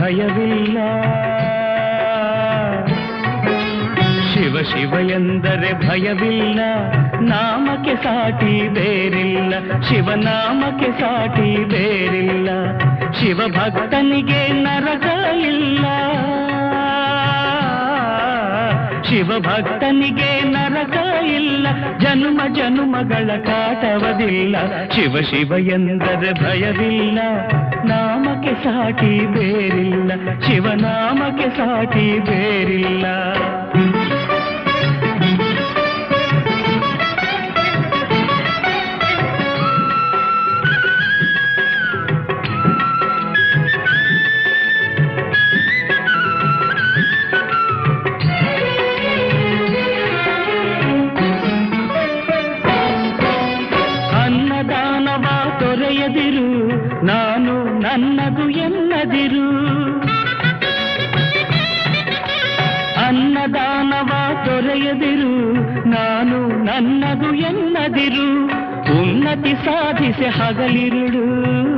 ಭಯವಿಲ್ಲ ಶಿವ ಶಿವ ಎಂದರೆ ಭಯವಿಲ್ಲ ನಾಮಕ್ಕೆ ಸಾಟಿ ಬೇರಿಲ್ಲ ಶಿವನಾಮಕ್ಕೆ ಸಾಟಿ ಬೇರಿಲ್ಲ ಶಿವ ಭಕ್ತನಿಗೆ ನರಕ ಇಲ್ಲ ಶಿವ ಭಕ್ತನಿಗೆ ನರಕ ಇಲ್ಲ ಜನ್ಮ ಜನುಮಗಳ ಕಾಟವದಿಲ್ಲ ಶಿವ ಶಿವ ಎಂದರೆ ಭಯವಿಲ್ಲ ನಾಮಕ್ಕೆ ಸಾಟಿ ಬೇರಿಲ್ಲ ಶಿವನಾಮಕ್ಕೆ ಸಾಟಿ ಬೇರಿಲ್ಲ ಅನ್ನದಾನವ ತೊರೆಯದಿರು ನಾನು ನನ್ನದು ಎನ್ನದಿರು ಅನ್ನದಾನವ ತೊರೆಯದಿರು ನಾನು ನನ್ನದು ಎನ್ನದಿರು ಉನ್ನತಿ ಸಾಧಿಸಿ ಹಗಲಿರುಳು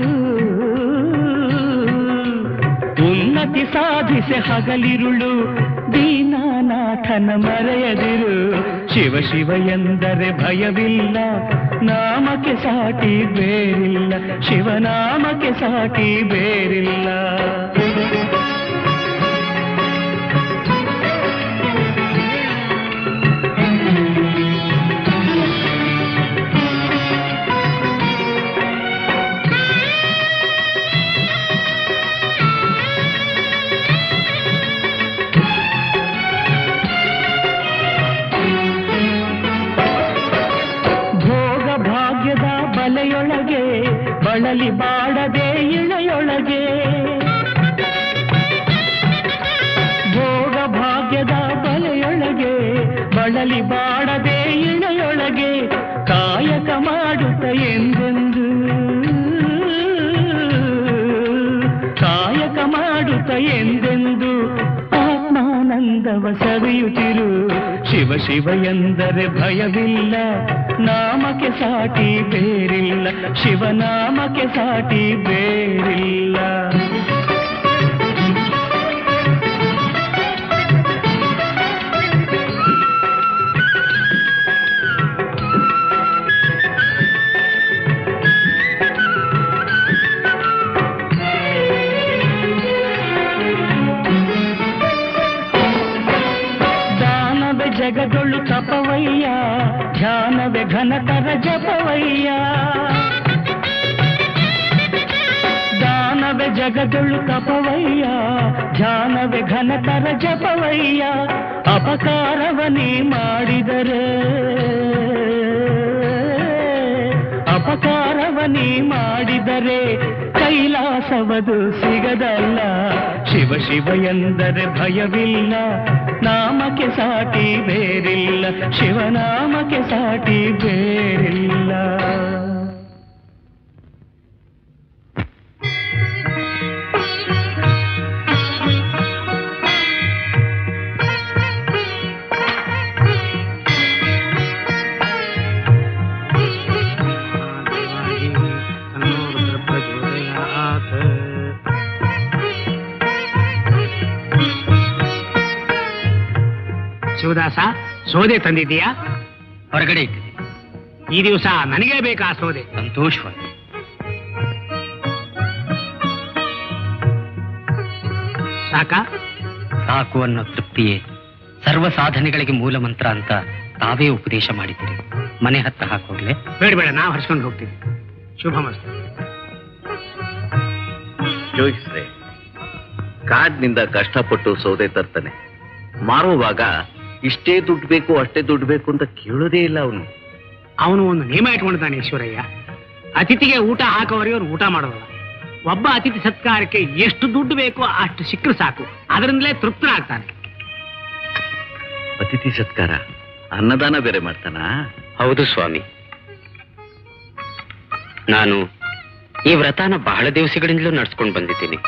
ಉನ್ನತಿ ಸಾಧಿಸಿ ಹಗಲಿರುಳು ದೀನಾನಾಥನ ಮರೆಯದಿರು ಶಿವ ಶಿವ ಎಂದರೆ ಭಯವಿಲ್ಲ ನಾಮಕ್ಕೆ ಸಾಟಿ ಬೇರಿಲ್ಲ ಶಿವನಾಮಕ್ಕೆ ಸಾಟಿ ಬೇರಿಲ್ಲ ಭೋಗ ಭಾಗ್ಯದ ಬಲೆಯೊಳಗೆ ಬಳಲಿ ಬಾಡದೆ ಇಳೆಯೊಳಗೆ ಭೋಗ ಭಾಗ್ಯದ ಬಲೆಯೊಳಗೆ ಬಳಲಿ ಬಾಡದೆ ಇಳೆಯೊಳಗೆ ಕಾಯಕ ಮಾಡುತ್ತ ಎಂದೆಂದು ಕಾಯಕ ಮಾಡುತ್ತ ಎಂದೆಂದು ಆತ್ಮಾನಂದವ ಸವಿಯುತ್ತಿರು ಶಿವ ಶಿವ ಎಂದರೆ ಭಯವಿಲ್ಲ ನಾಮಕ್ಕೆ ಸಾಟಿ ಬೇರಿಲ್ಲ ಶಿವನಾಮಕ್ಕೆ ಸಾಟಿ ಬೇರಿಲ್ಲ ದಾನವೇ ಜಗದೊಳು ತಪವಯ್ಯ ಧ್ಯಾನವೇ ಘನತರ ಜಪವಯ್ಯ ದಾನವೇ ಜಗದೊಳು ತಪವಯ್ಯ ಧ್ಯಾನವೇ ಘನತರ ಜಪವಯ್ಯ ಅಪಕಾರವನೇ ಮಾಡಿದರೆ ಅಪಕಾರವನೇ ಮಾಡಿದರೆ ಕೈಲಾಸವದು ಸಿಗದಲ್ಲ ಶಿವ ಶಿವ ಎಂದರೆ ಭಯವಿಲ್ಲ ನಾಮಕ್ಕೆ ಸಾಟಿ ಬೇರಿಲ್ಲ ಶಿವನಾಮಕ್ಕೆ ಸಾಟಿ ಬೇರಿಲ್ಲ ಶಿವದಾಸ ಸೋದೆ ತಂದಿದ್ದೀಯಾ ಹೊರಗಡೆ ಇಟ್ಟಿದೆ ಈ ದಿವಸ ನನಗೇ ಬೇಕಾ ಸೋದೆ ಸಂತೋಷವಾಗಿ ಸಾಕ ಸಾಕು ಅನ್ನೋ ತೃಪ್ತಿಯೇ ಸರ್ವ ಸಾಧನೆಗಳಿಗೆ ಮೂಲ ಮಂತ್ರ ಅಂತ ತಾವೇ ಉಪದೇಶ ಮಾಡಿದ್ದೀರಿ ಮನೆ ಹತ್ತ ಹಾಕೋಗ್ಲೆ ಬೇಡ ಬೇಡ ನಾವು ಹರ್ಸ್ಕೊಂಡು ಹೋಗ್ತೀವಿ ಶುಭ ಮಸ್ತು ಯೋಚಿಸ್ರೆ ಕಾಡ್ನಿಂದ ಕಷ್ಟಪಟ್ಟು ಸೌದೆ ತರ್ತಾನೆ ಮಾರುವಾಗ ಇಷ್ಟೇ ದುಡ್ಡು ಬೇಕು ಅಷ್ಟೇ ದುಡ್ಡು ಬೇಕು ಅಂತ ಕೇಳೋದೇ ಇಲ್ಲ ಅವನು ಅವನು ಒಂದು ನಿಯಮ ಇಟ್ಕೊಂಡಿದ್ದಾನೆ ಈಶ್ವರಯ್ಯ ಅತಿಥಿಗೆ ಊಟ ಹಾಕೋವರೆಗೆ ಊಟ ಮಾಡೋಲ್ಲ ಒಬ್ಬ ಅತಿಥಿ ಸತ್ಕಾರಕ್ಕೆ ಎಷ್ಟು ದುಡ್ಡು ಬೇಕೋ ಅಷ್ಟು ಸಿಕ್ಕರು ಸಾಕು ಅದರಿಂದಲೇ ತೃಪ್ತನಾಗ್ತಾನೆ ಅತಿಥಿ ಸತ್ಕಾರ ಅನ್ನದಾನ ಬೇರೆ ಮಾಡ್ತಾನ ಹೌದು ಸ್ವಾಮಿ ನಾನು ಈ ವ್ರತನ ಬಹಳ ದಿವಸಗಳಿಂದಲೂ ನಡ್ಸ್ಕೊಂಡು ಬಂದಿದ್ದೀನಿ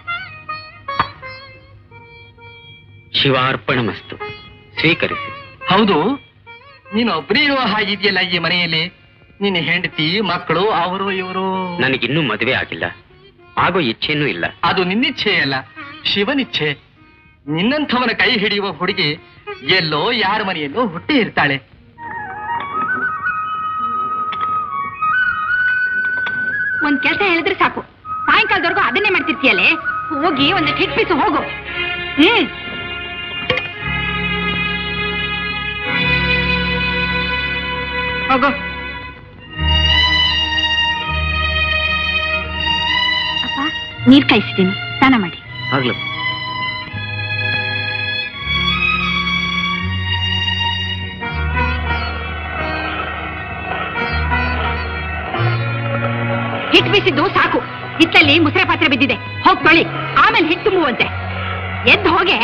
ಶಿವಾರ್ಪಣ ಮಸ್ತು ಸ್ವೀಕರಿಸಿ ಹೌದು ನೀನು ಒಬ್ಬರೇ ಇರುವ ಹಾಗಿದೆಯಲ್ಲ ಈ ಮನೆಯಲ್ಲಿ ನಿನ್ನ ಹೆಂಡತಿ ಮಕ್ಕಳು ಅವರು ಇವರು ನನಗಿನ್ನೂ ಮದುವೆ ಆಗಿಲ್ಲ ಆಗೋ ಇಚ್ಛೆನೂ ಇಲ್ಲ ಅದು ನಿನ್ನಿಚ್ಛೆ ಅಲ್ಲ ಶಿವನಿಚ್ಛೆ ನಿನ್ನಂಥವನ ಕೈ ಹಿಡಿಯುವ ಹುಡುಗಿ ಎಲ್ಲೋ ಯಾರ ಮನೆಯಲ್ಲೋ ಹುಟ್ಟಿ ಇರ್ತಾಳೆ ಒಂದ್ ಕೆಲಸ ಹೇಳಿದ್ರೆ ಸಾಕು ಸಾಯಂಕಾಲದವರೆಗೂ ಅದನ್ನೇ ಮಾಡ್ತಿರ್ತೀಯಲ್ಲೇ ಹೋಗಿ ಒಂದ್ ಹಿಟ್ ಪೀಸು ಹೋಗು ಹ್ಮ್ ಹೋಗು ಅಪ್ಪ ನೀರ್ ಕಾಯಿಸ್ತೀನಿ ಸ್ನಾನ ಮಾಡಿ ಆಗ್ಲಪ್ಪ ಹಿಟ್ ಬೀಸಿದ್ದು ಸಾಕು ಹಿತ್ತಲ್ಲಿ ಮುಸ್ರೆ ಪಾತ್ರೆ ಬಿದ್ದಿದೆ ಹೋಗ್ ತೊಳಿ ಆಮೇಲೆ ಹಿಟ್ಟು ತುಂಬುವಂತೆ ಎದ್ದು ಹೋಗೆ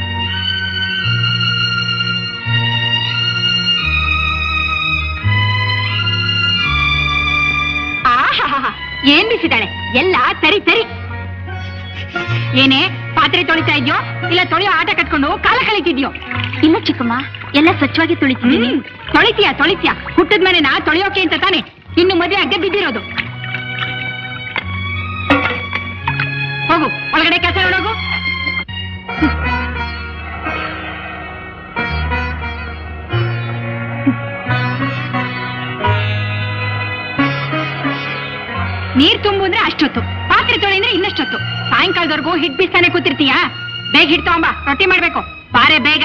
ಆಹಾಹಾ ಏನ್ ಬಿಸಿದಾಳೆ ಎಲ್ಲ ತರಿ ತರಿ ಏನೇ ಪಾತ್ರೆ ತೊಳಿತಾ ಇದ್ಯೋ ಇಲ್ಲ ತೊಳೆಯೋ ಆಟ ಕಟ್ಕೊಂಡು ಕಾಲ ಕಳೀತಿದ್ಯೋ ಇಲ್ಲ ಚಿಕ್ಕಮ್ಮ ಎಲ್ಲ ಸ್ವಚ್ಛವಾಗಿ ತೊಳಿತೀನಿ ತೊಳಿತೀಯ ತೊಳಿತೀಯ ಹುಟ್ಟದ ಮನೆನ ತೊಳೆಯೋಕೆ ಅಂತ ತಾನೆ ಇನ್ನು ಮದುವೆ ಆಗದೆ ಬಿದ್ದಿರೋದು ಹೋಗು ಒಳಗಡೆ ಕೆಲಸ ನೋಡೋಗು ನೀರ್ ತುಂಬು ಅಂದ್ರೆ ಅಷ್ಟೊತ್ತು ಪಾತ್ರೆ ತೊಳಿ ಅಂದ್ರೆ ಇನ್ನಷ್ಟೊತ್ತು ಸಾಯಂಕಾಲದವರೆಗೂ ಹಿಟ್ ಬೀಸ್ತಾನೆ ಕೂತಿರ್ತೀಯಾ ಬೇಗ ಹಿಟ್ ತಗೊಂಬ ರೊಟ್ಟಿ ಮಾಡ್ಬೇಕು ಬಾರೆ ಬೇಗ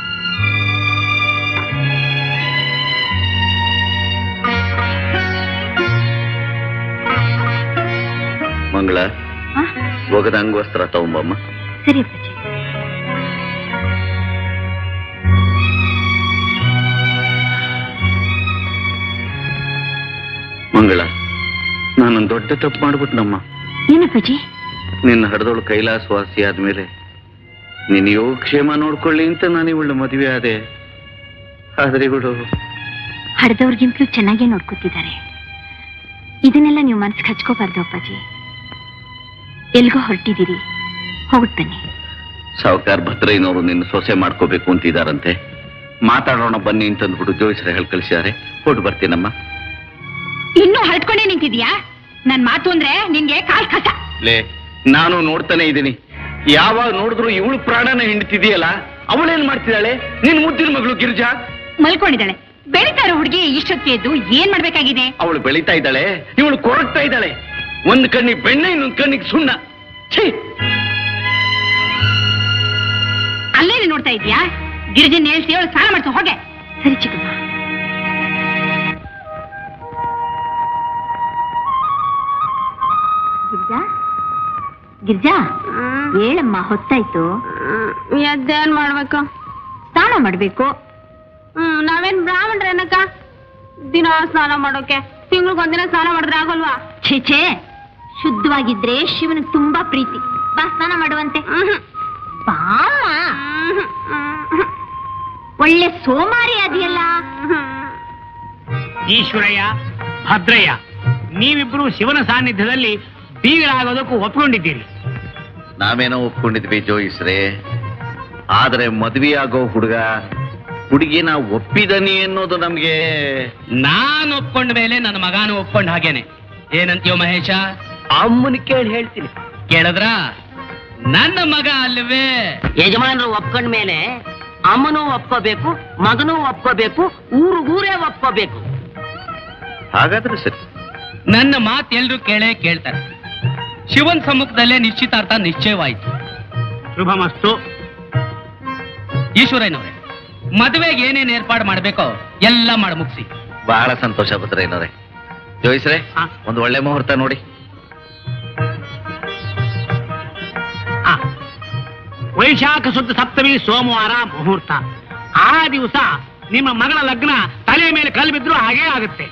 ಮಂಗಳ ಆ? ಒಗದ ಅಂಗವಸ್ತ್ರ ತಗೊಂಬಮ್ಮ ಸರಿ ಅಪ್ಪಾಜಿ ಮಂಗಳ ನಾನೊಂದು ದೊಡ್ಡ ತಪ್ಪು ಮಾಡ್ಬಿಟ್ನಮ್ಮ ಏನಪ್ಪಾಜಿ ನಿನ್ನ ಹಡದೋಳು ಕೈಲಾಸವಾಸಿ ಆದ್ಮೇಲೆ ನಿನ್ನ ಯೋಗಕ್ಷೇಮ ನೋಡ್ಕೊಳ್ಳಿ ಅಂತ ನಾನು ಇವಳು ಮದುವೆ ಆದೆ ಆದ್ರೆ ಇವಳು ಹಡ್ದವ್ರಿಗಿಂತಲೂ ಚೆನ್ನಾಗೇ ನೋಡ್ಕೊತಿದ್ದಾರೆ ಇದನ್ನೆಲ್ಲ ನೀವು ಮನ್ಸಿಗೆ ಹಚ್ಕೋಬಾರ್ದು ಅಪ್ಪಾಜಿ ಎಲ್ಗೋ ಹೊರಟಿದ್ದೀರಿ ಹೋಗ್ಬಿಟ್ ಬನ್ನಿ ಸಾವುಕಾರ ಭದ್ರಯ್ಯನವರು ನಿನ್ನ ಸೊಸೆ ಮಾಡ್ಕೋಬೇಕು ಅಂತಿದಾರಂತೆ ಮಾತಾಡೋಣ ಬನ್ನಿ ಅಂತಂದ್ಬಿಟ್ಟು ಜೋಯಿಸ್ರ ಹೇಳಿ ಕಳಿಸಿದ್ದಾರೆ ಹೊಟ್ಟು ಬರ್ತೀನಮ್ಮ ಇನ್ನೂ ಹರಟ್ಕೊಂಡೇ ನಿಂತಿದ್ಯಾ ನನ್ ಮಾತು ಅಂದ್ರೆ ನಿನ್ಗೆ ಕಾಲ್ ಕಸ ಲೇ ನಾನು ನೋಡ್ತಾನೆ ಇದ್ದೀನಿ ಯಾವಾಗ ನೋಡಿದ್ರು ಇವಳು ಪ್ರಾಣನ ಹಿಂಡ್ತಿದೆಯಲ್ಲ ಅವಳೇನ್ ಮಾಡ್ತಿದ್ದಾಳೆ ನಿನ್ ಮುದ್ದಿನ ಮಗಳು ಗಿರಿಜಾ ಮಲ್ಕೊಂಡಿದ್ದಾಳೆ ಬೆಳಿತಾರ ಹುಡುಗಿ ಇಷ್ಟೊತ್ತಿಗೆ ಎದ್ದು ಏನ್ ಮಾಡ್ಬೇಕಾಗಿದೆ ಅವಳು ಬೆಳೀತಾ ಇದ್ದಾಳೆ ಇವಳು ಕೊರಗ್ತಾ ಇದ್ದಾಳೆ ಒಂದ್ ಕಣ್ಣಿಗೆ ಬೆಣ್ಣೆ ಇನ್ನೊಂದ್ ಕಣ್ಣಿಗೆ ಸುಣ್ಣ ಛೀ ಅಲ್ಲೇನೆ ನೋಡ್ತಾ ಇದ್ಯಾ ಗಿರಿಜನ್ ಹೇಳ್ಸಿ ಅವಳು ಸ್ನಾನ ಮಾಡ್ಸೋ ಹೋಗೆ ಸರಿ ಚಿಕ್ಕಮ್ಮ ಗಿರ್ಜಾ ಗಿರ್ಜಾ ಹೇಳಮ್ಮ ಹೊತ್ತಾಯ್ತು ಎದ್ದೇನ್ ಮಾಡ್ಬೇಕು ಸ್ನಾನ ಮಾಡ್ಬೇಕು ಹ್ಮ್ ನಾವೇನ್ ಬ್ರಾಹ್ಮಣರೇನಕ್ಕ ದಿನ ಸ್ನಾನ ಮಾಡೋಕೆ ತಿಂಗ್ಳಿಗೊಂದಿನ ಸ್ನಾನ ಮಾಡಿದ್ರೆ ಆಗೋಲ್ವಾ ಛೇ ಛೇ ಶುದ್ಧವಾಗಿದ್ರೆ ಶಿವನಿಗೆ ತುಂಬಾ ಪ್ರೀತಿ ಬಾ ಸ್ನಾನ ಮಾಡುವಂತೆ ಬಾಮ್ಮ ಒಳ್ಳೆ ಸೋಮಾರಿ ಅದೆಯಲ್ಲ ಈಶ್ವರಯ್ಯ ಭದ್ರಯ್ಯ ನೀವಿಬ್ರು ಶಿವನ ಸಾನ್ನಿಧ್ಯದಲ್ಲಿ ಬೀಗರಾಗೋದಕ್ಕೂ ಒಪ್ಕೊಂಡಿದ್ದೀರಿ ನಾವೇನೋ ಒಪ್ಕೊಂಡಿದ್ವಿ ಜೋಯಿಸ್ರೆ ಆದ್ರೆ ಮದ್ವೆ ಆಗೋ ಹುಡುಗ ಹುಡುಗಿನ ಒಪ್ಪಿದನಿ ಅನ್ನೋದು ನಮ್ಗೆ ನಾನು ಒಪ್ಕೊಂಡ ಮೇಲೆ ನನ್ನ ಮಗನೂ ಒಪ್ಕೊಂಡ ಹಾಗೇನೆ ಏನಂತೀಯೋ ಮಹೇಶ ಅಮ್ಮನ ಕೇಳಿ ಹೇಳ್ತೀನಿ ಕೇಳಿದ್ರ ನನ್ನ ಮಗ ಅಲ್ವೇ ಯಜಮಾನರು ಒಪ್ಕೊಂಡ ಮೇಲೆ ಅಮ್ಮನೂ ಒಪ್ಕೋಬೇಕು ಮಗನೂ ಒಪ್ಕೋಬೇಕು ಊರಿಗೂರೇ ಒಪ್ಕೋಬೇಕು ಹಾಗಾದ್ರೆ ಸರಿ ನನ್ನ ಮಾತು ಎಲ್ರು ಕೇಳೇ ಕೇಳ್ತಾರೆ ಶಿವನ್ ಸಮ್ಮುಖದಲ್ಲೇ ನಿಶ್ಚಿತಾರ್ಥ ನಿಶ್ಚಯವಾಯಿತು ಶುಭಮಸ್ತು ಈಶ್ವರಯ್ಯನವ್ರೆ ಮದುವೆಗೆ ಏನೇನ್ ಏರ್ಪಾಡು ಮಾಡ್ಬೇಕೋ ಎಲ್ಲ ಮಾಡಿ ಮುಗಿಸಿ ಬಹಳ ಸಂತೋಷ ಭದ್ರಯ್ಯನವ್ರೆ ಜೋಯಿಸ್ರೆ ಹಾ. ಒಂದು ಒಳ್ಳೆ ಮುಹೂರ್ತ ನೋಡಿ ಆ, ವೈಶಾಖ ಶುದ್ಧ ಸಪ್ತಮಿ ಸೋಮವಾರ ಮುಹೂರ್ತ ಆ ದಿವಸ ನಿಮ್ಮ ಮಗಳ ಲಗ್ನ ತಲೆ ಮೇಲೆ ಕಲ್ಲು ಬಿದ್ರು ಹಾಗೇ ಆಗುತ್ತೆ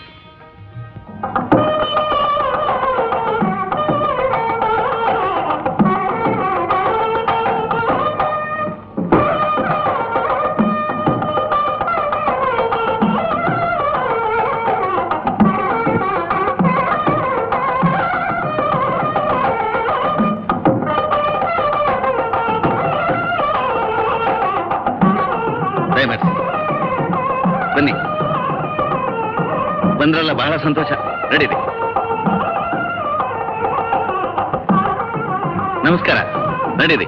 ದಯಮಾಡಿ ಬನ್ನಿ ಬಂದ್ರಲ್ಲ ಬಹಳ ಸಂತೋಷ ನಡೀರಿ ನಮಸ್ಕಾರ ನಡೀರಿ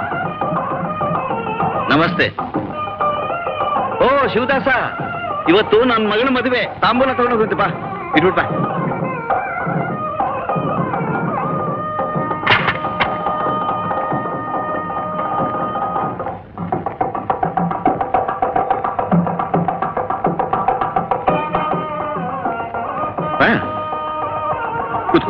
ನಮಸ್ತೆ ಓ ಶಿವದಾಸ ಇವತ್ತು ನನ್ನ ಮಗನ ಮದುವೆ ತಾಂಬೂಲ ತಗೊಂಡು ಹೋಗುತ್ತೆ ಬಾ ಇಟ್ಬಿಟ್ ಬಾ ಬಾ. ಕೂತ್ಕೋ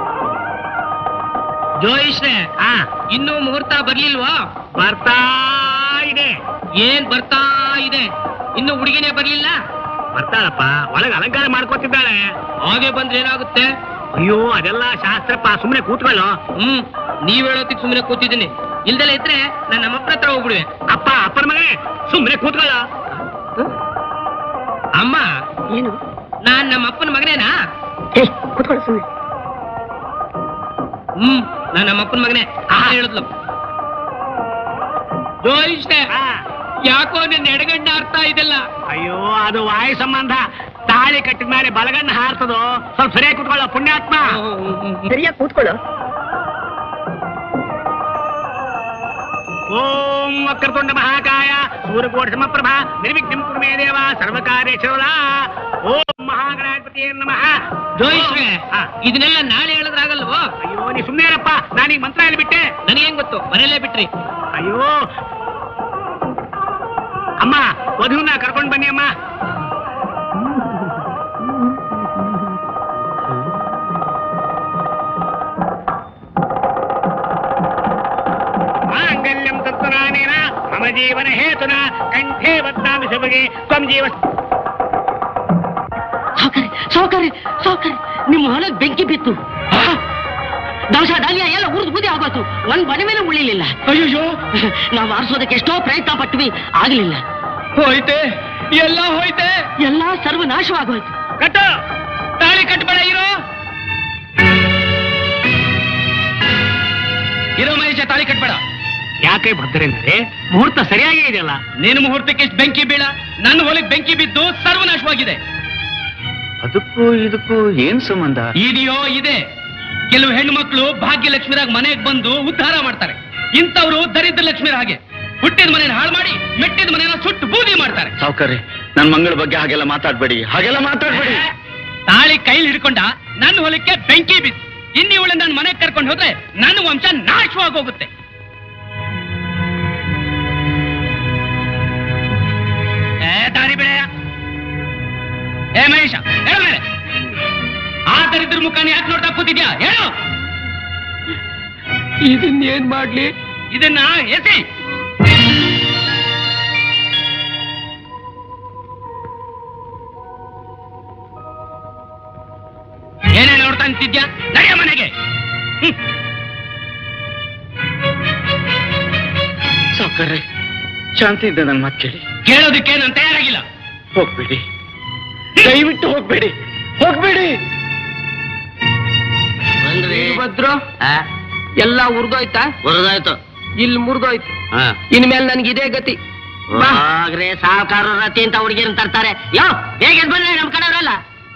ಜೋಯಿಶ್ರೆ ಆ ಇನ್ನೂ ಮುಹೂರ್ತ ಬರ್ಲಿಲ್ವಾ ಬರ್ತಾ ಇದೆ ಏನ್ ಬರ್ತಾ ಇದೆ ಇನ್ನು ಹುಡುಗಿನೇ ಬರ್ಲಿಲ್ಲ ಬರ್ತಾಳಪ್ಪ ಒಳಗೆ ಅಲಂಕಾರ ಮಾಡ್ಕೊತಿದ್ದಾಳೆ ಹಾಗೆ ಬಂದ್ರೆ ಏನಾಗುತ್ತೆ ಅಯ್ಯೋ ಅದೆಲ್ಲ ಶಾಸ್ತ್ರಪ್ಪ ಸುಮ್ಮನೆ ಕೂತ್ಕೊಳ್ಳೋ ಹ್ಮ್ ನೀವ್ ಹೇಳೋತಿಗ್ ಸುಮ್ಮನೆ ಕೂತಿದ್ದೀನಿ ಇಲ್ದೆಲ್ಲ ಇದ್ರೆ ನಾನು ನಮ್ಮಪ್ಪನ ಹತ್ರ ಹೋಗ್ಬಿಡುವೆ ಅಪ್ಪ ಅಪ್ಪನ ಮಗನೇ ಸುಮ್ಮನೆ ಕೂತ್ಕೊಳ್ಳೋ ಅಮ್ಮ ಏನು ನಾನ್ ನಮ್ಮ ಅಪ್ಪನ ಮಗನೇನಾ ಏ ಕೂತ್ಕೊಳ್ಳು ಸುಮ್ಮನೆ ಹ್ಮ್ ನಾನ್ ನಮ್ಮ ಅಪ್ಪನ ಮಗನೇ ಆ ಹೇಳಿದ್ಲು ಜೋಯಿಷ್ಟೇ ಯಾಕೋ ನಿನ್ನ ಎಡಗಣ್ಣ ಅರ್ಥ ಇದೆಲ್ಲ ಅಯ್ಯೋ ಅದು ವಾಯು ಸಂಬಂಧ ತಾಳಿ ಕಟ್ಟಿದ ಮೇಲೆ ಬಲಗಣ್ಣ ಹಾರ್ತದೋ ಸ್ವಲ್ಪ ಸರಿಯಾಗಿ ಕೂತ್ಕೊಳ್ಳೋ ಪುಣ್ಯಾತ್ಮ ಸರಿಯಾಗಿ ಕೂತ್ಕೊಳ್ಳು ಓಂ ವಕ್ರತುಂಡ ಮಹಾಕಾಯ ಸೂರ್ಯಕೋಟ ಸಮಪ್ರಭಾ ನಿರ್ವಿಘ್ನಂ ಕುರ್ಮೇ ದೇವ ಸರ್ವಕಾರ್ಯೇಶ್ವರ ಓಂ ಮಹಾಗಣಾಧಿಪತಿ ನಮಃ ಜೋಯಿಶ್ವೇ ಹಾ. ಇದನ್ನೆಲ್ಲ ನಾಳೆ ಹೇಳಿದ್ರಾಗಲ್ವೋ ಅಯ್ಯೋ ನೀ ಸುಮ್ಮನೆ ಇರಪ್ಪ ನಾನೀಗ ಮಂತ್ರ ಹೇಳಿಬಿಟ್ಟೆ ನನಗೇನ್ ಗೊತ್ತು ಮನೇಲೇ ಬಿಟ್ರಿ ಅಯ್ಯೋ ಅಮ್ಮ ವಧುವನ್ನ ಕರ್ಕೊಂಡು ಬನ್ನಿ ಅಮ್ಮ ಮಾಂಗಲ್ಯಂ ತತ್ವನಾನೇನ ಮಮ ಜೀವನ ಹೇತುನ ಕಂಠೇ ಬದ್ನಾಮಿ ಶುಭಗೆ ತ್ವಂ ಜೀವ ಸಾವುಕಾರಿ ಸಾವುಕಾರಿ ಸಾವುಕಾರಿ ನಿಮ್ಮ ಹೊಲಕ್ ಬೆಂಕಿ ಬಿತ್ತು ದವಸ ಧಾನ್ಯ ಎಲ್ಲ ಉರಿದು ಬೂದಿ ಆಗೋಯ್ತು ಒಂದ್ ಮನೆ ಮೇಲೆ ಉಳಿಲಿಲ್ಲ ಅಯ್ಯೋ ನಾವು ಆರಿಸೋದಕ್ಕೆ ಎಷ್ಟೋ ಪ್ರಯತ್ನ ಪಟ್ವಿ ಆಗ್ಲಿಲ್ಲ ಹೋಯ್ತೆ ಎಲ್ಲ ಹೋಯ್ತೆ ಎಲ್ಲ ಸರ್ವನಾಶವಾಗೋಯ್ತು ಕಟ್ಟು ತಾಳಿ ಕಟ್ಬೇಡ ಇರೋ ಇರೋ ಮಹೇಶ ತಾಳಿ ಕಟ್ಬೇಡ ಯಾಕೆ ಭದ್ರೇಂದ್ರೆ ಮುಹೂರ್ತ ಸರಿಯಾಗೇ ಇದೆಯಲ್ಲ ನಿನ್ನ ಮುಹೂರ್ತಕ್ಕೆ ಇಷ್ಟ್ ಬೆಂಕಿ ಬೀಳ ನನ್ನ ಹೊಲಕ್ಕೆ ಬೆಂಕಿ ಬಿದ್ದು ಸರ್ವನಾಶವಾಗಿದೆ ಅದಕ್ಕೂ ಇದಕ್ಕೂ ಏನ್ ಸಂಬಂಧ ಇದೆಯೋ ಇದೆ ಕೆಲವು ಹೆಣ್ಣು ಮಕ್ಕಳು ಭಾಗ್ಯಲಕ್ಷ್ಮಿರಾಗ ಮನೆಗೆ ಬಂದು ಉದ್ಧಾರ ಮಾಡ್ತಾರೆ ಇಂಥವ್ರು ದರಿದ್ರ ಲಕ್ಷ್ಮಿರ ಹಾಗೆ ಹುಟ್ಟಿದ ಮನೇನ ಹಾಳು ಮಾಡಿ ಮೆಟ್ಟಿದ ಮನೇನ ಸುಟ್ಟು ಬೂದಿ ಮಾಡ್ತಾರೆ ಸಾವುಕಾರಿ ನನ್ ಮಂಗಳ ಬಗ್ಗೆ ಹಾಗೆಲ್ಲ ಮಾತಾಡ್ಬೇಡಿ ಹಾಗೆಲ್ಲ ಮಾತಾಡ್ಬೇಡಿ ತಾಳಿ ಕೈಲಿ ಹಿಡ್ಕೊಂಡ ನನ್ನ ಹೊಲಕ್ಕೆ ಬೆಂಕಿ ಬಿತ್ತು ಇನ್ನಿ ಇವಳು ನನ್ನ ಮನೆಗೆ ಕರ್ಕೊಂಡು ಹೋದ್ರೆ ನನ್ನ ವಂಶ ನಾಶವಾಗಿ ಹೋಗುತ್ತೆ ಏ ದಾರಿ ಬೆಳೆಯ ಏ ಮಹೇಶ ಹೇಳ ಮೇಲೆ ಆ ದರಿದ್ರ ಮುಖಾನ ಯಾಕೆ ನೋಡ್ತಾ ಕೂತಿದ್ಯಾ ಹೇಳು ಇದನ್ನೇನ್ ಮಾಡ್ಲಿ ಇದನ್ನ ಎಸಿ ಏನೇ ನೋಡ್ತಾ ನಿಂತಿದ್ಯಾ ನಡೆಯ ಮನೆಗೆ ಹ್ಮ್. ಸಾವುಕಾರ್ರೆ ಶಾಂತಿಯಿಂದ ನನ್ ಮಾತು ಕೇಳಿ ಕೇಳೋದಕ್ಕೆ ನಾನು ತಯಾರಾಗಿಲ್ಲ ಹೋಗ್ಬೇಡಿ ದಯವಿಟ್ಟು ಹೋಗ್ಬೇಡಿ ಹೋಗ್ಬೇಡಿ ಭದ್ರು ಎಲ್ಲ ಉರ್ದೋಯ್ತಾ ಬರೋದಾಯ್ತು ಇಲ್ಲಿ ಮುರಿದೋಯ್ತು ಹಾ ಇನ್ಮೇಲೆ ನನ್ಗೆ ಇದೇ ಗತಿ ಬಾ. ಆಗ್ರೆ ಸಾವುಕಾರ ರತಿ ಅಂತ ಹುಡುಗಿಯರನ್ನ ತರ್ತಾರೆ ಯೋ ಬೇಗ ಎದ್ದು ಬಂದ್ರೆ ನಮ್ ಕಡೆಯವರಲ್ಲ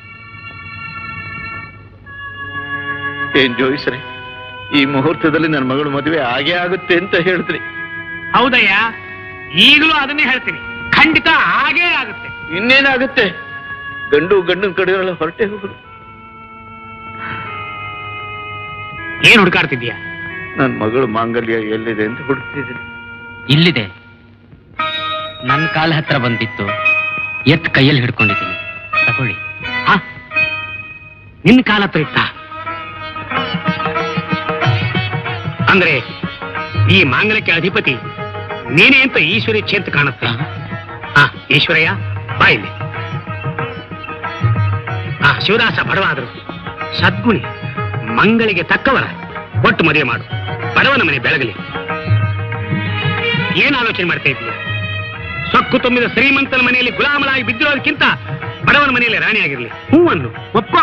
ಏನ್ ಜೋಯಿಸ್ರೆ ಈ ಮುಹೂರ್ತದಲ್ಲಿ ನನ್ನ ಮಗಳು ಮದುವೆ ಆಗೇ ಆಗುತ್ತೆ ಅಂತ ಹೇಳಿದ್ರಿ ಹೌದಯ್ಯ ಈಗಲೂ ಅದನ್ನೇ ಹೇಳ್ತೀನಿ ಖಂಡಿತ ಹಾಗೇ ಆಗುತ್ತೆ ಇನ್ನೇನಾಗುತ್ತೆ ಗಂಡು ಗಂಡನ ಕಡೆಯವರೆಲ್ಲ ಹೊರಟೆ ಹೋಗುದು ಏನ್ ಹುಡುಕಾಡ್ತಿದ್ಯಾ ನನ್ನ ಮಗಳು ಮಾಂಗಲ್ಯ ಎಲ್ಲಿದೆ ಅಂತ ಹುಡುಕ್ತಿದ್ದೀನಿ ಇಲ್ಲಿದೆ ನನ್ನ ಕಾಲ ಹತ್ರ ಬಂದಿತ್ತು ಎತ್ ಕೈಯಲ್ಲಿ ಹಿಡ್ಕೊಂಡಿದ್ದೀನಿ ತಗೊಳ್ಳಿ ಹ? ನಿನ್ನ ಕಾಲ ಹತ್ರ ಇತ್ತ ಅಂದ್ರೆ ಈ ಮಾಂಗಲ್ಯಕ್ಕೆ ಅಧಿಪತಿ ನೀನೇ ಅಂತ ಈಶ್ವರೇಚ್ಛೆ ಅಂತ ಕಾಣುತ್ತೆ ಹಾ ಈಶ್ವರಯ್ಯ ಬಾ ಇಲ್ಲಿ ಆ ಶಿವದಾಸ ಬಡವಾದರು ಸದ್ಗುಣಿ ಮಂಗಳಿಗೆ ತಕ್ಕವರ ಒಟ್ಟು ಮದುವೆ ಮಾಡು ಬಡವನ ಮನೆ ಬೆಳಗಲಿ ಏನ್ ಆಲೋಚನೆ ಮಾಡ್ತಾ ಇದ್ದೀಯ ಸೊಕ್ಕು ತುಂಬಿದ ಶ್ರೀಮಂತನ ಮನೆಯಲ್ಲಿ ಗುಲಾಮಲಾಗಿ ಬಿದ್ದಿರೋದಕ್ಕಿಂತ ಬಡವನ ಮನೆಯಲ್ಲಿ ರಾಣಿಯಾಗಿರ್ಲಿ ಹೂವನ್ನು ಒಪ್ಪೋ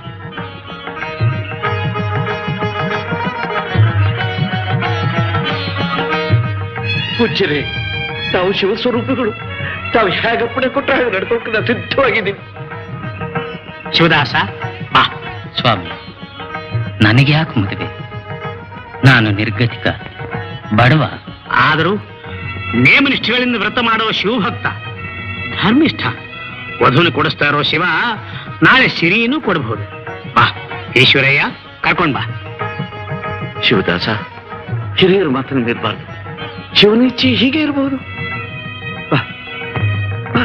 ಪೂಜ್ಯರೇ ತಾವು ಶಿವಸ್ವರೂಪಿಗಳು ತಾವು ಹೇಗಪ್ಪಣೆ ಕೊಟ್ಟರೆ ಹಾಗೆ ನಡ್ಕೊಂಡು ನಾನು ಸಿದ್ಧವಾಗಿದ್ದೀನಿ ಶಿವದಾಸ ಬಾ ಸ್ವಾಮಿ ನನಗೆ ಯಾಕೆ ಮದುವೆ ನಾನು ನಿರ್ಗತಿಕ ಬಡವ ಆದರೂ ನೇಮನಿಷ್ಠೆಗಳಿಂದ ವ್ರತ ಮಾಡೋ ಶಿವಭಕ್ತ ಧರ್ಮಿಷ್ಠ ವಧುನ ಕೊಡಿಸ್ತಾ ಇರೋ ಶಿವ ನಾಳೆ ಸಿರಿನೂ ಕೊಡಬಹುದು ಬಾ ಈಶ್ವರಯ್ಯ ಕರ್ಕೊಂಡ್ ಬಾ ಶಿವದಾಸ ಹಿರಿಯರ ಮಾತನ್ನು ಮೀರಬಾರ್ದು ಶಿವನಿಚ್ಛೆ ಹೀಗೆ ಇರಬಹುದು ಬಾ ಬಾ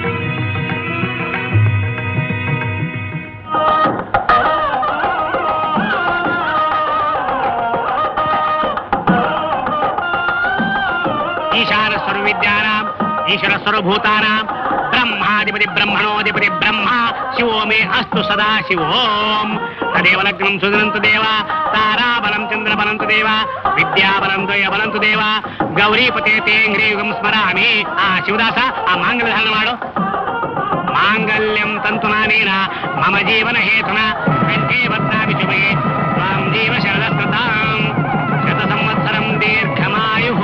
ಈಶಾನ ಸರ್ವವಿದ್ಯಾನಾಂ ಈಶ್ವರ ಸರ್ವಭೂತಾನಾಂ ಬ್ರಹ್ಮಾಧಿಪತಿ ಬ್ರಹ್ಮಣೋಧಿಪತಿ ಬ್ರಹ್ಮ ಶಿವೋ ಮೇ ಅಸ್ತು ಸದಾ ಶಿವೋಂ ತದೇವ ಲಗ್ನಂ ಸುಧನಂತು ದೇವ ತಾರಾಬಲಂ ಚಂದ್ರಬಲಂತು ದೇವ ವಿದ್ಯಾಬಲಂ ದ್ವಯ ಬಲಂತು ದೇವ ಗೌರೀಪತೆ ತೇ ಯುಗಂ ಸ್ಮರಾಮಿ ಆ ಶಿವದಾಸ ಆ ಮಾಂಗಲ್ಯ ಧಾರಣ ಮಾಡು ಮಾಂಗಲ್ಯಂ ತಂತುನಾನೇನ ಮಮ ಜೀವನ ಹೇತುನ ಕಂಠೇ ಬದ್ನಾಮಿ ಶುಭೆ ತ್ವಾಂ ಜೀವ ಶರದಸ್ಕೃತಾಂ ಶತ ಸಂವತ್ಸರಂ ದೀರ್ಘಮಾಯು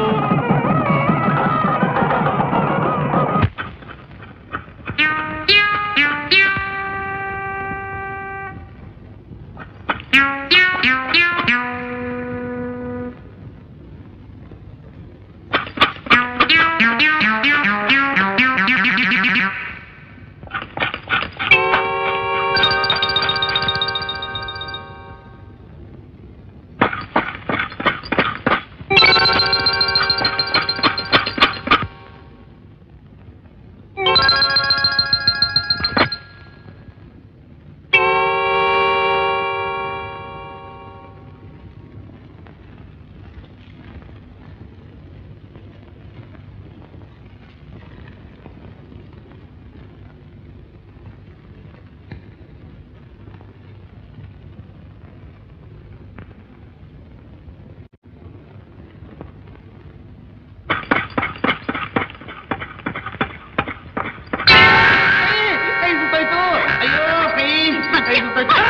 ಕೈ ಸುತ್ತಾಯ್ತು ಅಯ್ಯೋ ಕೈ ಕೈ ಸುತ್ತಾಯ್ತು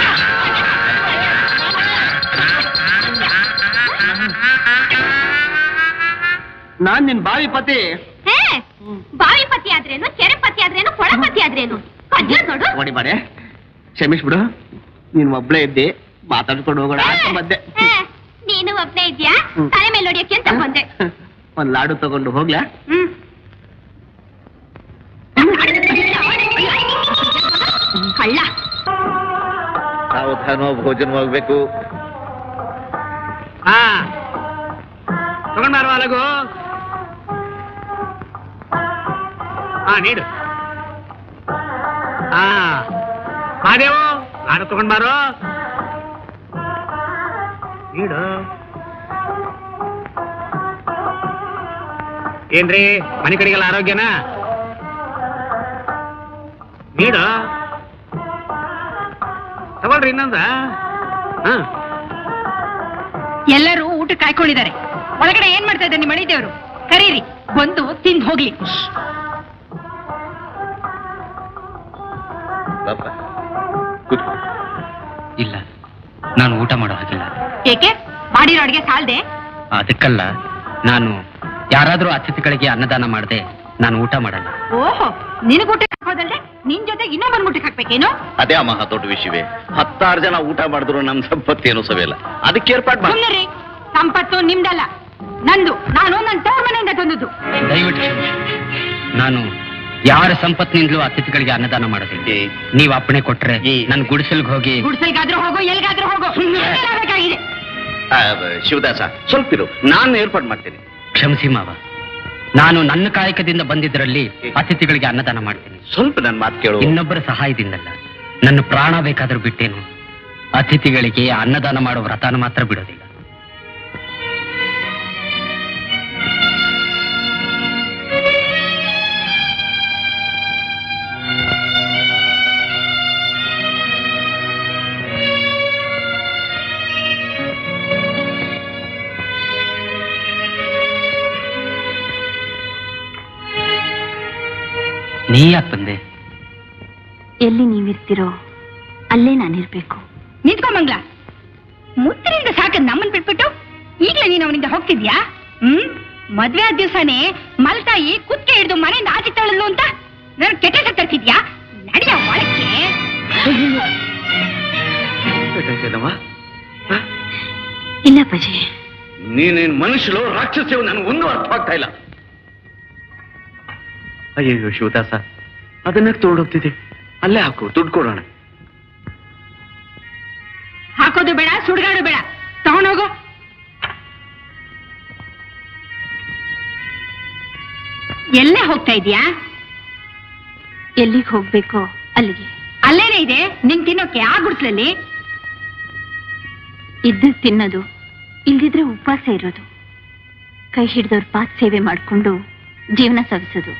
ನಾನ್ ನಿನ್ ಬಾವಿ ಪತಿ ಹೇ ಬಾವಿ ಪತಿ ಆದ್ರೇನು ಕೆರೆ ಪತಿ ಆದ್ರೇನು ಕೊಳ ಪತಿ ಆದ್ರೇನು ಕಜ್ಜ ನೋಡು ಓಡಿ ಬಾರೆ ಕ್ಷಮಿಸ್ಬಿಡು ನೀನ್ ಒಬ್ಳೇ ಇದ್ದಿ ಮಾತಾಡ್ಕೊಂಡು ಹೋಗೋಣ ಅಂತ ಬಂದೆ ಹೇ, ನೀನು ಒಬ್ನೇ ಇದ್ಯಾ ಹ್ಮ್. ತಲೆ ಮೇಲೆ ಹೊಡಿಯಕ್ಕೆ ಅಂತ ಬಂದೆ ಒಂದ್ ಲಾಡು ತಗೊಂಡು ಹೋಗ್ಲಾ ಹ್ಮ್ ಕಳ್ಳ ಸಾವಧಾನ ಭೋಜನವಾಗಬೇಕು ಹಾ ತಗೊಂಡ್ ಬಾರೋ ಅಲಗು ಹಾ ನೀಡು ಹಾ ಮಾದೇವು ಆಡ ತಗೊಂಡ್ ಬಾರೋ ನೀಡು ಏನ್ರಿ ಮನೆ ಕಡೆಗೆಲ್ಲ ಆರೋಗ್ಯನಾ ನೀಡು ತಗೊಳ್ರಿ ಇನ್ನೊಂದ ಹಾ ಎಲ್ಲರೂ ಊಟ ಕಾಯ್ಕೊಂಡಿದ್ದಾರೆ ಒಳಗಡೆ ಏನ್ ಮಾಡ್ತಾ ಇದ್ದಾರೆ ನಿಮ್ಮ ಮಣಿದೇವರು ಕರೀರಿ ಬಂದು ತಿಂದು ಹೋಗ್ಲಿ ಬಾಪ ಕೂತ್ಕೋ ಇಲ್ಲ ನಾನು ಊಟ ಮಾಡೋ ಹಾಗಿಲ್ಲ ಏಕೆ ಮಾಡಿರೋ ಅಡಿಗೆ ಸಾಲ್ದೆ ಅದಕ್ಕಲ್ಲ ನಾನು ಯಾರಾದ್ರೂ ಅತಿಥಿಗಳಿಗೆ ಅನ್ನದಾನ ಮಾಡದೆ ನಾನು ಊಟ ಮಾಡಲ್ಲ ಓಹೋ ನಿನಗ್ ಊಟಕ್ಕೆ ಹಾಕೋದಲ್ದೆ ನಿನ್ ಜೊತೆ ಇನ್ನೊಬ್ಬನ್ ಊಟಕ್ಕೆ ಹಾಕ್ಬೇಕೇನು ಅದೇ ಆ ಮಹಾ ದೊಡ್ಡ ವಿಷಯವೇ ಹತ್ತಾರು ಜನ ಊಟ ಮಾಡಿದ್ರು ನಮ್ ಸಂಪತ್ತೇನು ಸವೆಲ್ಲ ಅದಕ್ಕೆ ಏರ್ಪಾಟ್ ಮಾಡಿ ಸುಮ್ಮನೆ ಸಂಪತ್ತು ನಿಮ್ದಲ್ಲ ನಂದು ನಾನು ನನ್ನ ತವ್ರ ಮನೆಯಿಂದ ತಂದದ್ದು ದಯವಿಟ್ಟು ಕ್ಷಮಿಸಿ. ನಾನು ಯಾರ ಸಂಪತ್ತಿನಿಂದಲೂ ಅತಿಥಿಗಳಿಗೆ ಅನ್ನದಾನ ಮಾಡೋದಿಲ್ಲ ಏ, ನೀವ್ ಅಪ್ಪಣೆ ಕೊಟ್ರೆ ಈ- ನನ್ ಗುಡಿಸಲ್ಗೆ ಹೋಗಿ ಗುಡ್ಸಲ್ಗಾದ್ರೂ ಹೋಗೋ ಎಲ್ಗಾದ್ರೂ ಹೋಗೋ ಬೇಕಾಗಿದೆ ಆ, ಶಿವದಾಸ ಸ್ವಲ್ಪ ಇರು ನಾನು ಏರ್ಪಾಟ್ ಮಾಡ್ತೀನಿ ಕ್ಷಮಿಸಿ ಮಾವ ನಾನು ನನ್ನ ಕಾಯಕದಿಂದ ಬಂದಿದ್ದರಲ್ಲಿ ಅತಿಥಿಗಳಿಗೆ ಅನ್ನದಾನ ಮಾಡ್ತೀನಿ ಸ್ವಲ್ಪ ನನ್ನ ಮಾತು ಕೇಳು ಇನ್ನೊಬ್ಬರ ಸಹಾಯದಿಂದಲ್ಲ ನನ್ನ ಪ್ರಾಣ ಬೇಕಾದ್ರೂ ಬಿಟ್ಟೇನು ಅತಿಥಿಗಳಿಗೆ ಅನ್ನದಾನ ಮಾಡೋ ವ್ರತಾನ ಮಾತ್ರ ಬಿಡೋದಿಲ್ಲ ನೀ ಯಾಕೆ ಬಂದೆ ಎಲ್ಲಿ ನೀವಿರ್ತಿರೋ ಅಲ್ಲೇ ನಾನಿರ್ಬೇಕು ನಿಂತ್ಕೊ ಮಂಗ್ಲ ಮುತ್ತಿನಿಂದ ಸಾಕದ್ ನಮ್ಮನ್ ಬಿಟ್ಬಿಟ್ಟು ಈಗ್ಲೇ ನೀನ್ ಅವನಿಂದ ಹೋಗ್ತಿದ್ಯಾ ಹ್ಮ್ ಮದ್ವೆ ಆದ ದಿವ್ಸನೇ ಮಲ್ತಾಯಿ ಕುಕ್ಕೆ ಹಿಡಿದು ಮನೆಯಿಂದ ಆಚೆ ತಳ್ಳಲು ಅಂತ ನನ್ ಕೆಟ್ಟ ತರ್ತಿದ್ಯಾ ನಡಿಯ ಒಳಕ್ಕೆ ಗೊತ್ತಾಯ್ತೇನವ್ವ? ಇಲ್ಲ ಅಪ್ಪಾಜಿ ನೀನೇನ್ ಮನುಷ್ಯರು ರಾಕ್ಷಸ್ಯವು ನನಗೆ ಒಂದು ಅರ್ಥ ಆಗ್ತಾ ಇಲ್ಲ ಅಯ್ಯಯ್ಯೋ ಶಿವದಾಸ ಅದನ್ನ ತಗೊಂಡೋಗ್ತಿದೆ ಅಲ್ಲೇ ಹಾಕು ದುಡ್ಡು ಕೊಡೋಣ ಹಾಕೋದು ಬೇಡ ಸುಡ್ಗಾಡು ಬೇಡ ತಗೊಂಡೋಗು ಎಲ್ಲೇ ಹೋಗ್ತಾ ಇದೀಯಾ ಎಲ್ಲಿಗೆ ಹೋಗ್ಬೇಕೋ ಅಲ್ಲಿಗೆ ಅಲ್ಲೇನೇ ಇದೆ ನಿನ್ ತಿನ್ನೋಕೆ ಆ ಗುಡ್ಸ್ಲಲ್ಲಿ ಇದ್ದು ತಿನ್ನೋದು ಇಲ್ದಿದ್ರೆ ಉಪವಾಸ ಇರೋದು ಕೈ ಹಿಡಿದವ್ರ ಪಾತ್ ಸೇವೆ ಮಾಡ್ಕೊಂಡು ಜೀವನ ಸಾಗಿಸೋದು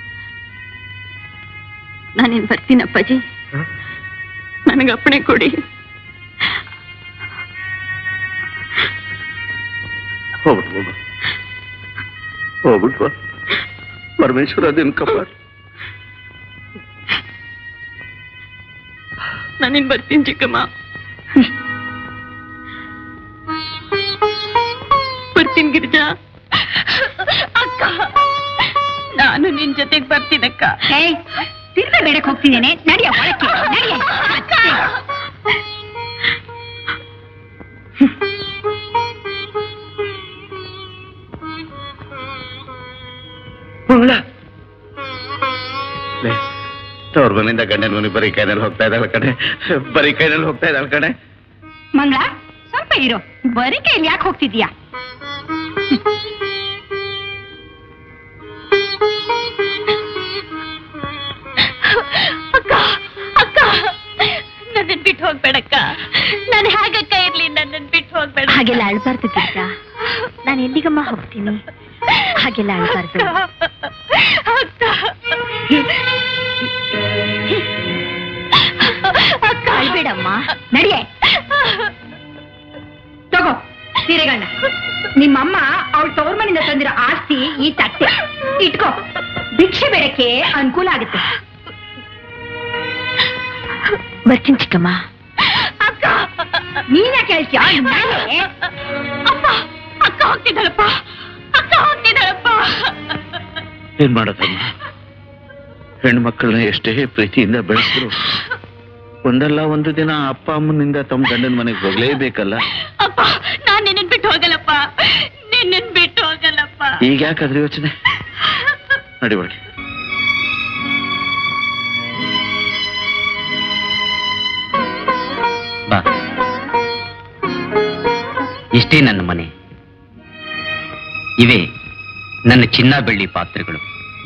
ನಾನಿನ್ ಬರ್ತೀನಪ್ಪಾಜಿ ನನಗೆ ಅಪ್ಪಣೆ ಕೊಡಿ ಹೋಗ್ಬಿಟ್ಟು ಹೋಗು ಹೋಗ್ಬಿಟ್ಟು ಬಾ. ಪರಮೇಶ್ವರ ದಿನ ಕಪಾಟ್ ನಾನಿನ್ ಬರ್ತೀನಿ ಚಿಕ್ಕಮ್ಮ ಬರ್ತೀನಿ ಗಿರಿಜಾ ಅಕ್ಕ ನಾನು ನಿನ್ ಜೊತೆಗೆ ಬರ್ತೀನಕ್ಕ ಏಯ್ ತಿರ್ಗ ಬೇಡಕ್ ಹೋಗ್ತಿದ್ದೇನೆ ನಡಿಯ ಒಳಕ್ಕೆ ನಡಿಯ ಮಂಗಳ ತವ್ರ ಮನೆಯಿಂದ ಗಂಡನ ಮನೆ ಬರೀ ಕೈನಲ್ಲಿ ಹೋಗ್ತಾ ಇದ್ದಾಳ ಕಡೆ ಬರೀ ಕೈನಲ್ಲಿ ಹೋಗ್ತಾ ಇದ್ದಾಳ ಕಡೆ ಮಂಗಳ ಸ್ವಲ್ಪ ಇರು ಬರೀ ಕೈಲಿ ಯಾಕೆ ಹೋಗ್ತಿದ್ಯಾ ಅಕ್ಕ ಅಕ್ಕ ನನ್ನನ್ ಬಿಟ್ಟು ಹೋಗ್ಬೇಡಕ್ಕ ನಾನು ಹೇಗಕ್ಕ ಇರ್ಲಿ ನನ್ನನ್ ಬಿಟ್ಟು ಹೋಗ್ಬೇಡ ಹಾಗೆಲ್ಲ ಅಳ್ಬಾರ್ದು ಗಿರಿಜಾ ನಾನು ಎಲ್ಲಿಗಮ್ಮ ಹೋಗ್ತೀನಿ ಹಾಗೆಲ್ಲ ಅಳ್ಬಾರ್ದು ಅಕ್ಕ ಅಕ್ಕ ಅಳ್ಬೇಡಮ್ಮ ನಡಿಯೇ ತಗೋ ಸೀರೆಗಣ್ಣ ನಿಮ್ಮಮ್ಮ ಅವಳ ತವ್ರ ಮನೆಯಿಂದ ತಂದಿರೋ ಆಸ್ತಿ ಈ ತಟ್ಟೆ ಇಟ್ಕೋ ಭಿಕ್ಷೆ ಬೇಡಕ್ಕೆ ಅನುಕೂಲ ಆಗುತ್ತೆ ಬರ್ತೀನಿ ಚಿಕ್ಕಮ್ಮ ಅಕ್ಕ ನೀನ ಕೇಳ್ತೀಯ ಅಪ್ಪ ಅಕ್ಕ ಹೋಗ್ತಿದ್ದಾಳಪ್ಪ ಅಕ್ಕ ಹೋಗ್ತಿದ್ದಾಳಪ್ಪ ಏನ್ ಮಾಡೋದಮ್ಮ ಹೆಣ್ಮಕ್ಳನ್ನ ಎಷ್ಟೇ ಪ್ರೀತಿಯಿಂದ ಬೆಳೆಸಿದ್ರು ಒಂದಲ್ಲ ಒಂದು ದಿನ ಅಪ್ಪ ಅಮ್ಮನಿಂದ ತಮ್ಮ ಗಂಡನ ಮನೆಗೆ ಹೋಗ್ಲೇಬೇಕಲ್ಲ ಅಪ್ಪ ನಾನ್ ನಿನ್ನನ್ ಬಿಟ್ಟು ಹೋಗಲ್ಲಪ್ಪ ನಿನ್ನನ್ ಬಿಟ್ಟು ಹೋಗಲ್ಲಪ್ಪ ಈಗ ಯಾಕಾದ್ರೆ ಯೋಚನೆ ನಡಿ ಒಳಗೆ ಬಾ ಇಷ್ಟೇ ನನ್ನ ಮನೆ ಇವೇ ನನ್ನ ಚಿನ್ನ ಬೆಳ್ಳಿ ಪಾತ್ರೆಗಳು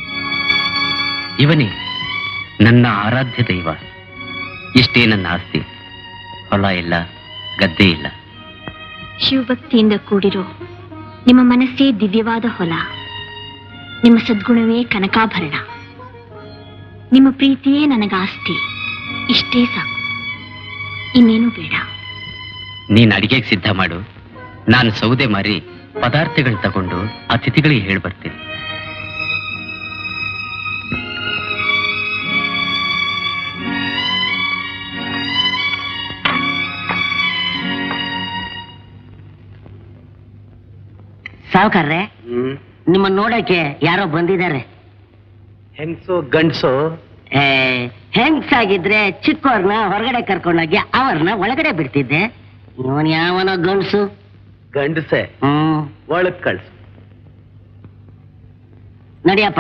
ಇವನೇ ನನ್ನ ಆರಾಧ್ಯ ದೈವ ಇಷ್ಟೇ ನನ್ನ ಆಸ್ತಿ ಹೊಲ ಇಲ್ಲ ಗದ್ದೆ ಇಲ್ಲ ಶಿವಭಕ್ತಿಯಿಂದ ಕೂಡಿರೋ ನಿಮ್ಮ ಮನಸ್ಸೇ ದಿವ್ಯವಾದ ಹೊಲ ನಿಮ್ಮ ಸದ್ಗುಣವೇ ಕನಕಾಭರಣ ನಿಮ್ಮ ಪ್ರೀತಿಯೇ ನನಗಾಸ್ತಿ ಇಷ್ಟೇ ಸಾಕು ಇನ್ನೇನು ಬೇಡ ನೀನ್ ಅಡಿಗೆಗೆ ಸಿದ್ಧ ಮಾಡು ನಾನು ಸೌದೆ ಮಾರಿ ಪದಾರ್ಥಗಳು ತಗೊಂಡು ಅತಿಥಿಗಳಿಗೆ ಹೇಳಿ ಬರ್ತೀನಿ ಸಾವುಕಾರ್ರೆ ನಿಮ್ಮ ನೋಡಕ್ಕೆ ಯಾರೋ ಬಂದಿದ್ದಾರೆ ಹೆಂಗಸು ಗಂಡಸು ಏ, ಹೆಂಗ್ಸಾಗಿದ್ರೆ ಚಿಕ್ಕವ್ರನ್ನ ಹೊರಗಡೆ ಕರ್ಕೊಂಡೋಗಿ ಅವ್ರನ್ನ ಒಳಗಡೆ ಬಿಡ್ತಿದ್ದೆ ಇವನ್ ಯಾವನೋ ಗಂಡ್ಸು ಗಂಡಸೆ ಹ್ಮ್ ಒಳಗ್ ಕಳ್ಸು ನಡಿಯಪ್ಪ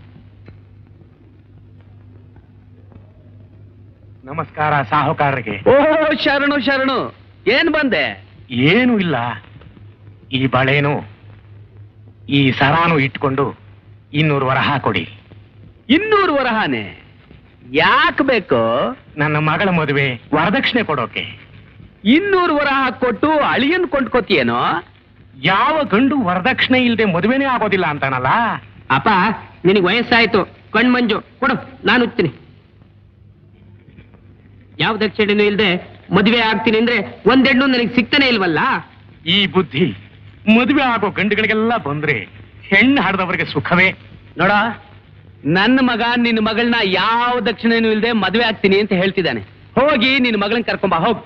ನಮಸ್ಕಾರ ಸಾಹುಕಾರರಿಗೆ ಓ ಶರಣು ಶರಣು ಏನ್ ಬಂದೆ ಏನು ಇಲ್ಲ ಈ ಬಳೆನು ಈ ಸರಾನು ಇಟ್ಕೊಂಡು ಇನ್ನೂರು ವರಹ ಕೊಡಿ ಇನ್ನೂರು ವರಹಾನೆ ಯಾಕೆ ಬೇಕು ನನ್ನ ಮಗಳ ಮದುವೆ ವರದಕ್ಷಿಣೆ ಕೊಡೋಕೆ ಇನ್ನೂರು ವರಹ ಕೊಟ್ಟು ಅಳಿಯನ್ ಕೊಂಡ್ಕೊತಿಯೇನೋ ಯಾವ ಗಂಡು ವರದಕ್ಷಿಣೆ ಇಲ್ಲದೆ ಮದುವೆನೇ ಆಗೋದಿಲ್ಲ ಅಂತಾನಲ್ಲ ಅಪ್ಪ ನಿನಗೆ ವಯಸ್ಸಾಯ್ತು ಕಣ್ಮಂಜು ಕೊಡು ನಾನು ಉತ್ತೀನಿ ಯಾವ ದಕ್ಷಿಣೆನೂ ಇಲ್ದೆ ಮದುವೆ ಆಗ್ತೀನಿ ಅಂದ್ರೆ ಒಂದೆಣ್ಣು ನನಗೆ ಸಿಗ್ತಾನೆ ಇಲ್ವಲ್ಲ ಈ ಬುದ್ಧಿ ಮದುವೆ ಆಗೋ ಗಂಡುಗಳಿಗೆಲ್ಲ ಬಂದ್ರೆ ಹೆಣ್ಣು ಹಾಡದವರಿಗೆ ಸುಖವೇ ನೋಡ ನನ್ನ ಮಗ ನಿನ್ನ ಮಗಳನ್ನ ಯಾವ ದಕ್ಷಿಣೆನೂ ಇಲ್ದೆ ಮದುವೆ ಆಗ್ತೀನಿ ಅಂತ ಹೇಳ್ತಿದ್ದಾನೆ ಹೋಗಿ ನಿನ್ನ ಮಗಳನ್ನ ಕರ್ಕೊಂಬ ಹೋಗ್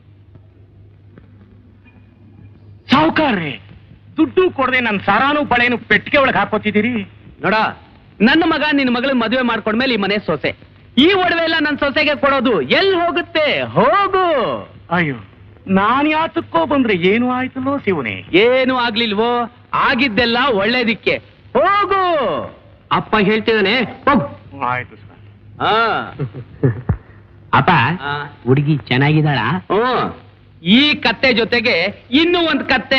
ಸಾಹುಕಾರ್ರೆ ದುಡ್ಡು ಕೊಡದೆ ನನ್ನ ಸರಾನು ಬಳೆನು ಪೆಟ್ಟಿಗೆ ಒಳಗೆ ಹಾಕೋತಿದ್ದೀರಿ ನೋಡ ನನ್ನ ಮಗ ನಿನ್ನ ಮಗಳನ್ನ ಮದುವೆ ಮಾಡ್ಕೊಂಡ್ಮೇಲೆ ಈ ಮನೆ ಸೊಸೆ ಈ ಒಡವೆ ಎಲ್ಲ ನನ್ನ ಸೊಸೆಗೆ ಕೊಡೋದು ಎಲ್ಲಿ ಹೋಗುತ್ತೆ ಹೋಗು ಅಯ್ಯೋ ನಾನ್ ಯಾತಕ್ಕೋ ಬಂದ್ರೆ ಏನು ಆಯ್ತಲ್ಲೋ ಶಿವನೇ ಏನು ಆಗ್ಲಿಲ್ವೋ ಆಗಿದ್ದೆಲ್ಲ ಒಳ್ಳೇದಿಕ್ಕೆ ಹೋಗು ಅಪ್ಪ ಹೇಳ್ತಿದ್ದಾನೆ ಹೋಗು ಆಯ್ತು ಸರ್ ಹಾ ಅಪ್ಪ ಹುಡುಗಿ ಚೆನ್ನಾಗಿದ್ದಾಳ ಹ್ಮ್. ಈ ಕತ್ತೆ ಜೊತೆಗೆ ಇನ್ನೂ ಒಂದು ಕತ್ತೆ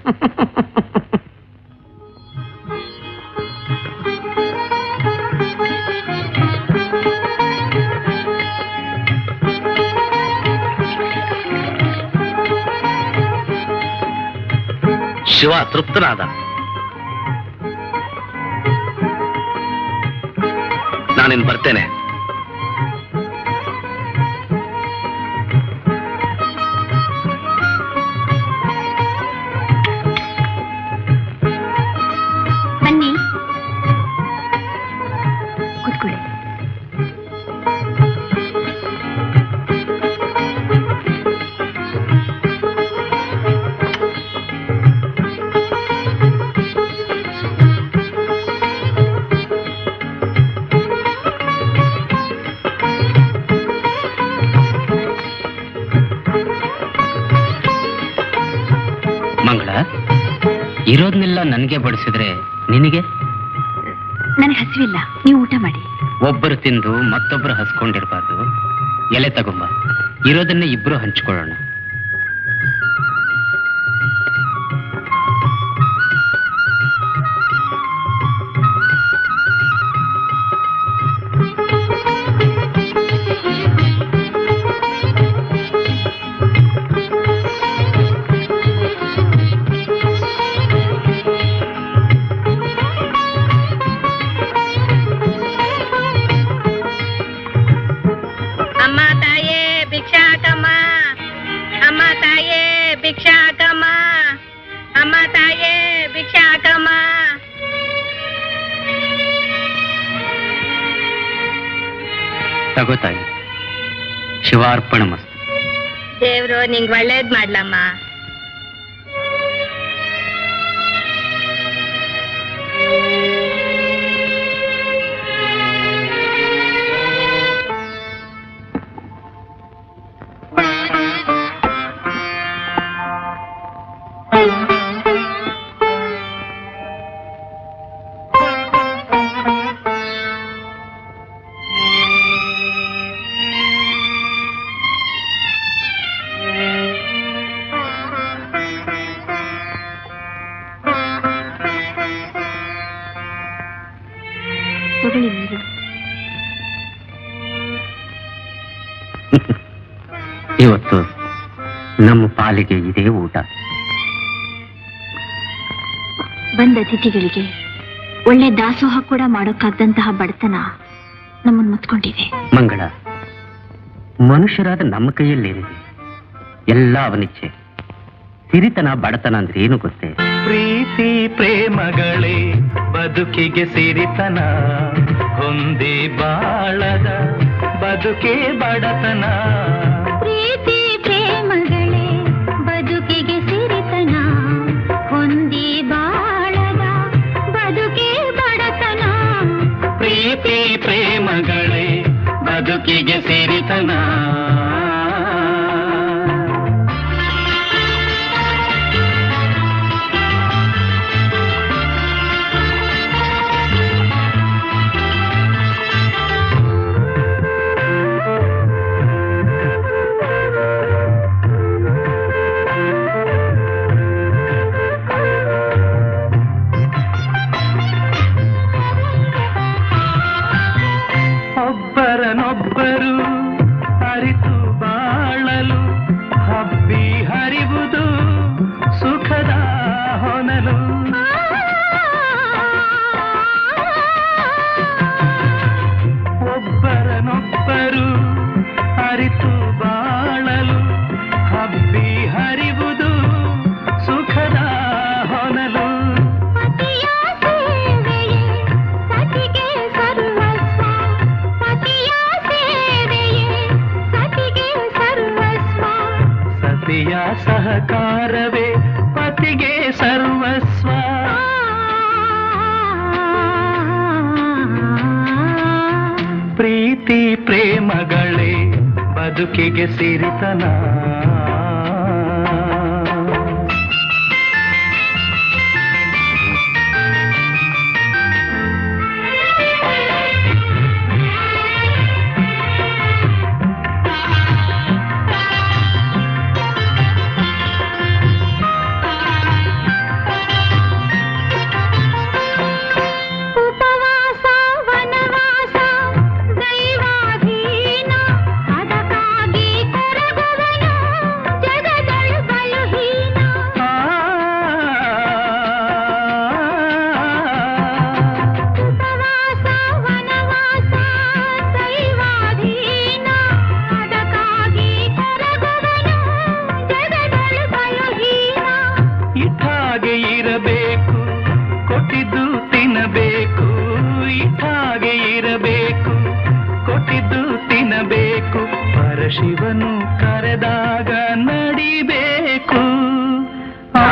ಶಿವ ತೃಪ್ತನಾದ ನಾನಿನ್ ಬರ್ತೇನೆ ಬನ್ನಿ ಕೂತ್ಕೊಳ್ಳಿ ಮಂಗಳ ಇರೋದ್ನೆಲ್ಲ ನನಗೆ ಬಡಿಸಿದ್ರೆ ನಿನಗೆ ನನಗೆ ಹಸಿವಿಲ್ಲ ನೀವು ಊಟ ಮಾಡಿ ಒಬ್ಬರು ತಿಂದು ಮತ್ತೊಬ್ಬರು ಹಸ್ಕೊಂಡಿರ್ಬಾರ್ದು ಎಲೆ ತಗೊಂಬ ಇರೋದನ್ನೇ ಇಬ್ರು ಹಂಚ್ಕೊಳ್ಳೋಣ ಅಮ್ಮ ತಾಯೇ ಭಿಕ್ಷಾಕಮ್ಮ ಅಮ್ಮ ತಾಯೇ ಭಿಕ್ಷಾಕಮ್ಮ ಅಮ್ಮ ತಾಯೇ ಭಿಕ್ಷಾಕಮ್ಮ ತಗೋತಾಯಿ ಶಿವಾರ್ಪಣ ಮಸ್ತು ದೇವ್ರು ನಿಂಗ್ ಒಳ್ಳೇದ್ ಮಾಡ್ಲಮ್ಮ ತಗೊಳ್ಳಿ ನೀರು ಇವತ್ತು ನಮ್ಮ ಪಾಲಿಗೆ ಇದೇ ಊಟ ಬಂದ ಅತಿಥಿಗಳಿಗೆ ಒಳ್ಳೆ ದಾಸೋಹ ಕೂಡ ಮಾಡೋಕ್ಕಾಗ್ದಂತಹ ಬಡತನ ನಮ್ಮನ್ನು ಮುತ್ಕೊಂಡಿದೆ ಮಂಗಳ ಮನುಷ್ಯರಾದ ನಮ್ಮ ಕೈಯಲ್ಲೇನಿದೆ ಎಲ್ಲ ಅವನಿಚ್ಛೆ ಸಿರಿತನ ಬಡತನ ಅಂದ್ರೆ ಏನು ಗೊತ್ತೇ ಪ್ರೀತಿ ಪ್ರೇಮಗಳೇ ಬದುಕಿಗೆ ಸಿರಿತನ ಹೊಂದಿ ಬಾಳದ ಬದುಕೆ ಬಡತನ ಪ್ರೀತಿ ಪ್ರೇಮಗಳೇ ಬದುಕಿಗೆ ಸಿರಿತನ ಹೊಂದಿ ಬಾಳದ ಬದುಕೆ ಬಡತನ ಪ್ರೀತಿ ಪ್ರೇಮಗಳೇ ಬದುಕಿಗೆ ಸಿರಿತನ ಒಬ್ಬರನೊಬ್ಬರು ಅರಿತು ಬಾಳಲು ಹಬ್ಬಿ ಹರಿವುದು ಸುಖದ ಹೊನಲು ಒಬ್ಬರನೊಬ್ಬರು ಅರಿತು ಬಾಳಲು ಹಬ್ಬಿ ಹರಿವುದು ಸುಖದ ಹೊನಲು ಪತಿಯ ಸೇವೆಯೇ ಸತಿಗೆ ಸರ್ವಸ್ವ ಪತಿಯ ಸೇವೆಯೇ ಸತಿಗೆ ಸರ್ವಸ್ವ ಸತಿಯ ಸಹಕಾರವೇ ಪತಿಗೆ ಸರ್ವಸ್ವ ಪ್ರೀತಿ ಪ್ರೇಮಗಳೇ ಬದುಕಿಗೆ ಸಿರಿತನ ಕೊಟ್ಟಿದ್ದು ತಿನ್ನಬೇಕು ಇಟ್ಟಾಗೆ ಇರಬೇಕು ಕೊಟ್ಟಿದ್ದು ತಿನ್ನಬೇಕು ಪರಶಿವನು ಕರೆದಾಗ ನಡಿಬೇಕು ಆ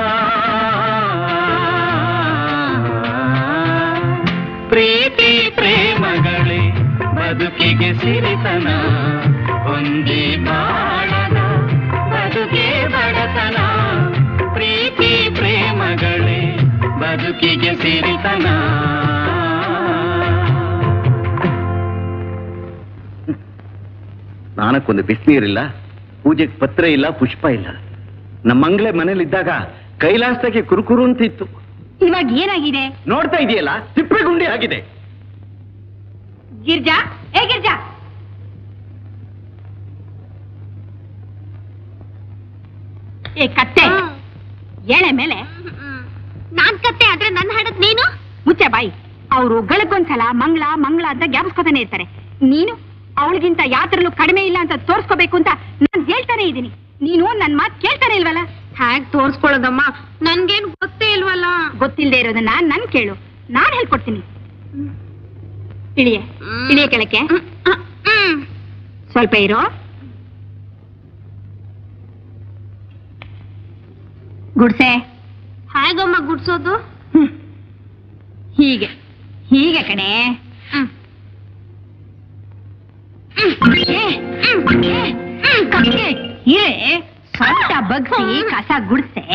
ಪ್ರೀತಿ ಪ್ರೇಮಗಳೇ ಬದುಕಿಗೆ ಸಿರಿತನ ಹೊಂದಿ ಬಾಳನ ಬದುಕೆ ಬಡತನ ಪ್ರೀತಿ ಪ್ರೇಮಗಳೇ ಬದುಕಿಗೆ ಸಿರಿತನ ಸ್ನಾನಕ್ಕೊಂದು ಬಿಸಿನೀರಿಲ್ಲ ಪೂಜೆಗೆ ಪತ್ರ ಇಲ್ಲ ಪುಷ್ಪ ಇಲ್ಲ ನಮ್ಮ ಮಂಗ್ಳೆ ಮನೇಲಿದ್ದಾಗ ಕೈಲಾಸಕ್ಕೆ ಕುರುಕುರು ಅಂತ ಇತ್ತು ಇವಾಗ ಏನಾಗಿದೆ ನೋಡ್ತಾ ಇದೆಯಲ್ಲ ತಿಪ್ಪೆ ಗುಂಡಿ ಆಗಿದೆ ಗಿರ್ಜಾ ಏ ಗಿರ್ಜಾ ಏ ಕತ್ತೆ ಏಳೆ ಮೇಲೆ ನಾನ್ ಕತ್ತೆ ಆದ್ರೆ ನನ್ನ ಹಾಡದ್ ನೀನು ಮುಚ್ಚೆ ಬಾಯಿ ಅವರು ಗಳಿಗೊಂದ್ಸಲ ಮಂಗಳ ಮಂಗಳ ಅಂತ ಜ್ಞಾಪಿಸ್ಕೊತಾನೆ ಇರ್ತಾರೆ ನೀನು ಅವಳಿಗಿಂತ ಯಾತ್ರಲ್ಲೂ ಕಡಿಮೆ ಇಲ್ಲ ಅಂತ ತೋರ್ಸ್ಕೋಬೇಕು ಅಂತ ನಾನ್ ಹೇಳ್ತಾನೆ ಇದ್ದೀನಿ ನೀನು ನನ್ ಮಾತ್ ಕೇಳ್ತಾನೆ ಇಲ್ವಲ್ಲ ಹ್ಯಾಗ್ ತೋರ್ಸ್ಕೊಳ್ಳೋದಮ್ಮ ನನ್ಗೇನ್ ಗೊತ್ತೇ ಇಲ್ವಲ್ಲ ಗೊತ್ತಿಲ್ಲದೆ ಇರೋದನ್ನ ನನ್ ಕೇಳು ನಾನ್ ಹೇಳ್ಕೊಡ್ತೀನಿ ಇಳಿಯೆ ಇಳಿಯ ಕೆಳಕ್ಕೆ ಸ್ವಲ್ಪ ಇರೋ ಗುಡ್ಸೆ ಹೇಗಮ್ಮ ಗುಡ್ಸೋದು ಹ್ಮ್. ಹೀಗೆ ಹೀಗೆ ಕಣೆ ಏ, ಏ, ಕಕ್ಕೆ, ಇರೇ ಸೊಂಟ ಬಗ್ಸಿ ಕಸ ಗುಡ್ಸೆ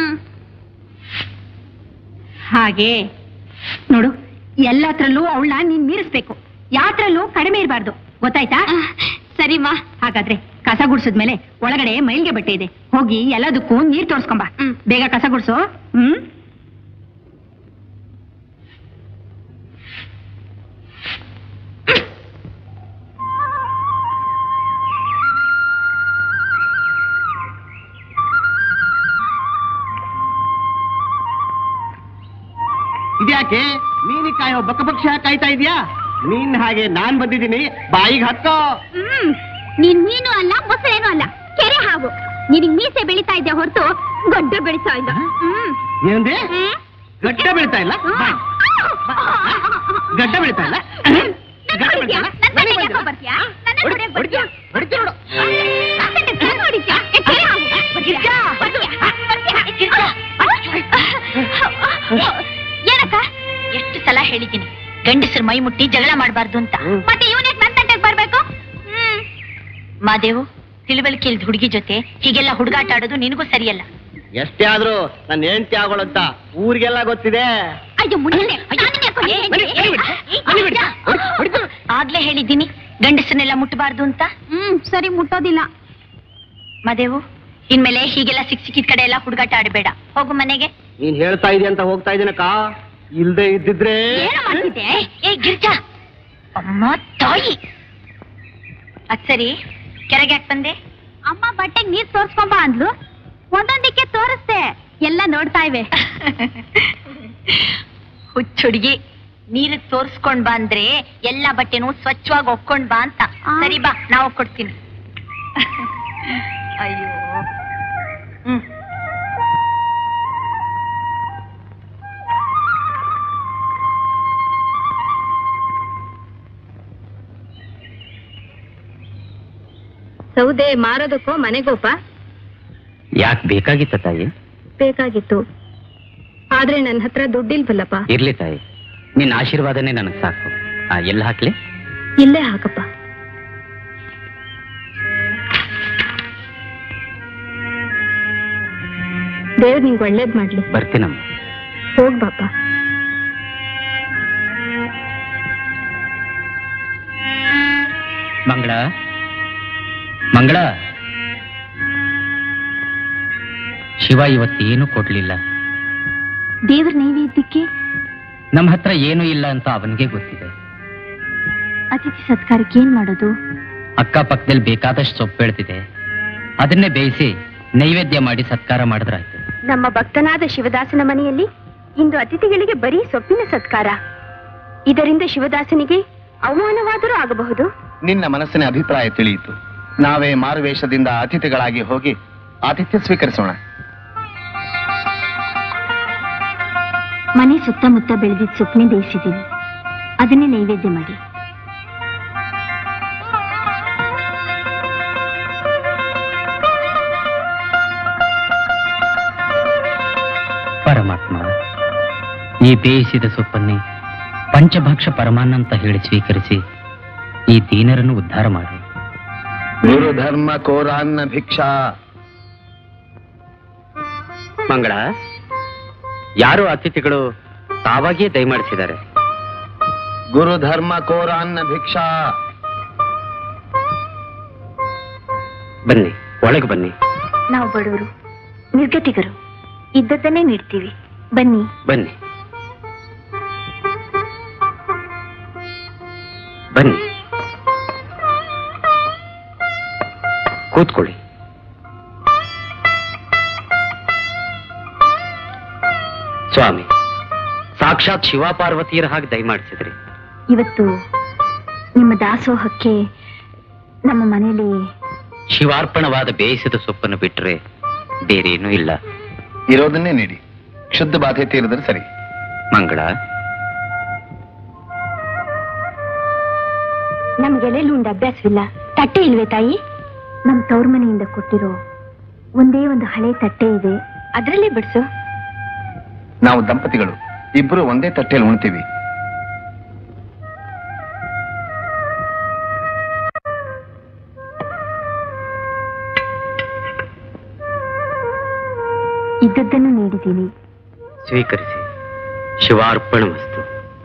ಹಾಗೆ ನೋಡು ಎಲ್ಲತ್ರಲ್ಲೂ ಅವಳನ್ನ ನೀನ್ ಮೀರಿಸ್ಬೇಕು ಯಾತ್ರಲ್ಲೂ ಕಡಿಮೆ ಇರಬಾರ್ದು ಗೊತ್ತಾಯ್ತಾ ಸರಿಮ್ಮ ಹಾಗಾದ್ರೆ ಕಸ ಗುಡ್ಸದ್ಮೇಲೆ ಒಳಗಡೆ ಮೈಲ್ಗೆ ಬಟ್ಟೆ ಇದೆ ಹೋಗಿ ಎಲ್ಲದಕ್ಕೂ ನೀರ್ ತೋರ್ಸ್ಕೊಂಬ ಹ್ಮ್. ಬೇಗ ಕಸ ಗುಡ್ಸು ಹ್ಮ್ ಇದ್ಯಾಕೆ ಮೀನಿ ಕಾಯೋ ಬಕಪಕ್ಷ ಕಾಯ್ತಾ ಇದೀಯಾ ನೀನ್ ಹಾಗೆ ನಾನ್ ಬಂದಿದ್ದೀನಿ ಬಾಯಿಗೆ ಹತ್ತೋ ಹ್ಮ್ ನೀನ್ ನೀನು ಅಲ್ಲ ಮೊಸರೇನು ಅಲ್ಲ ಕೆರೆ ಹಾವು ನಿನಗ್ ಮೀಸೆ ಬೆಳಿತಾ ಇದ್ದೆ ಹೊರತು ಗಡ್ಡ ಬೆಳಿತಾ ಇದ್ದ ಹ್ಮ್ ಏನಂದೆ ಹ್ಮ್? ಗಡ್ಡ ಬೆಳಿತಾ ಇಲ್ಲ ಬಾ. ಗಡ್ಡ ಬೆಳಿತಾ ಇಲ್ಲ ನನ್ ಗಡ್ಡ ಹೊಡಿತ್ಯಾ? ಬೆಳಿತಾ ಇಲ್ಲ? ನನ್ ನನಗೆ ಮನೆಗೆ ಬರ್ತೀಯಾ? ಯಾಕೋ ಬರ್ತೀಯಾ? ನನ್ನ ಹೊಡಿ- ಹೊಡೆಯಕ್ ಹೊಡಿತೀಯ? ಬರ್ತೀಯಾ? ಹೊಡಿತೀಯ ನೋಡು. ನನ್ನ ನನ್ ಹೊಡಿತ್ಯಾ? ಏ, ಕೆರೆ ಹಾವು. ಬರ್ತೀಯಾ? ಬರ್ತೀಯಾ? ಬರ್ತೀಯಾ? ಏನಕ್ಕ ಎಷ್ಟು ಸಲ ಹೇಳಿದ್ದೀನಿ ಗಂಡಸರು ಮೈ ಮುಟ್ಟಿ ಜಗಳ ಮಾಡಬಾರ್ದು ಅಂತ ಮತ್ತೆ ಇವನೇ ನನ್ ತಂಟೆಗೆ ಬರ್ಬೇಕು ಹ್ಮ್ ಮಾದೇವು ತಿಳುವಳಿಕೆ ಇಲ್ದ ಹುಡುಗಿ ಜೊತೆ ಹೀಗೆಲ್ಲ ಹುಡುಗಾಟ ಆಡೋದು ನಿನಗೂ ಸರಿಯಲ್ಲ ಎಷ್ಟೇ ಆದ್ರೂ ನನ್ನ ಹೆಂಡತಿ ಆಗೋಳಂತ ಊರಿಗೆಲ್ಲ ಗೊತ್ತಿದೆ ಅಯ್ಯೋ ಮುಂದೆ ಆಗ್ಲೇ ಹೇಳಿದ್ದೀನಿ ಗಂಡಸನ್ನೆಲ್ಲ ಮುಟ್ಟಬಾರ್ದು ಅಂತ ಹ್ಮ್ ಸರಿ ಮುಟ್ಟೋದಿಲ್ಲ ಮದೇವು ಇನ್ಮೇಲೆ ಹೀಗೆಲ್ಲ ಸಿಕ್ ಸಿಕ್ಕಿದ ಕಡೆ ಎಲ್ಲ ಹುಡುಗಾಟ ಆಡಬೇಡ ಹೋಗು ಮನೆಗೆ ನೀನ್ ಹೇಳ್ತಾ ಇದೀಯ ಅಂತ ಹೋಗ್ತಾ ಇದೀನಕ್ಕ ಇಲ್ದೇ ಇದ್ದಿದ್ರೆ ಏನು ಮಾಡ್ತಿದ್ದೆ ಏ ಗಿರ್ಜಾ ಅಮ್ಮ ತಾಯಿ ಅದ್ ಸರಿ ಕೆರೆಗೆ ಯಾಕೆ ಬಂದೆ ಅಮ್ಮ ಬಟ್ಟೆಗೆ ನೀರ್ ತೋರ್ಸ್ಕೊಂಬ ಅಂದ್ಲು ಒಂದೊಂದಕ್ಕೆ ತೋರಿಸ್ದೆ ಎಲ್ಲ ನೋಡ್ತಾ ಇವೆ ಹುಚ್ಚುಡ್ಗಿ ನೀರು ತೋರ್ಸ್ಕೊಂಡ್ ಬಾ ಅಂದ್ರೆ ಎಲ್ಲ ಬಟ್ಟೆನೂ ಸ್ವಚ್ಛವಾಗಿ ಒಕ್ಕೊಂಡ್ ಬಾ ಅಂತ ಸರಿ ಬಾ ನಾವು ಕೊಡ್ತೀನಿ ಅಯ್ಯೋ ಹ್ಮ್ ಸೌದೆ ಮಾರೋದಕ್ಕೋ ಮನೆಗೋಪ ಯಾಕೆ ಬೇಕಾಗಿತ್ತ ತಾಯಿ ಬೇಕಾಗಿತ್ತು ಆದ್ರೆ ನನ್ನ ಹತ್ರ ದುಡ್ಡಿಲ್ವಲ್ಲಪ್ಪ ಇರ್ಲಿ ತಾಯಿ ನಿನ್ನ ಆಶೀರ್ವಾದನೇ ನನಗೆ ಸಾಕು ಆ, ಎಲ್ಲಿ ಹಾಕ್ಲಿ ಇಲ್ಲೇ ಹಾಕಪ್ಪ ದೇವ್ರು ನಿಂಗೆ ಒಳ್ಳೇದ್ ಮಾಡ್ಲಿ ಬರ್ತೀನಮ್ಮ ಹೋಗ್ ಬಾಪ ಮಂಗಳ ಮಂಗಳ ಶಿವ ಇವತ್ತೇನು ಕೊಡ್ಲಿಲ್ಲ ದೇವ್ರ ನೈವೇದ್ಯಕ್ಕೆ ನಮ್ಮ ಹತ್ರ ಏನೂ ಇಲ್ಲ ಅಂತ ಅವನಿಗೆ ಗೊತ್ತಿದೆ ಅತಿಥಿ ಸತ್ಕಾರಕ್ಕೆ ಏನ್ ಮಾಡೋದು ಅಕ್ಕಪಕ್ಕದಲ್ಲಿ ಬೇಕಾದಷ್ಟು ಸೊಪ್ಪು ಬೆಳೆದಿದೆ ಅದನ್ನೇ ಬೇಯಿಸಿ ನೈವೇದ್ಯ ಮಾಡಿ ಸತ್ಕಾರ ಮಾಡಿದ್ರಾಯ್ತು ನಮ್ಮ ಭಕ್ತನಾದ ಶಿವದಾಸನ ಮನೆಯಲ್ಲಿ ಇಂದು ಅತಿಥಿಗಳಿಗೆ ಬರೀ ಸೊಪ್ಪಿನ ಸತ್ಕಾರ ಇದರಿಂದ ಶಿವದಾಸನಿಗೆ ಅವಮಾನವಾದರೂ ಆಗಬಹುದು ನಿನ್ನ ಮನಸ್ಸಿನ ಅಭಿಪ್ರಾಯ ತಿಳಿಯಿತು ನಾವೇ ಮಾರುವೇಷದಿಂದ ಅತಿಥಿಗಳಾಗಿ ಹೋಗಿ ಆತಿಥ್ಯ ಸ್ವೀಕರಿಸೋಣ ಮನೆ ಸುತ್ತಮುತ್ತ ಬೆಳೆದಿದ್ದ ಸೊಪ್ಪನೆ ಬೇಯಿಸಿದ್ದೀನಿ ಅದನ್ನೇ ನೈವೇದ್ಯ ಮಾಡಿ ಪರಮಾತ್ಮ ಈ ಬೇಯಿಸಿದ ಸೊಪ್ಪನ್ನೇ ಪಂಚಭಕ್ಷ ಪರಮಾನ್ನ ಅಂತ ಹೇಳಿ ಸ್ವೀಕರಿಸಿ ಈ ದೀನರನ್ನು ಉದ್ಧಾರ ಮಾಡಿ ಗುರು ಧರ್ಮ ಕೋರಾನ್ನ ಭಿಕ್ಷಾ ಮಂಗಳ ಯಾರು ಅತಿಥಿಗಳು ತಾವಾಗಿಯೇ ದಯಮಾಡಿಸಿದ್ದಾರೆ ಗುರು ಧರ್ಮ ಕೋರಾನ್ನ ಭಿಕ್ಷಾ ಬನ್ನಿ ಒಳಗೆ ಬನ್ನಿ ನಾವು ಬಡವರು ನಿರ್ಗತಿಗರು ಇದ್ದದ್ದನ್ನೇ ನೀಡ್ತೀವಿ ಬನ್ನಿ ಬನ್ನಿ ಬನ್ನಿ ಕೂತ್ಕೊಳ್ಳಿ ಸ್ವಾಮಿ ಸಾಕ್ಷಾತ್ ಶಿವ ಪಾರ್ವತಿಯರ ಹಾಗೆ ದಯಮಾಡಿಸಿದ್ರಿ ಇವತ್ತು ನಿಮ್ಮ ದಾಸೋಹಕ್ಕೆ ನಮ್ಮ ಮನೆಯಲ್ಲಿ ಶಿವಾರ್ಪಣವಾದ ಬೇಯಿಸಿದ ಸೊಪ್ಪನ್ನು ಬಿಟ್ಟರೆ ಬೇರೇನೂ ಇಲ್ಲ ಇರೋದನ್ನೇ ನೀಡಿ ಕ್ಷುದ್ಧ ಬಾಧೆ ತೀರಿದ್ರೆ ಸರಿ ಮಂಗಳ ನಮ್ಗೆಲೆಲ್ಲೂ ಒಂದು ಅಭ್ಯಾಸವಿಲ್ಲ ತಟ್ಟೆ ಇಲ್ವೇ ತಾಯಿ ನಮ್ ತವ್ರ ಮನೆಯಿಂದ ಕೊಟ್ಟಿರೋ ಒಂದೇ ಒಂದು ಹಳೆ ತಟ್ಟೆ ಇದೆ ಅದರಲ್ಲೇ ಬಿಡ್ಸು ನಾವು ದಂಪತಿಗಳು ಇಬ್ರು ಒಂದೇ ತಟ್ಟೆಯಲ್ಲಿ ಉಣ್ತೀವಿ ಇದ್ದದ್ದನ್ನು ನೀಡಿದ್ದೀನಿ ಸ್ವೀಕರಿಸಿ ಶಿವಾರ್ಪಣ ವಸ್ತು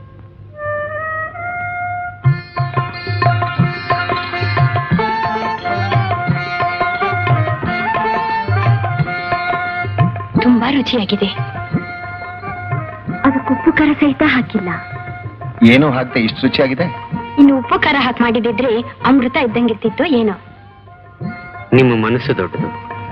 ತುಂಬಾ ರುಚಿಯಾಗಿದೆ ಅದಕ್ಕೆ ಉಪ್ಪು ಖಾರ ಸಹಿತ ಹಾಕಿಲ್ಲ ಏನೂ ಹಾಕ್ದೆ ಇಷ್ಟು ರುಚಿಯಾಗಿದೆ ಇನ್ನು ಉಪ್ಪು ಖಾರ ಹಾಕಿ ಮಾಡಿದಿದ್ರೆ ಅಮೃತ ಇದ್ದಂಗಿರ್ತಿತ್ತು ಏನೋ ನಿಮ್ಮ ಮನಸ್ಸು ದೊಡ್ಡದು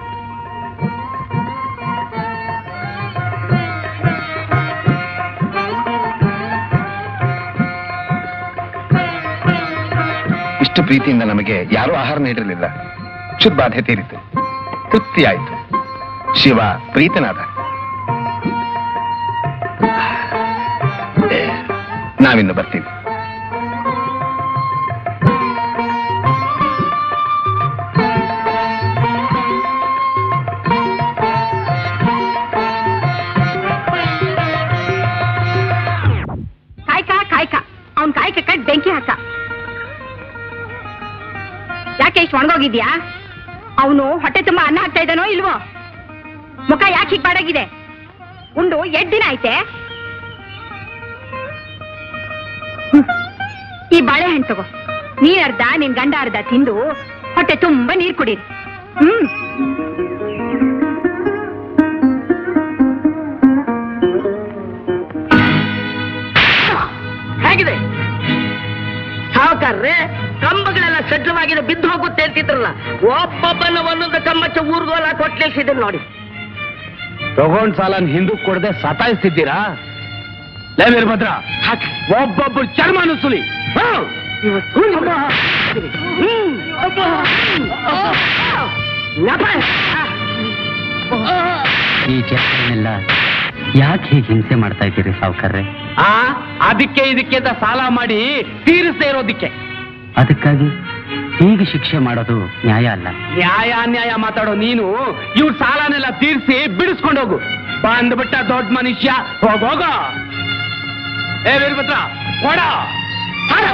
ಇಷ್ಟು ಪ್ರೀತಿಯಿಂದ ನಮಗೆ ಯಾರೂ ಆಹಾರ ನೀಡಿರಲಿಲ್ಲ ಕ್ಷುದ್ ಬಾಧೆ ತೀರಿತು ತೃಪ್ತಿ ಆಯಿತು ಶಿವ ಪ್ರೀತನಾದ ನಾವಿನ್ನು ಬರ್ತೀವಿ ಕಾಯ್ಕ ಕಾಯ್ಕ ಅವ್ನ್ ಕಾಯ್ಕ ಕಟ್ ಬೆಂಕಿ ಹಾಕ ಯಾಕೆ ಇಷ್ಟು ಒಣಗೋಗಿದ್ಯಾ ಅವನು ಹೊಟ್ಟೆ ತುಂಬಾ ಅನ್ನ ಹಾಕ್ತಾ ಇದ್ದಾನೋ ಇಲ್ವೋ ಮುಖ ಯಾಕೆ ಹೀಗ್ ಬಾಡಾಗಿದೆ ಉಂಡು ಎಷ್ಟ್ ದಿನ ಐತೆ ಹ್ಮ್. ಈ ಬಾಳೆಹಣ್ಣು ತಗೋ ನೀನ್ ಅರ್ಧ ನಿನ್ ಗಂಡ ಅರ್ಧ ತಿಂದು ಹೊಟ್ಟೆ ತುಂಬಾ ನೀರ್ ಕುಡೀರಿ ಹ್ಮ್ ಹೇಗಿದೆ ಸಾವುಕಾರ್ರೆ ಕಂಬಗಳೆಲ್ಲ ಸಜ್ಜವಾಗಿದೆ ಬಿದ್ದು ಹೋಗುತ್ತೆ ಅಂತಿದ್ರಲ್ಲ ಒಬ್ಬೊಬ್ಬನ ಒಂದೊಂದು ಕಮ್ಮಚ್ಚ ಊರ್ಗೋಲ ಕೊಟ್ಲಿಸಿದ್ರು ನೋಡಿ ತಗೊಂಡ್ ಸಾಲನ್ ಹಿಂದಕ್ಕೆ ಕೊಡದೆ ಸತಾಯಿಸ್ತಿದ್ದೀರಾ ಲೇ ವೀರಭದ್ರ ಒಬ್ಬೊಬ್ಬರು ಚರ್ಮನು ಸುಲಿ ಈ ಚರ್ಚೆಯನ್ನೆಲ್ಲ ಯಾಕೆ ಹೀಗೆ ಹಿಂಸೆ ಮಾಡ್ತಾ ಇದ್ದೀರಿ ಸಾವುಕಾರ್ರೆ ಆ ಅದಕ್ಕೆ ಇದಕ್ಕೆ ಅಂತ ಸಾಲ ಮಾಡಿ ತೀರಿಸದೇ ಇರೋದಿಕ್ಕೆ ಅದಕ್ಕಾಗಿ ಹೀಗೆ ಶಿಕ್ಷೆ ಮಾಡೋದು ನ್ಯಾಯ ಅಲ್ಲ ನ್ಯಾಯ ಅನ್ಯಾಯ ಮಾತಾಡೋ ನೀನು ಇವ್ರ ಸಾಲನೆಲ್ಲ ತೀರಿಸಿ ಬಿಡಿಸ್ಕೊಂಡು ಹೋಗು ಬಂದ್ಬಿಟ್ಟ ದೊಡ್ಡ ಮನುಷ್ಯ ಹೋಗೋಗ ಏ ವೀರಭದ್ರ ಕೊಡ ಹಣ.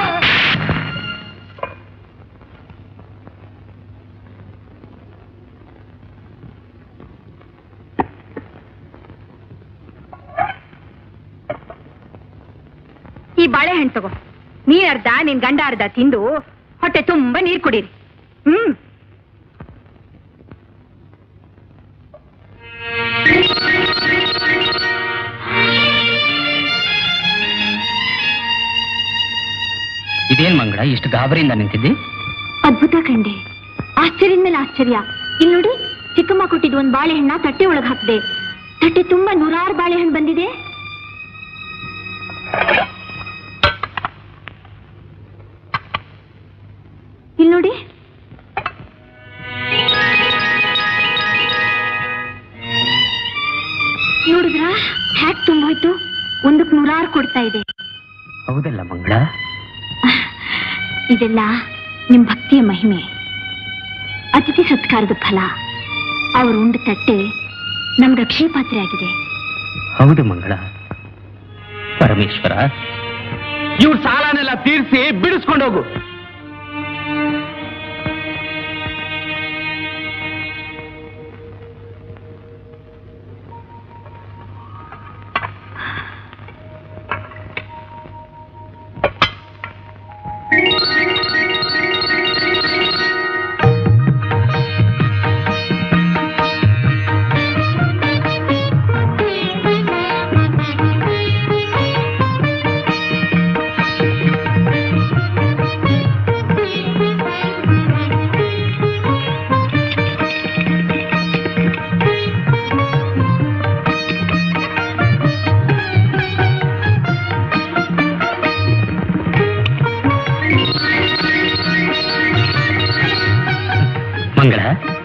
ಈ ಬಾಳೆಹಣ್ಣು ತಗೋ ನೀನ್ ಅರ್ಧ ನಿನ್ ಗಂಡ ಅರ್ಧ ತಿಂದು ಹೊಟ್ಟೆ ತುಂಬಾ ನೀರ್ ಕುಡೀರಿ ಹ್ಮ್ ಇದೇನ್ ಮಂಗಳ ಇಷ್ಟು ಗಾಬರಿಯಿಂದ ನಿಂತಿದ್ದಿ ಅದ್ಭುತ ಕಂಡೆ ಆಶ್ಚರ್ಯದ ಮೇಲೆ ಆಶ್ಚರ್ಯ ಇಲ್ಲಿ ನೋಡಿ ಚಿಕ್ಕಮ್ಮ ಕೊಟ್ಟಿದ್ ಒಂದ್ ಬಾಳೆಹಣ್ಣ ತಟ್ಟೆ ಒಳಗ್ ಹಾಕ್ದೆ ತಟ್ಟೆ ತುಂಬಾ ನೂರಾರು ಬಾಳೆಹಣ್ಣು ಬಂದಿದೆ ಇಲ್ಲಿ ನೋಡಿ ನೋಡಿದ್ರಾ ಹ್ಯಾಕ್ ತುಂಬೋಯ್ತು ಕಾರ್ ಕೊಡ್ತಾ ಇದೆ ಹೌದಲ್ಲ ಮಂಗಳ ಇದೆಲ್ಲ ನಿಮ್ ಭಕ್ತಿಯ ಮಹಿಮೆ ಅತಿಥಿ ಸತ್ಕಾರದ ಫಲ ಅವರು ಉಂಡ ತಟ್ಟೆ ನಮ್ಗೆ ಅಕ್ಷಯ ಪಾತ್ರೆ ಆಗಿದೆ ಹೌದು ಮಂಗಳ ಪರಮೇಶ್ವರ ಇವ್ರ ಸಾಲನೆಲ್ಲ ತೀರಿಸಿ ಬಿಡಿಸ್ಕೊಂಡೋಗು ಮಂಗಳ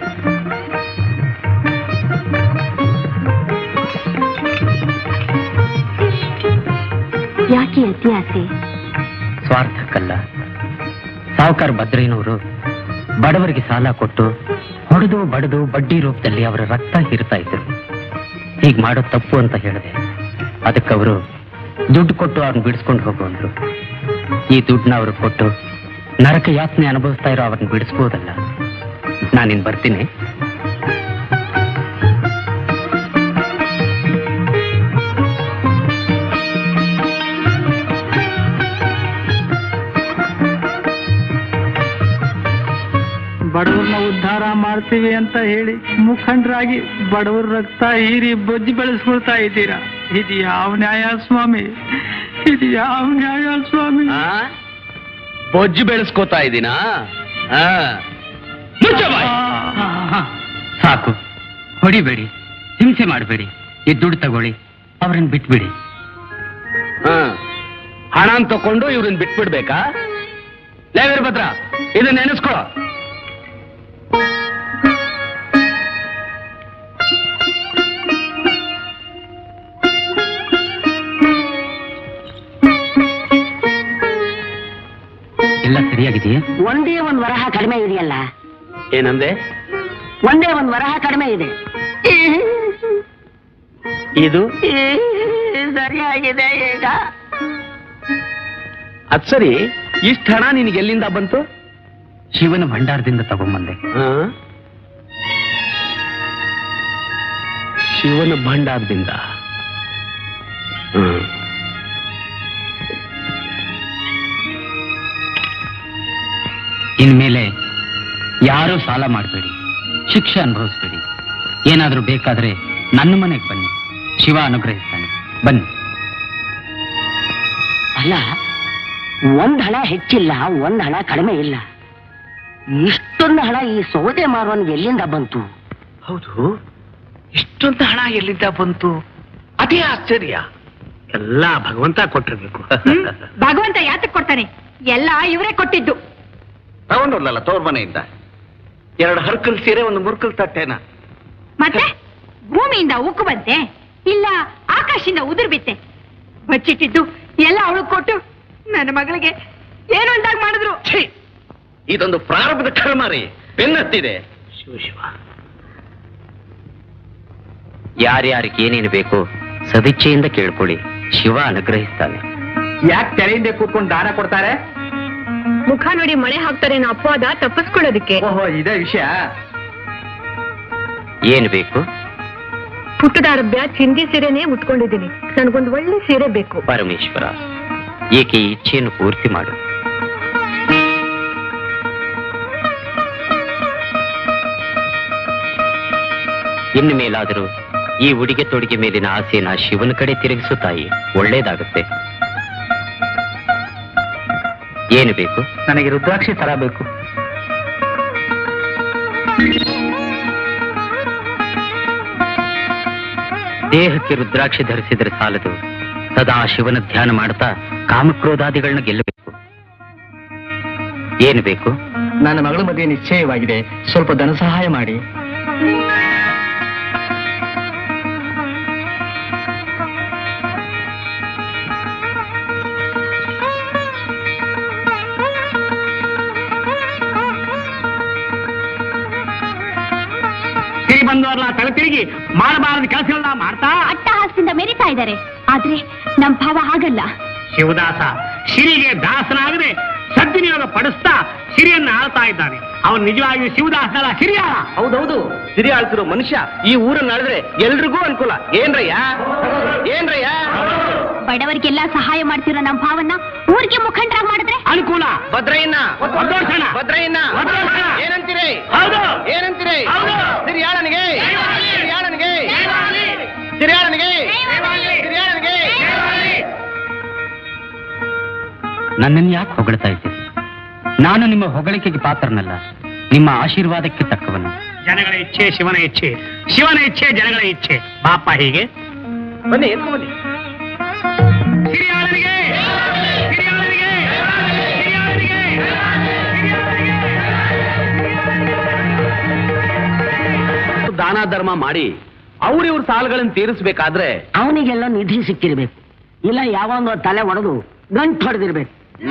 ಯಾಕೆ ಅತಿ ಆಸೆ ಸ್ವಾರ್ಥಕ್ಕಲ್ಲ ಸಾವುಕಾರ ಭದ್ರಯ್ಯನವರು ಬಡವರಿಗೆ ಸಾಲ ಕೊಟ್ಟು ಹೊಡೆದು ಬಡದು ಬಡ್ಡಿ ರೂಪದಲ್ಲಿ ಅವರ ರಕ್ತ ಹೀರ್ತಾ ಇದ್ರು ಹೀಗ್ ಮಾಡೋ ತಪ್ಪು ಅಂತ ಹೇಳಿದೆ ಅದಕ್ಕೆ ಅವರು ದುಡ್ಡು ಕೊಟ್ಟು ಅವ್ರನ್ನ ಬಿಡಿಸ್ಕೊಂಡು ಹೋಗು ಅಂದ್ರು ಈ ದುಡ್ಡನ್ನ ಅವ್ರು ಕೊಟ್ಟು ನರಕ ಯಾತನೆ ಅನುಭವಿಸ್ತಾ ಇರೋ ಅವ್ರನ್ನ ಬಿಡಿಸ್ಬೋದಲ್ಲ ನಾನಿನ್ ಬರ್ತೀನಿ ಬಡವ್ರನ್ನ ಉದ್ಧಾರ ಮಾಡ್ತೀವಿ ಅಂತ ಹೇಳಿ ಮುಖಂಡರಾಗಿ ಬಡವ್ರ ರಕ್ತ ಹೀರಿ ಬೊಜ್ಜಿ ಬೆಳೆಸ್ಕೊಳ್ತಾ ಇದ್ದೀರಾ ಇದು ಯಾವ ನ್ಯಾಯ ಸ್ವಾಮಿ ಇದು ಯಾವ ನ್ಯಾಯ ಸ್ವಾಮಿ ಬೊಜ್ಜು ಬೆಳೆಸ್ಕೋತಾ ಇದ್ದೀನಾ ಆ. ಮುಚ್ಚ ಬಾಯ್. ಸಾಕು ಹೊಡಿಬೇಡಿ ಹಿಂಸೆ ಮಾಡಬೇಡಿ ಈ ದುಡ್ಡು ತಗೊಳ್ಳಿ ಅವ್ರನ್ನ ಬಿಟ್ಬಿಡಿ ಹಾ. ಹಣ ತಕೊಂಡು ಇವ್ರನ್ನ ಬಿಟ್ಬಿಡ್ಬೇಕಾ ಲೇ ವೀರಭದ್ರ ಇದನ್ನ ನೆನೆಸ್ಕೊ ಎಲ್ಲ ಸರಿಯಾಗಿದೆಯಾ ಒಂದೇ ಒಂದ್ ವರಹ ಕಡಿಮೆ ಇದೆಯಲ್ಲ ಏನಂದೆ ಒಂದೇ ಒಂದ್ ವರಹ ಕಡಿಮೆ ಇದೆ ಇದು ಸರಿಯಾಗಿದೆ ಈಗ ಅದ್ ಸರಿ ಇಷ್ಟ ಹಣ ನಿನಗೆ ಎಲ್ಲಿಂದ ಬಂತು ಶಿವನ ಭಂಡಾರದಿಂದ ತಗೊಂಬಂದೆ ಆ? ಶಿವನ ಭಂಡಾರದಿಂದ ಹ್ಮ್. ಇನ್ಮೇಲೆ ಯಾರೂ ಸಾಲ ಮಾಡಬೇಡಿ ಶಿಕ್ಷೆ ಅನುಭವಿಸ್ಬೇಡಿ ಏನಾದ್ರೂ ಬೇಕಾದ್ರೆ ನನ್ನ ಮನೆಗೆ ಬನ್ನಿ ಶಿವ ಅನುಗ್ರಹಿಸ್ತಾನೆ ಬನ್ನಿ ಅಲ್ಲ ಒಂದ್ ಹಣ ಹೆಚ್ಚಿಲ್ಲ ಒಂದ್ ಹಣ ಕಡಿಮೆ ಇಲ್ಲ ಇಷ್ಟೊಂದು ಹಣ ಈ ಸೌದೆ ಮಾರುವನ್ಗೆ ಎಲ್ಲಿಂದ ಬಂತು ಹೌದು ಇಷ್ಟೊಂದು ಹಣ ಎಲ್ಲಿಂದ ಬಂತು ಅದೇ ಆಶ್ಚರ್ಯ ಎಲ್ಲ ಭಗವಂತ ಕೊಟ್ಟಿರ್ಬೇಕು ಹ್ಮ್? ಭಗವಂತ ಯಾತಕ್ ಕೊಡ್ತಾನೆ ಎಲ್ಲ ಇವರೇ ಕೊಟ್ಟಿದ್ದು ತಗೊಂಡಲ್ಲ ತೋರ್ ಮನೆಯಿಂದ ಎರಡು ಹರ್ಕಲ್ ಸೀರೆ ಒಂದು ಮುರ್ಕಲ್ ತಟ್ಟೆನ ಮತ್ತೆ ಭೂಮಿಯಿಂದ ಉಕ್ಕು ಬಂತೆ ಇಲ್ಲ ಆಕಾಶದಿಂದ ಉದುರು ಬಿತ್ತೆ ಬಚ್ಚಿಟ್ಟಿದ್ದು ಎಲ್ಲ ಅವಳು ಕೊಟ್ಟು ನನ್ನ ಮಗಳಿಗೆ ಏನು ಅಂದಾಗ ಮಾಡಿದ್ರು ಛೀ ಇದೊಂದು ಪ್ರಾರಂಭದ ಕರ್ಮ ರೀ ಬೆನ್ನತ್ತಿದೆ ಶಿವ ಶಿವ ಯಾರ್ಯಾರಿಗೆ ಏನೇನು ಬೇಕೋ ಸದಿಚ್ಛೆಯಿಂದ ಕೇಳ್ಕೊಳ್ಳಿ ಶಿವ ಅನುಗ್ರಹಿಸ್ತಾನೆ ಯಾಕೆ ತೆರೆಯಿಂದ ಕೂತ್ಕೊಂಡು ದಾನ ಕೊಡ್ತಾರೆ ಮುಖ ನೋಡಿ ಮಳೆ ಹಾಕ್ತಾರೆ ಅನ್ನೋ ಅಪವಾದ ತಪ್ಪಿಸ್ಕೊಳ್ಳೋದಕ್ಕೆ ಓಹೋ ಇದೇ ವಿಷಯ ಏನು ಬೇಕು ಪುಟ್ಟದಾರಭ್ಯ ಚಿಂದಿ ಸೀರೆನೇ ಉಟ್ಕೊಂಡಿದ್ದೀನಿ ನನಗೊಂದು ಒಳ್ಳೆ ಸೀರೆ ಬೇಕು ಪರಮೇಶ್ವರ ಏಕೆ ಈ ಇಚ್ಛೆಯನ್ನು ಪೂರ್ತಿ ಮಾಡು ಇನ್ನು ಮೇಲಾದರೂ ಈ ಉಡುಗೆ ತೊಡುಗೆ ಮೇಲಿನ ಆಸೆನ ಶಿವನ ಕಡೆ ತಿರುಗಿಸು ತಾಯಿ ಒಳ್ಳೇದಾಗುತ್ತೆ ಏನು ಬೇಕು ನನಗೆ ರುದ್ರಾಕ್ಷಿ ಸರ ಬೇಕು ದೇಹಕ್ಕೆ ರುದ್ರಾಕ್ಷಿ ಧರಿಸಿದರೆ ಸಾಲದು ಸದಾ ಶಿವನ ಧ್ಯಾನ ಮಾಡ್ತಾ ಕಾಮಕ್ರೋಧಾದಿಗಳನ್ನ ಗೆಲ್ಲಬೇಕು ಏನು ಬೇಕು ನನ್ನ ಮಗಳ ಮದುವೆ ನಿಶ್ಚಯವಾಗಿದೆ ಸ್ವಲ್ಪ ಧನ ಸಹಾಯ ಮಾಡಿ ಬಂದವರೆಲ್ಲ ತಲೆ ತಿರುಗಿ ಮಾಡಬಾರದು ಕೆಲಸಗಳನ್ನ ಮಾಡ್ತಾ ಅಟ್ಟಹಾಸದಿಂದ ಮೆರಿತಾ ಇದ್ದಾರೆ ಆದ್ರೆ ನಮ್ ಭಾವ ಹಾಗಲ್ಲ ಶಿವದಾಸ ಸಿರಿಗೆ ದಾಸನಾಗದೆ ಸದ್ವಿನಿಯೋಗ ಪಡಿಸ್ತಾ ಸಿರಿಯನ್ನ ಆಳ್ತಾ ಇದ್ದಾನೆ ಅವನು ನಿಜವಾಗಿಯೂ ಶಿವದಾಸನಲ್ಲ ಸಿರಿಯಾಳ ಹೌದೌದು ಸಿರಿ ಆಳ್ತಿರೋ ಮನುಷ್ಯ ಈ ಊರನ್ನ ಆಳಿದ್ರೆ ಎಲ್ರಿಗೂ ಅನುಕೂಲ ಏನ್ರಯ್ಯ ಏನ್ರಯ್ಯ ಬಡವರಿಗೆಲ್ಲ ಸಹಾಯ ಮಾಡ್ತಿರೋ ನಮ್ ಭಾವನ್ನ ಊರಿಗೆ ಮುಖಂಡರಾಗಿ ಮಾಡಿದ್ರೆ ಅನುಕೂಲ ಭದ್ರಯ್ಯನ ಒದ್ದೋಡ್ಸೋಣ. ಭದ್ರಯ್ಯನ ಒದ್ದೋಡ್ಸೋಣ. ಏನಂತೀರಿ ಹೌದು. ಏನಂತೀರಿ ಹೌದು. ಸಿರಿಯಾಳನಿಗೆ ಸಿರಿಯಾಳನಿಗೆ ಸಿರಿಯಾಳನಿಗೆ ಸಿರಿಯಾಳನಿಗೆ ನನ್ನನ್ನು ಯಾಕೆ ಹೊಗಳ್ತಾ ಇದ್ದೀರಿ ನಾನು ನಿಮ್ಮ ಹೊಗಳಿಕೆಗೆ ಪಾತ್ರನಲ್ಲ ನಿಮ್ಮ ಆಶೀರ್ವಾದಕ್ಕೆ ತಕ್ಕವನು ಜನಗಳ ಇಚ್ಛೆ ಶಿವನ ಇಚ್ಛೆ ಶಿವನ ಇಚ್ಛೆ ಜನಗಳ ಇಚ್ಛೆ ಪಾಪ ಹೀಗೆ ಬನ್ನಿ ಎತ್ಕೊ ಬನ್ನಿ ಸಿರಿಯಾಳನಿಗೆ ಸಿರಿಯಾಳನಿಗೆ ಸಿರಿಯಾಳನಿಗೆ ದಾನ ಧರ್ಮ ಮಾಡಿ ಅವ್ರ ಇವ್ರ ಸಾಲಗಳನ್ನು ತೀರಿಸ್ಬೇಕಾದ್ರೆ ಅವನಿಗೆಲ್ಲ ನಿಧಿ ಸಿಕ್ಕಿರ್ಬೇಕು ಇಲ್ಲ ಯಾವೊಂದು ತಲೆ ಒಡೆದು ಗಂಟು ಹೊಡೆದಿರ್ಬೇಕು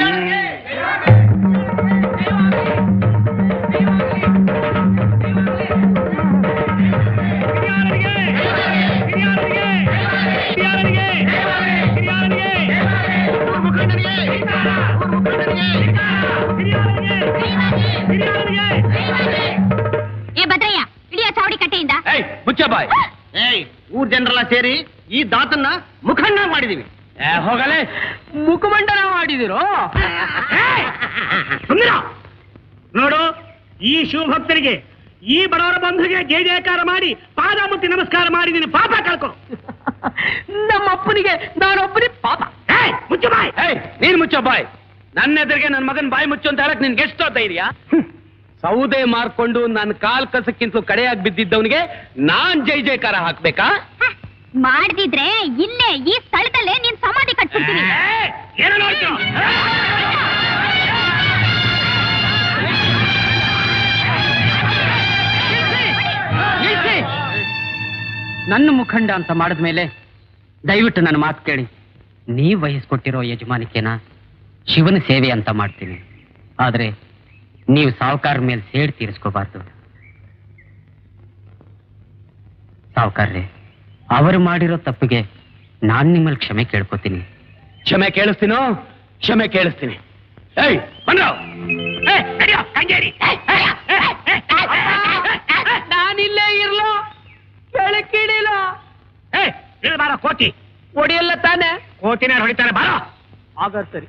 ಏ ಭದ್ರಯ್ಯ ಇಡಿಯ ಚಾವಡಿ ಕಟ್ಟೆಯಿಂದ ಏಯ್ ಮುಚ್ಚ ಬಾಯ್ ಏಯ್ ಊರ್ ಜನರೆಲ್ಲ ಸೇರಿ ಈ ದಾತನ್ನ ಮುಖಂಡ ಮಾಡಿದೀವಿ ಹೋಗಲೇ ಮುಖಮಂಡನ ಮಾಡಿದಿರೋ ಸುಮ್ನಿರು. ನೋಡು ಈ ಶಿವಭಕ್ತರಿಗೆ ಈ ಬಡವರ ಬಂಧುಗೆ ಜಯ ಜಯಕಾರ ಮಾಡಿ ಪಾದ ಮುತ್ತಿ ನಮಸ್ಕಾರ ಮಾಡಿದ್ದೀನಿ ಪಾಪ ಕಳ್ಕೊ ನಮ್ಮ ಅಪ್ಪನಿಗೆ ನಾನೊಬ್ಬನೇ ಪಾಪ ಏಯ್, ಮುಚ್ಚು ಬಾಯ್ ಏಯ್ ನೀನ್ ಮುಚ್ಚ ಬಾಯ್ ನನ್ನ ಎದುರಿಗೆ ನನ್ನ ಮಗನ್ ಬಾಯಿ ಮುಚ್ಚು ಅಂತ ಹೇಳಕ್ ನಿನ್ಗೆ ಎಷ್ಟೋ ಧೈರ್ಯ ಹ್ಮ್. ಸೌದೆ ಮಾರ್ಕೊಂಡು ನನ್ನ ಕಾಲ್ ಕಸಕ್ಕಿಂತಲೂ ಕಡೆಯಾಗಿ ಬಿದ್ದಿದ್ದವನಿಗೆ ನಾನ್ ಜೈ ಜಯಕಾರ ಹಾಕ್ಬೇಕಾ ಮಾಡ್ದಿದ್ರೆ ಇಲ್ಲೇ ಈ ಸ್ಥಳದಲ್ಲೇ ನೀನ್ ಸಮಾಧಿ ಕಟ್ಬಿಡ್ತೀನಿ ಏಯ್, ಏನು ನೋಡ್ತೀಯೋ? ನನ್ನ ಮುಖಂಡ ಅಂತ ಮಾಡಿದ್ಮೇಲೆ ದಯವಿಟ್ಟು ನನ್ನ ಮಾತು ಕೇಳಿ ನೀವು ವಹಿಸ್ಕೊಟ್ಟಿರೋ ಯಜಮಾನಿಕೆನ ಶಿವನ ಸೇವೆ ಅಂತ ಮಾಡ್ತೀನಿ ಆದ್ರೆ ನೀವು ಸಾವುಕಾರ ಮೇಲೆ ಸೇಡ್ ತೀರಿಸ್ಕೋಬಾರ್ದು ಸಾವುಕಾರ್ರೆ ಅವರು ಮಾಡಿರೋ ತಪ್ಪಿಗೆ ನಾನ್ ನಿಮ್ಮಲ್ಲಿ ಕ್ಷಮೆ ಕೇಳ್ಕೊತೀನಿ ಕ್ಷಮೆ ಕೇಳಿಸ್ತೀನೋ ಕ್ಷಮೆ ಕೇಳಿಸ್ತೀನಿ ಏಯ್ ಬಂದ್ರು ಏಯ್, ನಡ್ಯೋ, ಕಂಗೇರಿ. ಏಯ್, ಏಯ್, ಏಯ್, ಏಯ್, ಏಯ್, ನಾನಿಲ್ಲೇ ಇರ್ಲೋ ಕೆಳಕಿಡಿಲ ಏಯ್, ಇಳ್ದು ಬಾರೋ ಕೋತಿ ಒಡಿಯಲ್ಲ ತಾನೆ ಕೋತಿನ ಹೊಡಿತಾರೆ ಬಾರೋ ಆಗ ಸರಿ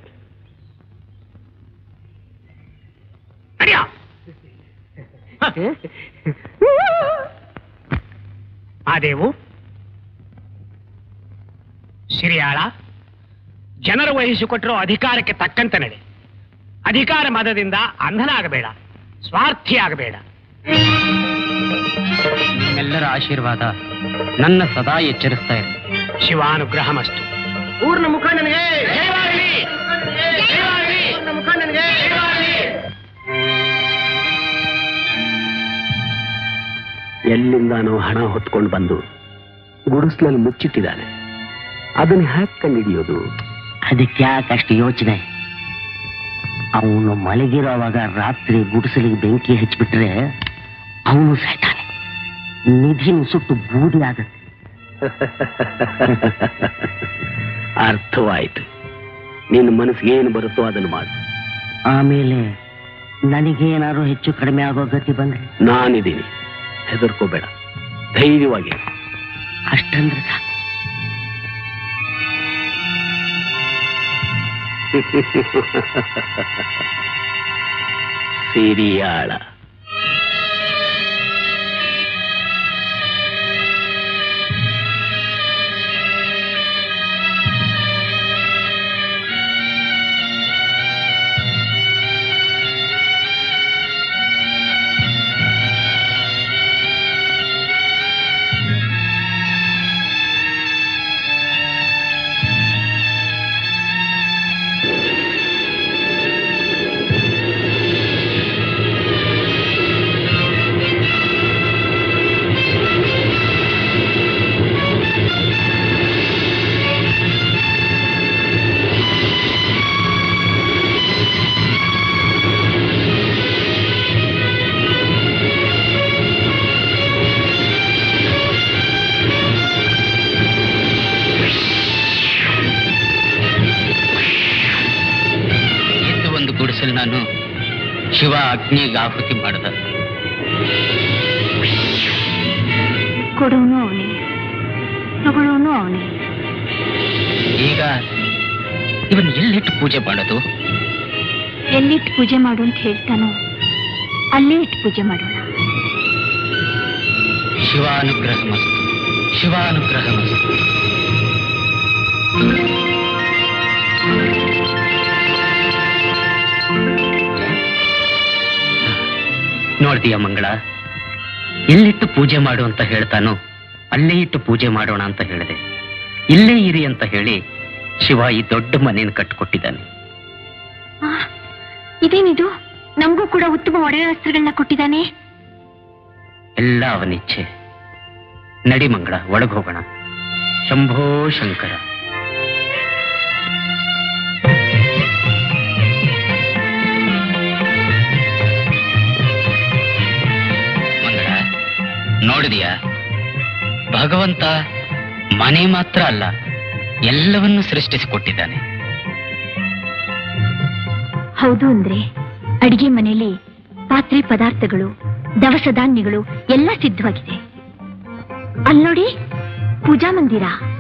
ನಡ್ಯೋ. ಮಾದೇವು ಸಿರಿಯಾಳ ಜನರು ವಹಿಸಿಕೊಟ್ಟಿರೋ ಅಧಿಕಾರಕ್ಕೆ ತಕ್ಕಂತೆ ನಡೆ ಅಧಿಕಾರ ಮದದಿಂದ ಅಂಧನಾಗಬೇಡ ಸ್ವಾರ್ಥಿ ಆಗಬೇಡ ನಿಮ್ಮೆಲ್ಲರ ಆಶೀರ್ವಾದ ನನ್ನ ಸದಾ ಎಚ್ಚರಿಸ್ತಾ ಇರಿ ಶಿವಾನುಗ್ರಹಮಸ್ತು ಊರ್ನ ಮುಖಂಡನಿಗೆ ಊರ್ನ ಮುಖಂಡನಿಗೆ ಎಲ್ಲಿಂದಾನೋ ಹಣ ಹೊತ್ಕೊಂಡು ಬಂದು ಗುಡಿಸ್ಲಲ್ಲಿ ಮುಚ್ಚಿಟ್ಟಿದ್ದಾನೆ ಅದನ್ನ ಹ್ಯಾಕ್ ಕಂಡಿಡಿಯೋದು ಅದಕ್ಕೆ ಯಾಕಷ್ಟು ಯೋಚನೆ ಅವನು ಮಲಗಿರೋವಾಗ ರಾತ್ರಿ ಗುಡಿಸಲಿಗೆ ಬೆಂಕಿ ಹಚ್ಚಿಬಿಟ್ರೆ ಅವನು ಸಾಯ್ತಾನೆ ನಿಧಿನು ಸುಟ್ಟು ಬೂದಿ ಆಗತ್ತೆ ಅರ್ಥವಾಯ್ತು ನಿನ್ನ ಮನಸ್ಸಿಗೆ ಏನು ಬರುತ್ತೋ ಅದನ್ನು ಮಾಡು ಆಮೇಲೆ ನನಗೇನಾದ್ರು ಹೆಚ್ಚು ಕಡಿಮೆ ಆಗೋ ಗತಿ ಬಂದ್ರೆ ನಾನಿದ್ದೀನಿ ಹೆದರ್ಕೋಬೇಡ ಧೈರ್ಯವಾಗಿ ಅಷ್ಟಂದ್ರೆ ಸಾಕು ಸಿರಿಯಾಳ ಏ ಗುಡಿಸಲು ನಾನು ಶಿವ ಅಗ್ನಿಗೆ ಆಹುತಿ ಮಾಡಿದ ಕೊಡೋನು ಅವನೇ ತಗೊಳ್ಳೋನು ಅವನೇ ಈಗ ಇವನ್ ಎಲ್ಲಿಟ್ಟು ಪೂಜೆ ಮಾಡೋದು ಎಲ್ಲಿಟ್ಟು ಪೂಜೆ ಮಾಡು ಅಂತ ಹೇಳ್ತಾನೋ ಅಲ್ಲೇ ಇಟ್ಟು ಪೂಜೆ ಮಾಡೋಣ ಶಿವಾನುಗ್ರಹ ಮಸ್ತು ಶಿವಾನುಗ್ರಹ ಮಸ್ತು ನೋಡ್ತೀಯ ಮಂಗಳ ಎಲ್ಲಿಟ್ಟು ಪೂಜೆ ಮಾಡು ಅಂತ ಹೇಳ್ತಾನೋ ಅಲ್ಲೇ ಇಟ್ಟು ಪೂಜೆ ಮಾಡೋಣ ಅಂತ ಹೇಳಿದೆ ಇಲ್ಲೇ ಇರಿ ಅಂತ ಹೇಳಿ ಶಿವ ಈ ದೊಡ್ಡ ಮನೆಯನ್ನು ಕಟ್ಟಿಕೊಟ್ಟಿದ್ದಾನೆ ಆ, ಇದೇನಿದು ನಮಗೂ ಕೂಡ ಉತ್ತಮ ಒಡೆಯ ವಸ್ತ್ರಗಳನ್ನ ಕೊಟ್ಟಿದ್ದಾನೆ ಎಲ್ಲ ಅವನಿಚ್ಛೆ ನಡಿ ಮಂಗಳ ಒಳಗೆ ಹೋಗೋಣ ಶಂಭೋ ಶಂಕರ ಮಂಗಳ ನೋಡಿದೀಯಾ ಭಗವಂತ ಮನೆ ಮಾತ್ರ ಅಲ್ಲ ಎಲ್ಲವನ್ನೂ ಸೃಷ್ಟಿಸಿಕೊಟ್ಟಿದ್ದಾನೆ ಹೌದು ಅಂದ್ರೆ ಅಡಿಗೆ ಮನೆಯಲ್ಲಿ ಪಾತ್ರೆ ಪದಾರ್ಥಗಳು ದವಸ ಧಾನ್ಯಗಳು ಎಲ್ಲ ಸಿದ್ಧವಾಗಿದೆ ಅಲ್ನೋಡಿ ಪೂಜಾ ಮಂದಿರ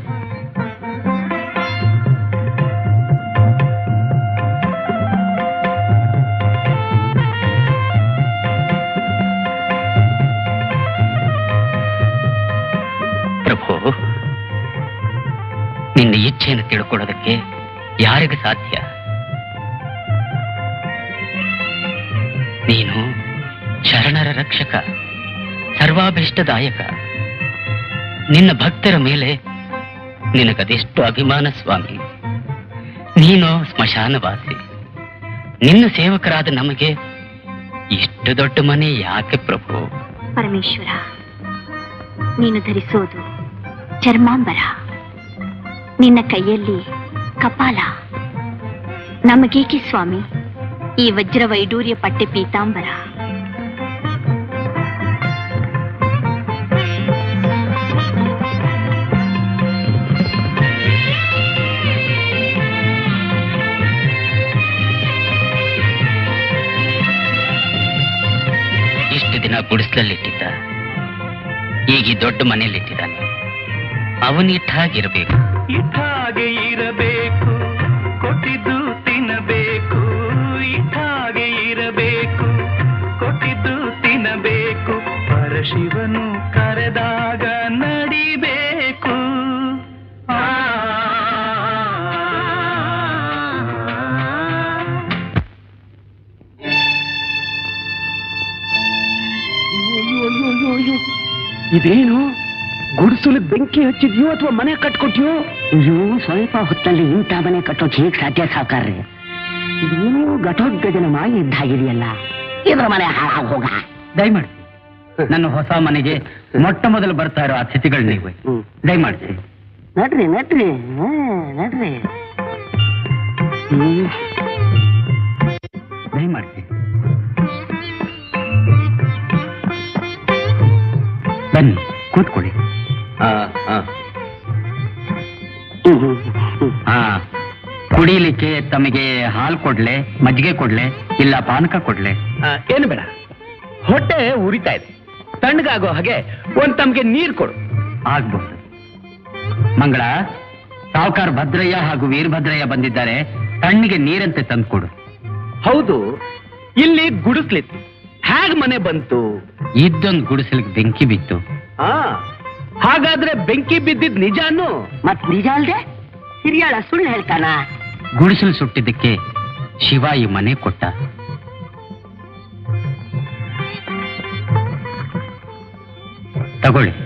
ಪ್ರಭು ನಿನ್ನ ಇಚ್ಛೆಯನ್ನು ತಿಳ್ಕೊಳ್ಳೋದಕ್ಕೆ ಯಾರಿಗೆ ಸಾಧ್ಯ ನೀನು ಶರಣರ ರಕ್ಷಕ ಸರ್ವಾಭೀಷ್ಟದಾಯಕ ನಿನ್ನ ಭಕ್ತರ ಮೇಲೆ ನಿನಗದೆಷ್ಟು ಅಭಿಮಾನ ಸ್ವಾಮಿ ನೀನು ಸ್ಮಶಾನವಾಸಿ ನಿನ್ನ ಸೇವಕರಾದ ನಮಗೆ ಇಷ್ಟು ದೊಡ್ಡ ಮನೆ ಯಾಕೆ ಪ್ರಭು ಪರಮೇಶ್ವರ ನೀನು ಧರಿಸೋದು ಚರ್ಮಾಂಬರ ನಿನ್ನ ಕೈಯಲ್ಲಿ ಕಪಾಲ ನಮಗೇಕೆ ಸ್ವಾಮಿ ಈ ವಜ್ರ ವೈಡೂರ್ಯ ಪಟ್ಟೆ ಪೀತಾಂಬರ ಇಷ್ಟು ದಿನ ಗುಡಿಸ್ಲಲ್ಲಿಟ್ಟಿದ್ದ ಈಗ ಈ ದೊಡ್ಡ ಮನೆಯಲ್ಲಿಟ್ಟಿದ್ದಾನೆ ಅವನಿಟ್ಟ ಹಾಗಿರ್ಬೇಕು ಇಟ್ಟಾಗೆ ಇರಬೇಕು ಕೊಟ್ಟಿದ್ದು ತಿನ್ನಬೇಕು ಇಟ್ಟಾಗೆ ಇರಬೇಕು ಕೊಟ್ಟಿದ್ದು ತಿನ್ನಬೇಕು ಪರಶಿವನು ಕರೆದಾಗ ನಡಿಬೇಕು ಆ ಇದೇನು ಗುಡಿಸಲು ಬೆಂಕಿ ಹಚ್ಚಿದ್ಯೋ ಅಥವಾ ಮನೆ ಕಟ್ಕೊಟ್ಯೋ ಅಯ್ಯೋ ಸ್ವಲ್ಪ ಹೊತ್ತಲ್ಲಿ ಇಂಥ ಮನೆ ಕಟ್ಟೋಕ್ ಹೇಗ್ ಸಾಧ್ಯ ಸಾವುಕಾರ್ರಿ ಇದೇನೋ ಘಟೋದ್ಗಜನ ಮಾಯ ಇದ್ದಾಗಿದೆಯಲ್ಲ ಇದ್ರ ಮನೆ ಹಾಳಾಗ್ ಹೋಗ ದಯಮಾಡಿ ನನ್ನ ಹೊಸ ಮನೆಗೆ ಮೊಟ್ಟ ಮೊದಲು ಬರ್ತಾ ಇರೋ ಅತಿಥಿಗಳು ನೀವು ದಯಮಾಡಿಸಿ ನಡ್ರಿ ನಡ್ರಿ ಹಾ, ನಡ್ರಿ ಹ್ಮ್ ದಯಮಾಡಿಸಿ ಬನ್ನಿ ಕೂತ್ಕೊಳ್ಳಿ ಹಾ ಕುಡಿಲಿಕ್ಕೆ ತಮಗೆ ಹಾಲು ಕೊಡ್ಲೆ ಮಜ್ಜಿಗೆ ಕೊಡ್ಲೆ ಇಲ್ಲ ಪಾನಕ ಕೊಡ್ಲೆ ಆ, ಏನು ಬೇಡ ಹೊಟ್ಟೆ ಉರಿತಾ ಇದೆ ತಣ್ಣಗಾಗೋ ಹಾಗೆ ಒಂದ್ ತಮ್ಗೆ ನೀರ್ ಕೊಡು ಆಗ್ಬಹುದು ಮಂಗಳ ಸಾವುಕಾರ ಭದ್ರಯ್ಯ ಹಾಗೂ ವೀರಭದ್ರಯ್ಯ ಬಂದಿದ್ದಾರೆ ತಣ್ಣಿಗೆ ನೀರಂತೆ ತಂದ್ಕೊಡು ಹೌದು ಇಲ್ಲಿ ಗುಡಿಸ್ಲಿತ್ತು ಹೇಗ್ ಮನೆ ಬಂತು ಇದ್ದೊಂದು ಗುಡಿಸಲಿಗೆ ಬೆಂಕಿ ಬಿತ್ತು ಆ ಹಾಗಾದ್ರೆ ಬೆಂಕಿ ಬಿದ್ದಿದ್ ನಿಜಾನು ಮತ್ ನಿಜ ಅಲ್ದೆ ಹಿರಿಯಾಳ ಸುಳ್ಳು ಹೇಳ್ತಾನ ಗುಡಿಸಲು ಸುಟ್ಟಿದ್ದಕ್ಕೆ ಶಿವ ಈ ಮನೆ ಕೊಟ್ಟ ತಗೊಳ್ಳಿ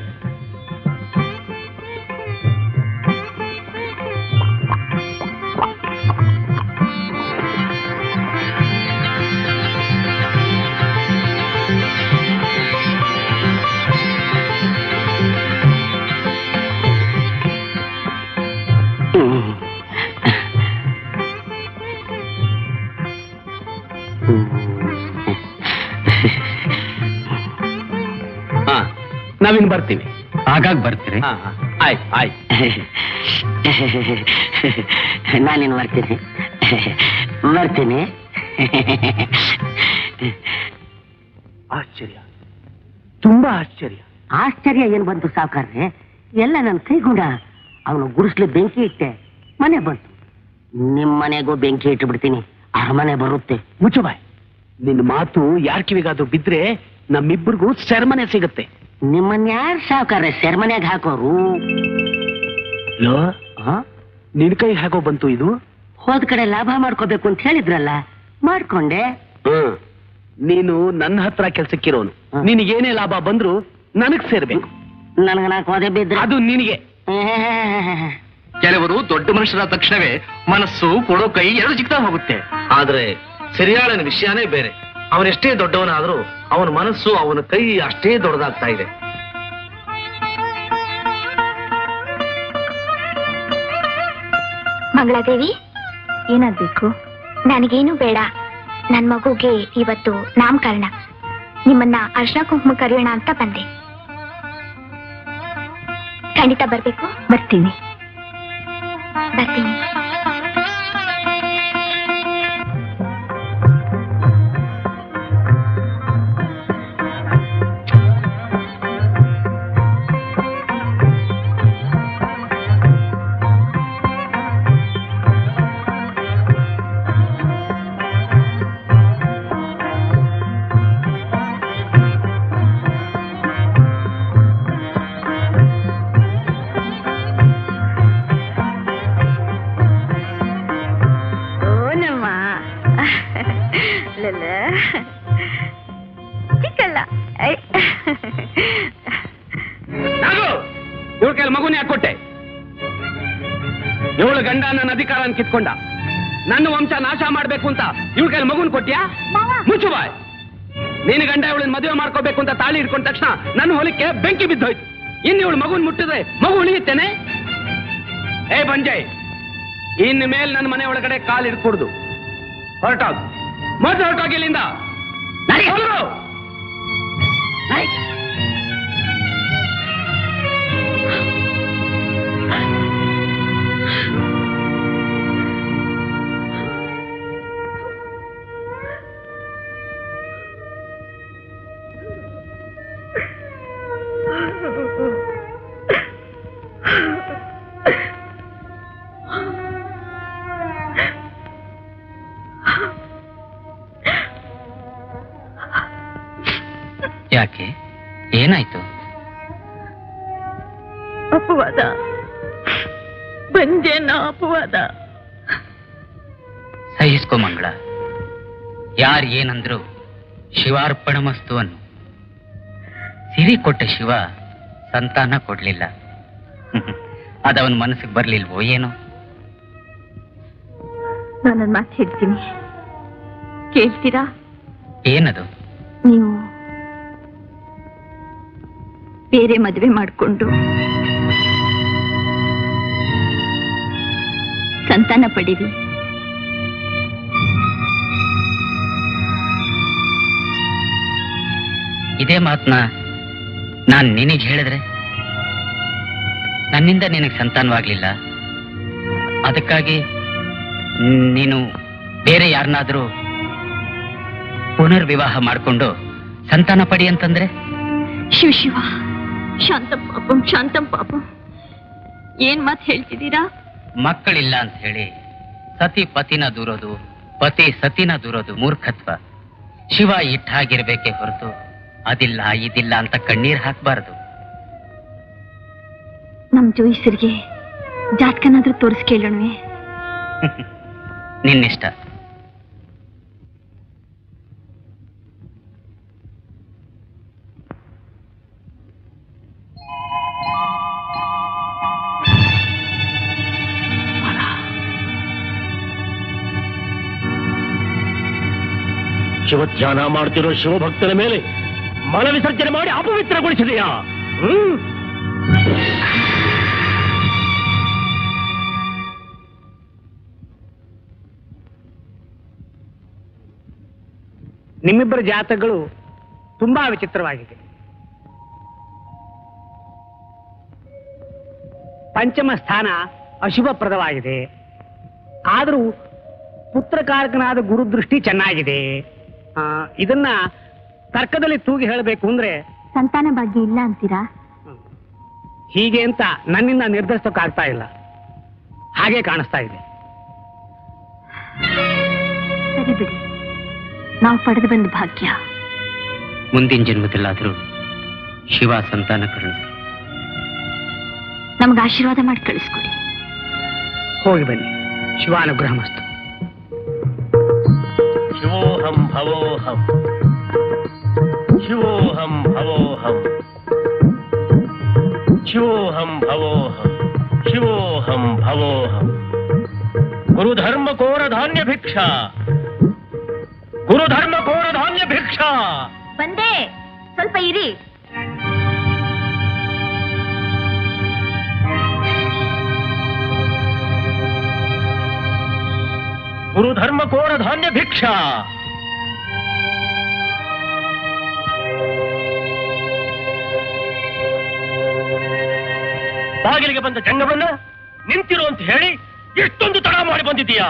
ಹಾ ನಾವಿನ್ ಬರ್ತೀವಿ ಆಗಾಗ ಬರ್ತೀರಿ ಹಾ ಹಾ. ಆಯ್ತು ಆಯ್ತು ನಾನೇನು ಬರ್ತೀನಿ ಬರ್ತೀನಿ ಆಶ್ಚರ್ಯ ತುಂಬಾ ಆಶ್ಚರ್ಯ ಆಶ್ಚರ್ಯ ಏನ್ ಬಂತು ಸಾವುಕಾರ್ರೆ ಎಲ್ಲ ನನ್ನ ಕೈಗುಂಡ ಅವನು ಗುಡಿಸ್ಲಿ ಬೆಂಕಿ ಇಟ್ಟೆ ಮನೆ ಬಂತು ನಿಮ್ ಮನೆಗೂ ಬೆಂಕಿ ಇಟ್ಟು ಬಿಡ್ತೀನಿ ಅರಮನೆ ಬರುತ್ತೆ ಮುಚ್ಚು ಬಾಯ್ ನಿನ್ನ ಮಾತು ಯಾರ ಕಿವಿಗಾದ್ರೂ ಬಿದ್ರೆ ನಮ್ಮಿಬ್ಬರಿಗೂ ಸೆರೆಮನೆ ಸಿಗುತ್ತೆ ನಿಮ್ಮನ್ನ ಯಾರು ಸಾವುಕಾರ್ರೆ ಸೆರೆಮನೆಯಾಗ ಹಾಕೋರು ಲೋ ಆ? ನಿನ್ ಕೈ ಹೇಗೋ ಬಂತು ಇದು ಹೋದ್ ಕಡೆ ಲಾಭ ಮಾಡ್ಕೋಬೇಕು ಅಂತ ಹೇಳಿದ್ರಲ್ಲ ಮಾಡ್ಕೊಂಡೆ ಹ್ಮ್ ನೀನು ನನ್ನ ಹತ್ರ ಕೆಲ್ಸಕ್ಕಿರೋನು ಹ. ನಿನಗೇನೇ ಲಾಭ ಬಂದ್ರು ನನಗ್ ಸೇರ್ಬೇಕು ನನಗ ನಾಲ್ಕು ಹೋದೆ ಬಿದ್ರೆ ಅದು ನಿನಗೆ ಕೆಲವರು ದೊಡ್ಡ ಮನುಷ್ಯರ ತಕ್ಷಣವೇ ಮನಸ್ಸು ಕೊಡೋ ಕೈ ಎರಡು ಚಿಕ್ತಾ ಹೋಗುತ್ತೆ ಆದ್ರೆ ಸರಿಯಾಳನ ವಿಷಯನೇ ಬೇರೆ ಅವನೆಷ್ಟೇ ದೊಡ್ಡವನಾದ್ರೂ ಅವನ ಮನಸ್ಸು ಅವನ ಕೈ ಅಷ್ಟೇ ದೊಡ್ಡದಾಗ್ತಾ ಇದೆ ಮಂಗಳಾದೇವಿ ಏನಾಗ್ಬೇಕು ನನಗೇನು ಬೇಡ ನನ್ ಮಗುಗೆ ಇವತ್ತು ನಾಮಕರಣ ನಿಮ್ಮನ್ನ ಅರ್ಶನ ಕುಂಕುಮ ಕರೆಯೋಣ ಅಂತ ಬಂದೆ ಖಂಡಿತ ಬರ್ಬೇಕು ಬರ್ತೀನಿ ಬರ್ತೀನಿ ಓನಮ್ಮ ಲಲ್ಲ ಚಿಕ್ಕಲ್ಲ ಐ. ನಾಗು ಇವಳ ಕೈಲಿ ಮಗುನ ಯಾಕೆ ಕೊಟ್ಟೆ ಇವಳು ಗಂಡ ನನ್ನ ಅಧಿಕಾರನ ಕಿತ್ಕೊಂಡ ನನ್ನ ವಂಶ ನಾಶ ಮಾಡ್ಬೇಕು ಅಂತ ಇವಳ ಕೈಲಿ ಮಗುನ್ ಕೊಟ್ಯಾ ಮಾವ. ಮುಚ್ಚು ಬಾಯ್ ನೀನು ಗಂಡ ಇವಳನ್ನ ಮದುವೆ ಮಾಡ್ಕೋಬೇಕು ಅಂತ ತಾಳಿ ಹಿಡ್ಕೊಂಡ ತಕ್ಷಣ ನನ್ನ ಹೊಲಕ್ಕೆ ಬೆಂಕಿ ಬಿದ್ದೋಯ್ತು ಇನ್ನು ಇವಳು ಮಗುನ್ ಮುಟ್ಟಿದ್ರೆ ಮಗು ಉಳಿಯುತ್ತೇನೆ ಏ ಬಂಜಯ್ ಇನ್ನು ಮೇಲೆ ನನ್ನ ಮನೆ ಒಳಗಡೆ ಕಾಲು ಇಡ್ಕೂಡ್ದು ಹೊರಟಾಗ್ ಮೊದಲು ಹೊರಟೋಗಿ ಇಲ್ಲಿಂದ ಹೊರಡು. ಯಾಕೆ ಏನಾಯ್ತು ಅಪವಾದ ಬಂದೇನ ಅಪವಾದ ಸಹಿಸ್ಕೊ ಮಂಗಳ ಯಾರ್ ಏನಂದ್ರು ಶಿವಾರ್ಪಣಮಸ್ತು ಅನ್ನು ಸಿರಿ ಕೊಟ್ಟ ಶಿವ ಸಂತಾನ ಕೊಡ್ಲಿಲ್ಲ ಅದವನ ಮನಸ್ಸಿಗೆ ಬರ್ಲಿಲ್ವೋ ಏನೋ ನಾನೊಂದು ಮಾತು ಹೇಳ್ತೀನಿ ಕೇಳ್ತೀರಾ ಏನದು ನೀವು ಬೇರೆ ಮದುವೆ ಮಾಡಿಕೊಂಡು ಸಂತಾನ ಪಡೀರಿ ಇದೇ ಮಾತನ್ನ ನಾನ್ ನಿನಗೆ ಹೇಳಿದ್ರೆ ನನ್ನಿಂದ ನಿನಗೆ ಸಂತಾನವಾಗ್ಲಿಲ್ಲ ಅದಕ್ಕಾಗಿ ನೀನು ಬೇರೆ ಯಾರನ್ನಾದ್ರೂ ಪುನರ್ವಿವಾಹ ಮಾಡಿಕೊಂಡು ಸಂತಾನ ಪಡಿ ಅಂತಂದ್ರೆ ಶಿವ ಶಿವ ಶಾಂತಂ ಪಾಪಂ ಶಾಂತಂ ಪಾಪಂ ಏನ್ ಮಾತು ಹೇಳ್ತಿದ್ದೀರಾ ಮಕ್ಕಳಿಲ್ಲ ಅಂತ ಹೇಳಿ ಸತಿ ಪತಿನ ದೂರೋದು ಪತಿ ಸತಿನ ದೂರೋದು ಮೂರ್ಖತ್ವ ಶಿವ ಇಟ್ಟಾಗಿರ್ಬೇಕೆ ಹೊರತು ಅದಿಲ್ಲ ಇದಿಲ್ಲ ಅಂತ ಕಣ್ಣೀರ್ ಹಾಕ್ಬಾರ್ದು ನಮ್ ಜೋಯಿಸರಿಗೆ ಜಾತಕನಾದ್ರೂ ತೋರಿಸ್ ಕೇಳೋಣವೆ ನಿನ್ನಿಷ್ಟ ಶಿವಧ್ಯಾನ ಮಾಡ್ತಿರೋ ಶಿವಭಕ್ತನ ಮೇಲೆ ಮಲ ವಿಸರ್ಜನೆ ಮಾಡಿ ಅಪವಿತ್ರಗೊಳಿಸಿದೆಯಾ ಹ್ಮ್ ನಿಮ್ಮಿಬ್ಬರ ಜಾತಕಗಳು ತುಂಬಾ ವಿಚಿತ್ರವಾಗಿದೆ ಪಂಚಮ ಸ್ಥಾನ ಅಶುಭಪ್ರದವಾಗಿದೆ ಆದರೂ ಪುತ್ರಕಾರಕನಾದ ಗುರುದೃಷ್ಟಿ ಚೆನ್ನಾಗಿದೆ ಆ, ಇದನ್ನ ತರ್ಕದಲ್ಲಿ ತೂಗಿ ಹೇಳಬೇಕು ಅಂದ್ರೆ ಸಂತಾನ ಭಾಗ್ಯ ಇಲ್ಲ ಅಂತೀರಾ ಹೀಗೆ ಅಂತ ನನ್ನಿಂದ ನಿರ್ಧರಿಸೋಕ್ಕಾಗ್ತಾ ಇಲ್ಲ ಹಾಗೆ ಕಾಣಿಸ್ತಾ ಇದೆ ಸರಿ ಬಿಡಿ ನಾವು ಪಡೆದು ಬಂದ ಭಾಗ್ಯ ಮುಂದಿನ ಜನ್ಮದಲ್ಲಾದರೂ ಶಿವ ಸಂತಾನ ಕರುಣಿಸಿ ನಮ್ಗೆ ಆಶೀರ್ವಾದ ಮಾಡಿ ಕಳಿಸ್ಕೊಡಿ ಹೋಗಿ ಬನ್ನಿ ಶಿವಾನುಗ್ರಹ ಮಸ್ತು ಶಿವೋಹಂ ಭವೋಹಂ ಶಿವೋಹಂ ಭವೋಹಂ ಶಿವೋಹಂ ಭವೋಹಂ ಶಿವೋಹಂ ಭವೋಹಂ ಗುರುಧರ್ಮ ಕೋರ ಧಾನ್ಯ ಭಿಕ್ಷಾ ಗುರುಧರ್ಮ ಕೋರ ಧಾನ್ಯ ಭಿಕ್ಷಾ ಬಂದೆ ಸ್ವಲ್ಪ ಇರಿ ಗುರುಧರ್ಮ ಕೋರ ಧಾನ್ಯ ಭಿಕ್ಷಾ ಬಾಗಿಲಿಗೆ ಬಂದ ಜಂಗಮನ್ನ ನಿಂತಿರು ಅಂತ ಹೇಳಿ ಎಷ್ಟೊಂದು ತಡ ಮಾಡಿ ಬಂದಿದ್ದೀಯಾ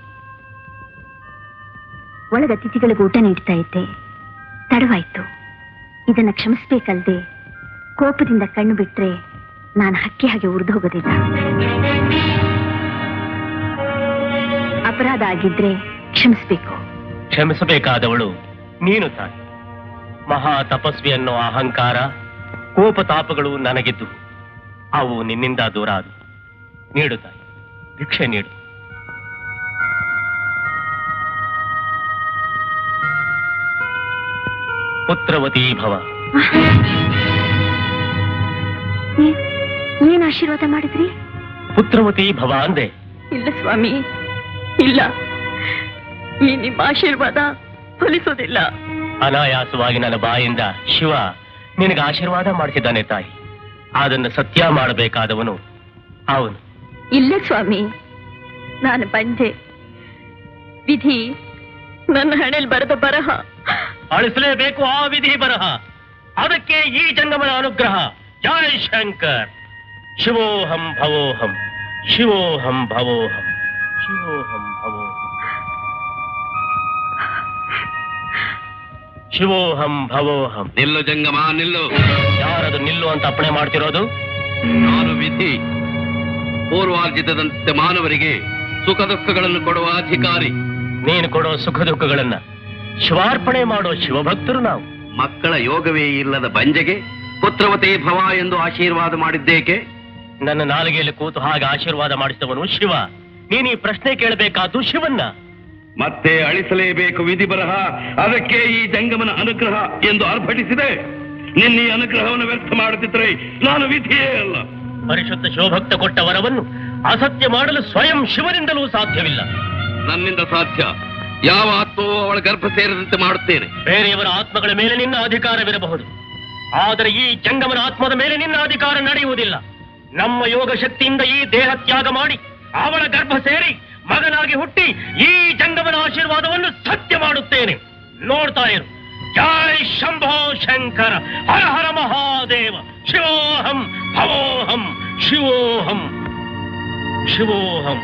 ಒಳಗ ಅತಿಥಿಗಳಿಗೆ ಊಟ ನೀಡ್ತಾ ಇದ್ದೆ ತಡವಾಯ್ತು ಇದನ್ನ ಕ್ಷಮಿಸ್ಬೇಕಲ್ದೆ ಕೋಪದಿಂದ ಕಣ್ಣು ಬಿಟ್ರೆ ನಾನು ಹಕ್ಕಿ ಹಾಗೆ ಉರಿದು ಹೋಗೋದಿಲ್ಲ ಅಪರಾಧ ಆಗಿದ್ರೆ ಕ್ಷಮಿಸ್ಬೇಕು ಕ್ಷಮಿಸಬೇಕಾದವಳು ನೀನು ತಾಯಿ ಮಹಾ ತಪಸ್ವಿ ಅನ್ನೋ ಅಹಂಕಾರ ಕೋಪತಾಪಗಳು ನನಗಿದ್ದು ಅವು ನಿನ್ನಿಂದ ದೂರ ಆದವು ನೀಡು ತಾಯಿ ಭಿಕ್ಷೆ ನೀಡು ಪುತ್ರವತಿ ಭವ ಏ- ಏನ್ ಆಶೀರ್ವಾದ ಮಾಡಿದ್ರಿ ಪುತ್ರವತಿ ಭವ ಅಂದೆ ಇಲ್ಲ ಸ್ವಾಮಿ ಇಲ್ಲ ಈ ನಿಮ್ಮ ಆಶೀರ್ವಾದ ಫಲಿಸೋದಿಲ್ಲ ಅನಾಯಾಸವಾಗಿ ನನ್ನ ಬಾಯಿಂದ ಶಿವ ನಿನಗೆ ಆಶೀರ್ವಾದ ಮಾಡಿಸಿದ್ದಾನೆ ತಾಯಿ ಅದನ್ನು ಸತ್ಯ ಮಾಡಬೇಕಾದವನು ಅವನು ಇಲ್ಲ ಸ್ವಾಮಿ ನಾನು ಬಂದೆ ವಿಧಿ ನನ್ನ ಹಣೆಲ್ ಬರೆದ ಬರಹ ಅಳಿಸಲೇಬೇಕು ಆ ವಿಧಿ ಬರಹ ಅದಕ್ಕೆ ಈ ಜಂಗಮನ ಅನುಗ್ರಹ ಜಯ ಶಂಕರ್ ಶಿವೋಹಂ ಭವೋಹಂ ಶಿವೋಹಂ ಭವೋಹಂ ಶಿವೋಹಂ ಭವೋಹಂ ಶಿವೋಹಂ ಭವೋಹಂ ನಿಲ್ಲು ಜಂಗಮ ನಿಲ್ಲು ಯಾರದು ನಿಲ್ಲು ಅಂತ ಅಪ್ಪಣೆ ಮಾಡ್ತಿರೋದು ನಾನು ವಿಧಿ ಪೂರ್ವಾರ್ಜಿತದಂತೆ ಮಾನವರಿಗೆ ಸುಖ ದುಃಖಗಳನ್ನು ಕೊಡುವ ಅಧಿಕಾರಿ ನೀನು ಕೊಡೋ ಸುಖ ದುಃಖಗಳನ್ನ ಶಿವಾರ್ಪಣೆ ಮಾಡೋ ಶಿವಭಕ್ತರು ನಾವು ಮಕ್ಕಳ ಯೋಗವೇ ಇಲ್ಲದ ಬಂಜೆಗೆ ಪುತ್ರವತೇ ಭವ ಎಂದು ಆಶೀರ್ವಾದ ಮಾಡಿದ್ದೇಕೆ ನನ್ನ ನಾಲಿಗೆಯಲ್ಲಿ ಕೂತು ಹಾಗೆ ಆಶೀರ್ವಾದ ಮಾಡಿಸಿದವನು ಶಿವ ನೀನು ಈ ಪ್ರಶ್ನೆ ಕೇಳಬೇಕಾದ್ದು ಶಿವನ್ನ ಮತ್ತೆ ಅಳಿಸಲೇಬೇಕು ವಿಧಿ ಬರಹ ಅದಕ್ಕೆ ಈ ಜಂಗಮನ ಅನುಗ್ರಹ ಎಂದು ಅರ್ಪಡಿಸಿದೆ ನಿನ್ನ ಈ ಅನುಗ್ರಹವನ್ನು ವ್ಯರ್ಥ ಮಾಡುತ್ತಿದ್ದರೆ ನಾನು ವಿಧಿಯೇ ಅಲ್ಲ ಪರಿಶುದ್ಧ ಶಿವಭಕ್ತ ಕೊಟ್ಟ ವರವನ್ನು ಅಸತ್ಯ ಮಾಡಲು ಸ್ವಯಂ ಶಿವನಿಂದಲೂ ಸಾಧ್ಯವಿಲ್ಲ ನನ್ನಿಂದ ಸಾಧ್ಯ ಯಾವ ಆತ್ಮವೂ ಅವಳ ಗರ್ಭ ಸೇರದಂತೆ ಮಾಡುತ್ತೇನೆ ಬೇರೆಯವರ ಆತ್ಮಗಳ ಮೇಲೆ ನಿನ್ನ ಅಧಿಕಾರವಿರಬಹುದು ಆದರೆ ಈ ಜಂಗಮನ ಆತ್ಮದ ಮೇಲೆ ನಿನ್ನ ಅಧಿಕಾರ ನಡೆಯುವುದಿಲ್ಲ ನಮ್ಮ ಯೋಗ ಶಕ್ತಿಯಿಂದ ಈ ದೇಹ ತ್ಯಾಗ ಮಾಡಿ ಅವಳ ಗರ್ಭ ಸೇರಿ ಮಗನಾಗಿ ಹುಟ್ಟಿ ಈ ಜಂಗಮನ ಆಶೀರ್ವಾದವನ್ನು ಸತ್ಯ ಮಾಡುತ್ತೇನೆ ನೋಡ್ತಾ ಇರು ಜೈ ಶಂಭೋ ಶಂಕರ ಹರ ಹರ ಮಹಾದೇವ ಶಿವೋಹಂ ಭವೋಹಂ ಶಿವೋಹಂ ಶಿವೋಹಂ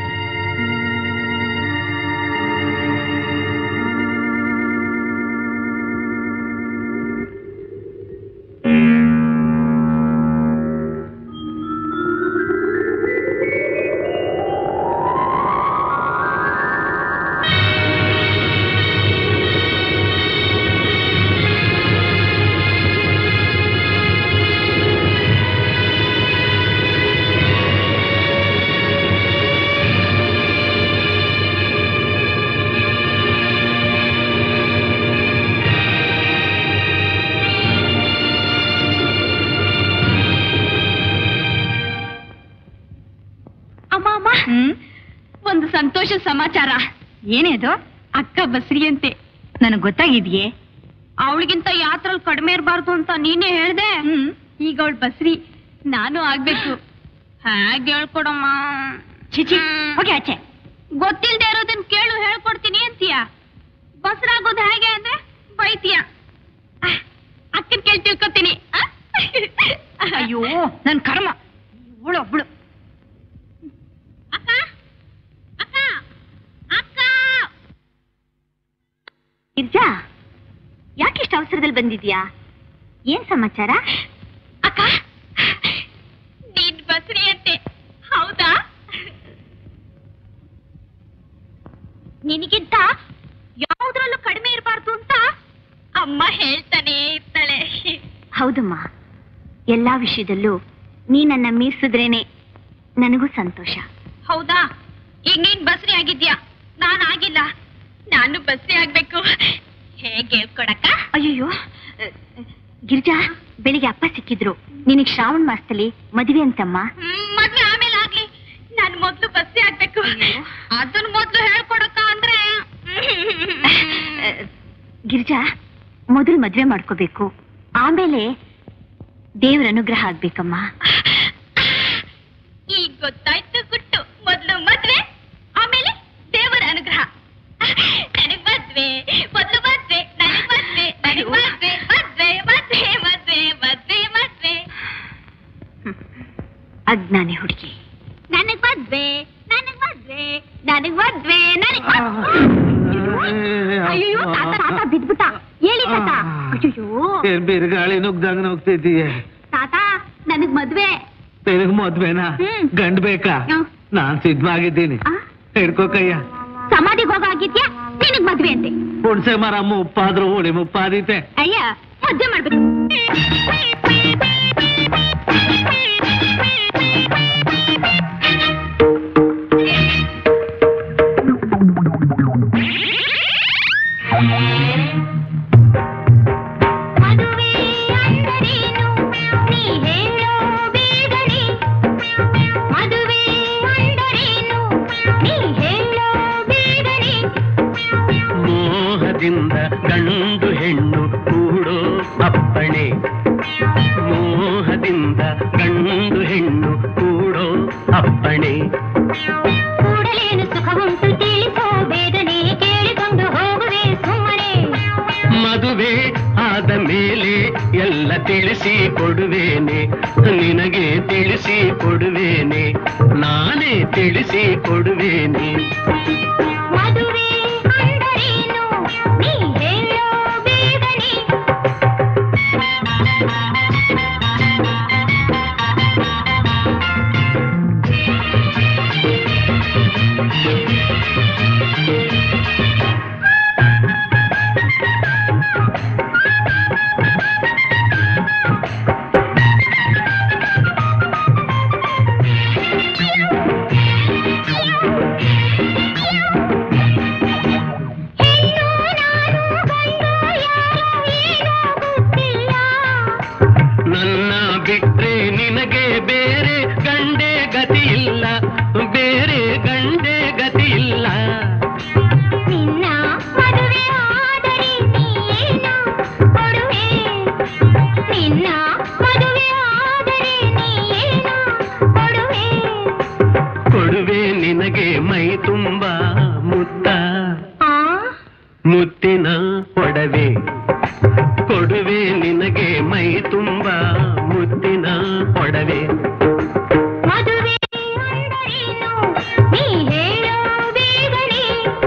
ಅಮ್ಮ ಅಮ್ಮ ಒಂದು ಸಂತೋಷ ಸಮಾಚಾರ ಏನೇದು ಅಕ್ಕ ಬಸ್ರಿಯಂತೆ ನನಗ್ ಗೊತ್ತಾಗಿದ್ಯೆ ಅವಳಿಗಿಂತ ಯಾತ್ರಲ್ಲಿ ಕಡಿಮೆ ಇರಬಾರ್ದು ಅಂತ ನೀನೇ ಹೇಳ್ದೆ ಈಗ ಅವಳು ಬಸ್ರಿ ನಾನು ಆಗ್ಬೇಕು ಹಾಗೆ ಹೇಳ್ಕೊಡಮ್ಮ ಚಿಚಿ ಹೋಗಿ ಆಚೆ ಗೊತ್ತಿಲ್ದೇ ಇರೋದನ್ನ ಕೇಳು ಹೇಳ್ಕೊಡ್ತೀನಿ ಅಂತೀಯ ಬಸ್ರಾಗೋದು ಹೇಗೆ ಅಂದ್ರೆ ಬೈತೀಯ ಅಕ್ಕನ ಕೇಳಿ ತಿಳ್ಕೊತೀನಿ ಆ? ಅಯ್ಯೋ ನನ್ ಕರ್ಮ ಇವಳು ಒಬ್ಳು ಅಕ್ಕ ಅಕ್ಕ ಅಕ್ಕ ಗಿರ್ಜಾ ಯಾಕಿಷ್ಟು ಅವಸರದಲ್ಲಿ ಬಂದಿದ್ಯಾ ಏನ್ ಸಮಾಚಾರ ಅಕ್ಕ ನೀನ್ ಬಸ್ರಿ ಅಂತೆ ಹೌದಾ ನಿನಗಿಂತ ಯಾವುದ್ರಲ್ಲೂ ಕಡಿಮೆ ಇರಬಾರ್ದು ಅಂತ ಅಮ್ಮ ಹೇಳ್ತಾನೆ ಇರ್ತಾಳೆ ಹೌದಮ್ಮ ಎಲ್ಲಾ ವಿಷಯದಲ್ಲೂ ನೀ ನನ್ನ ಮೀರ್ಸಿದ್ರೇನೆ ನನಗೂ ಸಂತೋಷ ಹೌದಾ ಈಗ ನೀನ್ ಬಸ್ರಿ ಆಗಿದ್ಯಾ ನಾನ್ ಆಗಿಲ್ಲ ನಾನು ಬಸ್ರಿ ಆಗ್ಬೇಕು ಹೇಗೆ ಹೇಳ್ಕೊಡಕ್ಕ ಅಯ್ಯೋ ಗಿರಿಜಾ ಬೆಳಿಗ್ಗೆ ಅಪ್ಪ ಸಿಕ್ಕಿದ್ರು ನಿನಗ್ ಶ್ರಾವಣ ಮಾಸದಲ್ಲಿ ಮದುವೆ ಅಂತಮ್ಮ ಮದ್ವೆ ಆಮೇಲೆ ಆಗ್ಲಿ ನಾನು ಮೊದ್ಲು ಬಸ್ರಿ ಆಗ್ಬೇಕು ಅದನ್ನ ಮೊದ್ಲು ಹೇಳ್ಕೊಡಕ್ಕ ಅಂದ್ರೆ ಗಿರಿಜಾ ಮೊದಲು ಮದ್ವೆ ಮಾಡ್ಕೋಬೇಕು ಆಮೇಲೆ ದೇವರ ಅನುಗ್ರಹ ಆಗ್ಬೇಕಮ್ಮ ಈಗ ಗೊತ್ತಾಯ್ತು ಗುಟ್ಟು ಮೊದ್ಲು ಮದ್ವೆ ಆಮೇಲೆ ದೇವರ ಅನುಗ್ರಹ ನನಗ್ ಮದ್ವೆ ಮೊದ್ಲು ಮದ್ವೆ ನನಗ್ ಮದ್ವೆ ನನಗ್ ಮದ್ವೆ ಮದ್ವೆ ಮದ್ವೆ ಮದ್ವೆ ಮದ್ವೆ ಮದ್ವೆ ಅಜ್ಞಾನಿ ಹುಡುಗಿ ನನಗ್ ಮದ್ವೆ ನನಗ್ ಮದ್ವೆ ನನಗ್ ಮದ್ವೆ ನನಗ್ ಅಯ್ಯೋ ತಾತ ತಾತ ಬಿದ್ಬಿಟ್ಟ ಹೇಳಿ ತಾತ ಅಯ್ಯೋ ಏನ್ ಬಿರುಗಾಳಿ ನುಗ್ದಂಗ ನುಗ್ತಿದ್ದೀಯ ತಾತ ನನಗ್ ಮದ್ವೆ ನಿನಗ್ ಮದ್ವೆನಾ ಹ್ಮ್. ಗಂಡ್ ಬೇಕಾ ಹ್ಮ್. ನಾನ್ ಸಿದ್ಧವಾಗಿದ್ದೀನಿ ಆ? ಹಿಡ್ಕೋ ಕಯ್ಯ ಸಮಾಧಿಗೆ ಹೋಗಾಗಿದ್ಯಾ ನಿನಗ್ ಮದ್ವೆ ಅಂತೆ ಹುಣ್ಸೆ ಮರ ಮುಪ್ಪಾದ್ರು ಹುಳಿ ಮುಪ್ಪಾದೀತೆ ಅಯ್ಯ ಮದ್ವೆ ಮಾಡ್ಬೇಕು ಮದುವೆ ಅಂದರೇನು ನೀ ಹೇಳೋ ಬೇಗನೆ ಮದುವೆ ಅಂದರೇನು ನೀ ಹೇಳೋ ಬೇಗನೆ ಮೋಹದಿಂದ ಗಂಡು ಹೆಣ್ಣು ಕೂಡೋ ಅಪ್ಪಣೆ ಮೋಹದಿಂದ ಗಂಡು ಹೆಣ್ಣು ಕೂಡೋ ಅಪ್ಪಣೆ ಕೂಡಲೇನು ಸುಖವುಂಟು ತಿಳಿಸೋ ಬೇಗನೆ ಕೇಳಿಕೊಂಡು ಹೋಗುವೆ ಸುಮ್ಮನೆ ಮದುವೆ ಆದ ಮೇಲೆ ಎಲ್ಲ ತಿಳಿಸಿ ಕೊಡುವೇನೆ ನಿನಗೆ ತಿಳಿಸಿ ಕೊಡುವೇನೆ ನಾನೇ ತಿಳಿಸಿ ಕೊಡುವೇನೆ ಮದುವೆ ಅಂದರೇನು ನೀ ಹೇಳೋ ಬೇಗನೆ ಹೆಣ್ಣು ನಾನು ಗಂಡು ಯಾರೋ ಏನೋ ಗೊತ್ತಿಲ್ಲ ನನ್ನ ಬಿಟ್ರೆ ನಿನಗೆ ಬೇರೆ ಗಂಡೆ ಗತಿ ಇಲ್ಲ ಬೇರೆ ಗಂಡೆ ಗತಿ ಇಲ್ಲ ನಿನ್ನ ಮದುವೆ ಆದರೆ ನೀನು ಕೊಡುವೆ ನಿನ್ನ ಮದುವೆ ಆದರೆ ನೀನು ಕೊಡುವೆ ಕೊಡುವೆ ನಿನಗೆ ಮೈ ತುಂಬ ಮುತ್ತ ಆ ಮುತ್ತಿನ ಒಡವೆ ಕೊಡುವೆ ನಿನಗೆ ಮೈ ತುಂಬ ಮುತ್ತಿನ ಒಡವೆ ಮದುವೆ ಅಂದರೇನು ನೀ ಹೇಳೋ ಬೇಗನೆ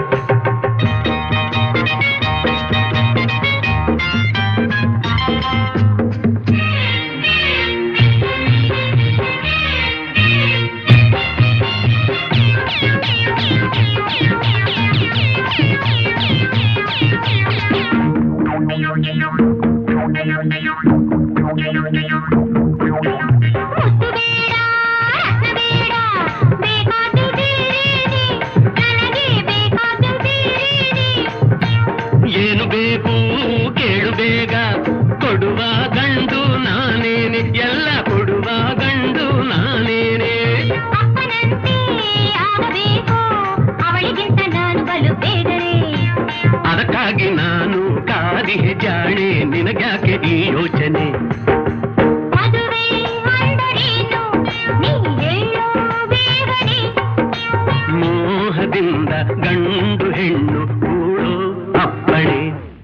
ಮುತ್ತು ಬೇಡ ರತ್ನ ಬೇಡ ಬೇಕಾದ್ದು ಬೇರೇನೆ ನನಗೆ ಬೇಕಾದ್ದು ಬೇರೇನೆ ಏನು ಬೇಕು ಕೇಳು ಬೇಗ ಕೊಡುವ ಗಂಡು ನಾನೇನೆ ಎಲ್ಲ ಕೊಡುವ ಗಂಡು ನಾನೇನೆ ಅಪ್ಪನಂತೆ ಆಗಬೇಕು ಅವಳಿಗಿಂತ ನಾನು ಬಲು ಬೇಗನೆ ಅದಕ್ಕಾಗಿ ನಾನು ಕಾದಿಗೆ ಜಾಣೆ ನಿನಗ್ಯಾಕೆ ಈ ಯೋಚನೆ ಮದುವೆ ಅಂದರೇನು ನೀ ಹೇಳೋ ಬೇಗನೆ ಮೋಹದಿಂದ ಗಂಡು ಹೆಣ್ಣು ಕೂಡೋ ಅಪ್ಪಣೆ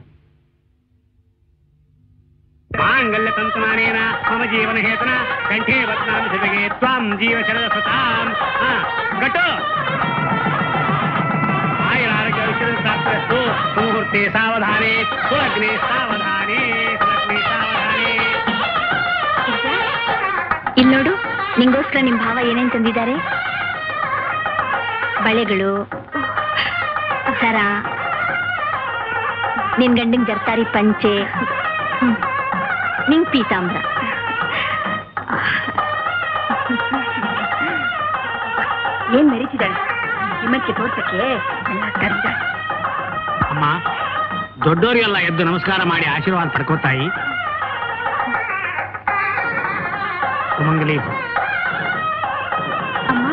ಮಾಂಗಲ್ಯ ತಂತುಮಾನೇನ ಮಮ ಜೀವನ ಹೇತನ ಕಂಠೇ ಬದ್ನಾಮಿ ಜೊತೆಗೆ ತ್ವಾಂ ಜೀವ ಶರದ ಸುತಾಂ ಹಾ ಗಟ್ಟು ಆಯುರ ಆರೋಗ್ಯ ಔಷಧ ಪ್ರಾಪ್ತಿರಸ್ತು ಮುಹೂರ್ತ ಸುಲಗ್ನೆ ಸಾವಧಾನೆ ಸುಲಗ್ನೆ ಸಾವಧಾನೆ ಸುಲಗ್ನೆ ಸಾವಧಾನೆ ಇಲ್ಲಿ ನೋಡು ನಿಂಗೋಸ್ಕರ ನಿಮ್ ಭಾವ ಏನೇನ್ ತಂದಿದ್ದಾರೆ ಬಳೆಗಳು ಸರ ನಿನ್ ಗಂಡಂಗ್ ಜರ್ತಾರಿ ಪಂಚೆ ಹ್ಮ್. ನಿಂಗ್ ಪೀತಾಂಬ್ರ ಏನ್ ಮೆರೀತಿದ್ದಾಳೆ ನಿಮ್ಮಕ್ಕೆ ತೋರ್ಸಕ್ಕೆ ಎಲ್ಲ ಕರ್ದ ಅಮ್ಮ ದೊಡ್ಡವರಿಗೆಲ್ಲ ಎದ್ದು ನಮಸ್ಕಾರ ಮಾಡಿ ಆಶೀರ್ವಾದ ಪಡ್ಕೋತಾಯಿ ಸುಮಂಗಲಿ ಅಮ್ಮ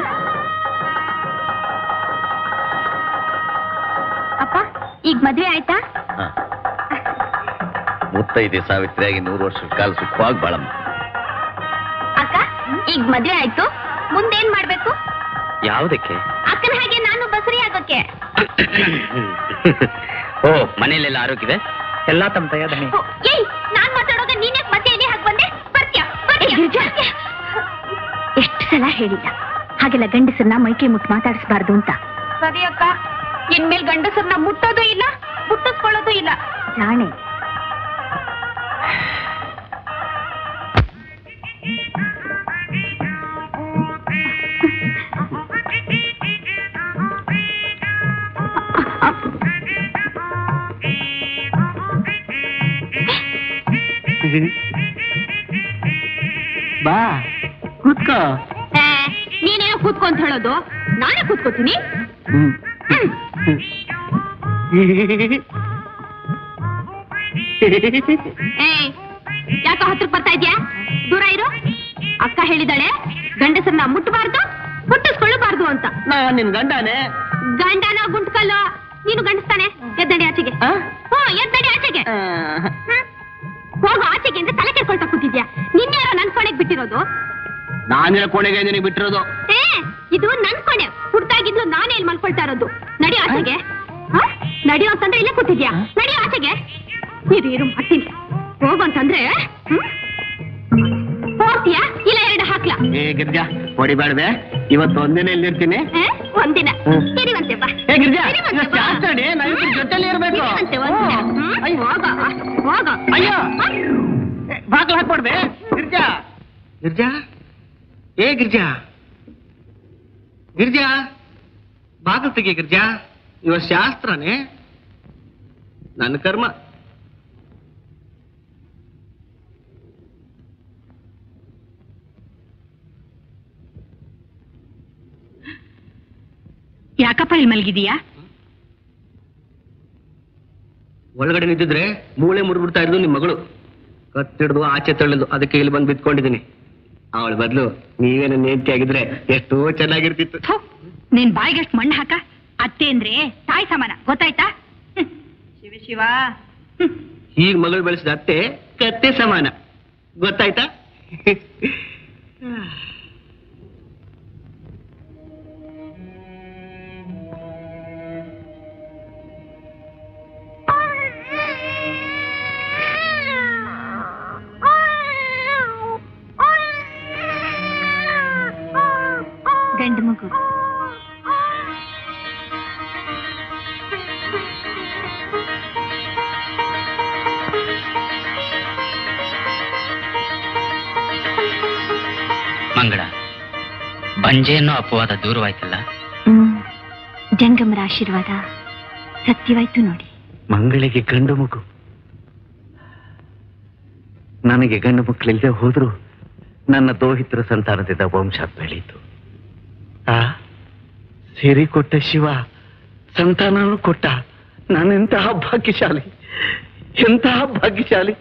ಅಪ್ಪ ಈಗ ಮದ್ವೆ ಆಯ್ತಾ ಹ. ಮುತ್ತೈದೆ ಸಾವಿತ್ರಿಯಾಗಿ ನೂರು ವರ್ಷದ ಕಾಲ ಸುಖವಾಗಿ ಬಾಳಮ್ಮ ಅಕ್ಕ ಈಗ ಮದ್ವೆ ಆಯ್ತು ಮುಂದೇನ್ ಮಾಡ್ಬೇಕು ಯಾವುದಕ್ಕೆ ಅಕ್ಕನ ಹಾಗೆ ನಾನು ಬಸರಿ ಆಗೋಕೆ ಓ ಮನೆಯಲ್ಲೆಲ್ಲ ಆರೋಗ್ಯದೆ ಎಲ್ಲ ತಮ್ಮ ತಯ ಧಣಿ ಓ, ಏಯ್ ನಾನ್ ಮಾತಾಡೋಗ ನೀನೇ ಮತ್ತೆ ಎಲ್ಲಿ ಹಾಕ್ ಬಂದೆ ಬರ್ತ್ಯಾ ಬರ್ತ್ಯಾ ಎಷ್ಟು ಸಲ ಹೇಳಿಲ್ಲ ಹಾಗೆಲ್ಲ ಗಂಡಸರನ್ನ ಮೈಕೈ ಮುಟ್ಟು ಮಾತಾಡಿಸ್ಬಾರ್ದು ಅಂತ ಸರಿ ಅಕ್ಕ ಇನ್ಮೇಲ್ ಗಂಡಸರನ್ನ ಮುಟ್ಟೋದು ಇಲ್ಲ ಮುಟ್ಟಿಸ್ಕೊಳ್ಳೋದು ಇಲ್ಲ ಜಾಣೆ ಬಾ ಕೂತ್ಕೋ ಏ, ನೀನೇನೋ ಕೂತ್ಕೊಂತ ಹೇಳೋದು ನಾನೇ ಕೂತ್ಕೋತೀನಿ ಏಯ್ ಯಾಕೋ ಹತ್ರಕ್ ಬರ್ತಾ ಇದ್ಯಾ ದೂರ ಇರು ಅಕ್ಕ ಹೇಳಿದಾಳೆ ಗಂಡಸರನ್ನ ಮುಟ್ಟಬಾರ್ದು ಮುಟ್ಟಿಸ್ಕೊಳ್ಳಬಾರ್ದು ಅಂತ ನಾನ್ ನಿನ್ ಗಂಡನೇ ಗಂಡನ ಗುಂಟ್ಕಲ್ಲು ನೀನು ಗಂಡಸ್ತಾನೆ ಎದ್ದಡಿ ಆಚೆಗೆ ಹ್ಞೂ ಎದ್ದಡಿ ಆಚೆಗೆ ಹ್ಮ್. ಹೋಗು ಆಚೆಗೆ ಅಂತ ತಲೆ ಕೆರ್ಕೊಳ್ತಾ ಕೂತಿದ್ಯಾ ನಿನ್ಯಾರೋ ನನ್ ಕೊನೆಗ್ ಬಿಟ್ಟಿರೋದು ನಾನೇ ಕೊನೆಗೆ ನಿನಗೆ ಬಿಟ್ಟಿರೋದು ಏ ಇದು ನನ್ ಕೊನೆ ಹುಡ್ತಾಗಿದ್ಲು ನಾನೇ ಇಲ್ಲಿ ಮಲ್ಕೊಳ್ತಾ ಇರೋದು ನಡಿ ಆಚೆಗೆ ಹ? ನಡಿ ಅಂತಂದ್ರೆ ಇಲ್ಲೇ ಕೂತಿದ್ಯಾ ನಡಿ ಆಚೆಗೆ ಇರು ಇರು ಮಾಡ್ತೀನಿ ಹೋಗು ಅಂತಂದ್ರೆ ಹ್ಮ್? ಹೋಗ್ತೀಯಾ ಇಲ್ಲ ಎರಡು ಹಾಕ್ಲಾ ಏ ಗಿರ್ಜಾ ಹೊಡಿಬೇಡ್ವೆ ಇವತ್ತು ಒಂದಿನ ಎಲ್ಲಿರ್ತೀನಿ ಏ? ಒಂದಿನ ಹ್ಮ್. ಇರುವಂತೆ ಬಾ ಏ ಗಿರ್ಜಾ ಇರುವಂತೆ ಇವತ್ತು ಬಾ. ಜಾಸ್ತಿ ಅಡಿ, ನಾವಿಬ್ರು ಜೊತೆಲಿ ಇರ್ಬೇಕು ಇರುವಂತೆ ಒಂದಿನ ಹ್ಮ್? ಹೋಗ ಹೋಗ ಅಯ್ಯೋ. ಹ? ಬಾಗ್ಲು ಹಾಕ್ಬಾರ್ದೆ ಗಿರ್ಜಾ ಗಿರ್ಜಾ ಏ ಗಿರ್ಜಾ ಗಿರ್ಜಾ ಬಾಗಿಲು ತೆಗಿ ಗಿರ್ಜಾ ಇವ ಶಾಸ್ತ್ರನೇ ನನ್ನ ಕರ್ಮ ಯಾಕಪ್ಪ ಇಲ್ಲಿ ಮಲಗಿದೀಯಾ ಒಳಗಡೆ ನಿಂತಿದ್ರೆ ಮೂಳೆ ಮುರಿದ್ಬಿಡ್ತಾ ಇದ್ದು ನಿಮ್ಮ ಮಗಳು ಕತ್ತಿಡ್ದು ಆಚೆ ತಳ್ಳಿದ್ದು ಅದಕ್ಕೆ ಇಲ್ಲಿ ಬಂದು ಬಿತ್ಕೊಂಡಿದ್ದೀನಿ ಅವಳ ಬದಲು ನೀವೇ ನನ್ನ ಹೆಂಡತಿ ಆಗಿದ್ರೆ ಎಷ್ಟೋ ಚೆನ್ನಾಗಿರ್ತಿತ್ತು ಥು, ನಿನ್ ಬಾಯಿಗಷ್ಟು ಮಣ್ಣು ಹಾಕ ಅತ್ತೆ ಅಂದ್ರೆ ತಾಯಿ ಸಮಾನ ಗೊತ್ತಾಯ್ತಾ ಹ್ಮ್. ಶಿವ ಶಿವ ಹ್ಮ್. ಈಗ ಮಗಳು ಬೆಳೆಸಿದ ಅತ್ತೆ ಕತ್ತೆ ಸಮಾನ ಗೊತ್ತಾಯ್ತಾ ಗಂಡು ಮಗು ಮಂಗಳ ಬಂಜೆ ಅನ್ನೋ ಅಪವಾದ ದೂರವಾಯ್ತಲ್ಲ ಹ್ಮ್ ಜಂಗಮರ ಆಶೀರ್ವಾದ ಸತ್ಯವಾಯ್ತು ನೋಡಿ ಮಂಗಳಿಗೆ ಗಂಡು ಮಗು ನನಗೆ ಗಂಡು ಮಕ್ಕಳಿಲ್ಲದೆ ಹೋದ್ರು ನನ್ನ ದೋಹಿತರ ಸಂತಾನದಿಂದ ವಂಶ ಬೆಳೀತು ಆ ಸಿರಿ ಕೊಟ್ಟ ಶಿವ ಸಂತಾನನೂ ಕೊಟ್ಟ ನಾನೆಂತಹ ಭಾಗ್ಯಶಾಲಿ ಎಂತಹ ಭಾಗ್ಯಶಾಲಿ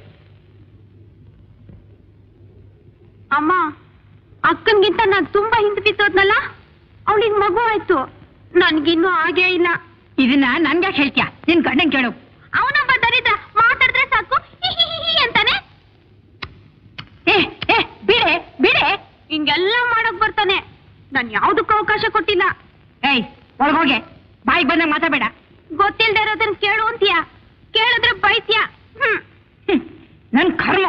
ಅಮ್ಮ ಅಕ್ಕನ್ಗಿಂತ ನಾನ್ ತುಂಬಾ ಹಿಂದೆ ಬಿತ್ತೋದ್ನಲ್ಲ ಅವಳಿಗೆ ಮಗು ಆಯ್ತು ನನ್ಗಿನ್ನೂ ಆಗೇ ಇಲ್ಲ ಇದನ್ನ ನನ್ಗೆ ಹೇಳ್ತೀಯ ನಿನ್ ಗಂಡನ್ ಕೇಳು ಅವನೊಬ್ಬ ದರಿದ್ರ ಮಾತಾಡಿದ್ರೆ ಸಾಕು ಹಿ ಹಿ ಹಿ ಹಿ ಅಂತಾನೆ ಏ ಏ ಬಿಡೆ ಬಿಡೆ ಹಿಂಗೆಲ್ಲ ಮಾಡಕ್ ಬರ್ತಾನೆ ನಾನ್ ಯಾವ್ದಕ್ಕೂ ಅವಕಾಶ ಕೊಟ್ಟಿಲ್ಲ ಏಯ್ ಒಳಗೋಗೆ ಬಾಯಿಗೆ ಬಂದಾಗ ಮಾತಾಬೇಡ ಗೊತ್ತಿಲ್ದೇ ಇರೋದನ್ನ ಕೇಳು ಅಂತೀಯ ಕೇಳಿದ್ರೆ ಬೈತೀಯ ಹ್ಮ್ ಹ್ಮ್. ನನ್ ಕರ್ಮ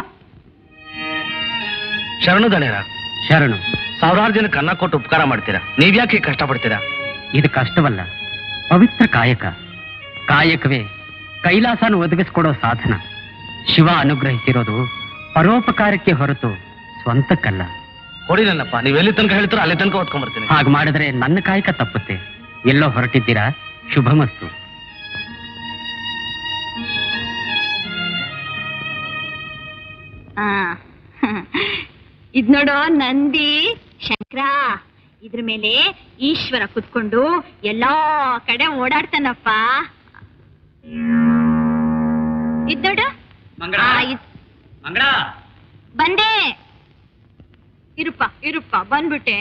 ಶರಣು ದಣೇರ ಶರಣು ಸಾವಿರಾರು ಜನಕ್ಕೆ ಅನ್ನ ಕೊಟ್ಟು ಉಪಕಾರ ಮಾಡ್ತೀರಾ ನೀವ್ಯಾಕೆ ಕಷ್ಟಪಡ್ತೀರಾ ಇದು ಕಷ್ಟವಲ್ಲ ಪವಿತ್ರ ಕಾಯಕ ಕಾಯಕವೇ ಕೈಲಾಸನ ಒದಗಿಸ್ಕೊಡೋ ಸಾಧನ ಶಿವ ಅನುಗ್ರಹಿಸಿರೋದು ಪರೋಪಕಾರಕ್ಕೆ ಹೊರತು ಸ್ವಂತಕ್ಕಲ್ಲ ಕೊಡಿ ನನ್ನಪ್ಪ ನೀವು ಎಲ್ಲಿ ತನಕ ಹೇಳ್ತೀರೋ ಅಲ್ಲಿ ತನಕ ಓದ್ಕೊಂಡ್ಬರ್ತೀನಿ ಹಾಗೆ ಮಾಡಿದ್ರೆ ನನ್ನ ಕಾಯಕ ತಪ್ಪುತ್ತೆ ಎಲ್ಲೋ ಹೊರಟಿದ್ದೀರಾ ಶುಭಮಸ್ತು ಆ, ಇದ್ ನೋಡೋ ನಂದಿ ಶಂಕರ ಇದ್ರ ಮೇಲೆ ಈಶ್ವರ ಕುತ್ಕೊಂಡು ಎಲ್ಲಾ ಕಡೆ ಓಡಾಡ್ತಾನಪ್ಪ ಇದ್ ನೋಡು ಆ, ಇದ್- ಮಂಗಳ ಬಂದೆ ಇರುಪ್ಪ ಇರುಪ್ಪ ಬಂದ್ಬಿಟ್ಟೆ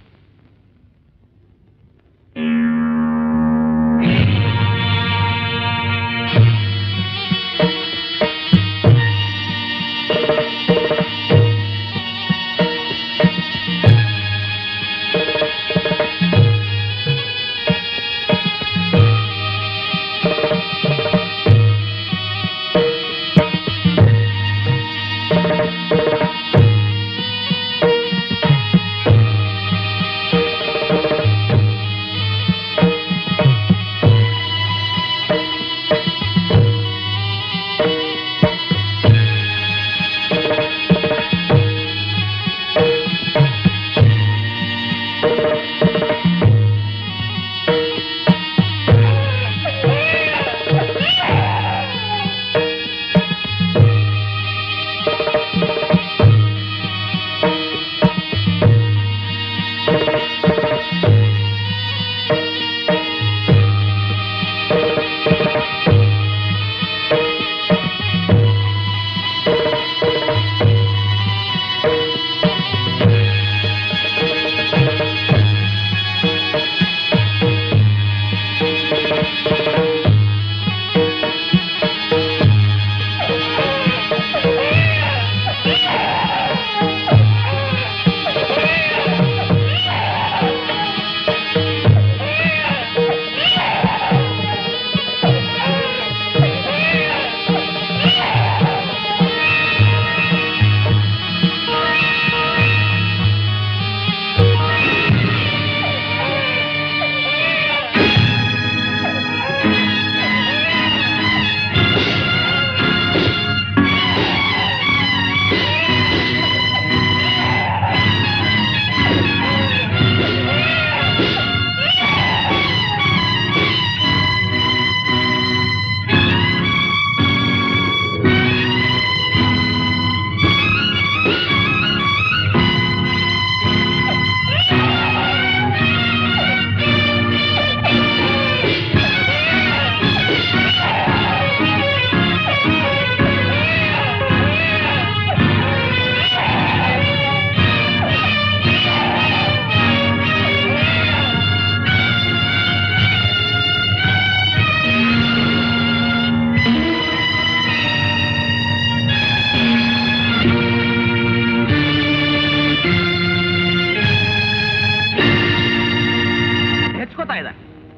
ಹೆಚ್ಕೋತಾ ಇದೆ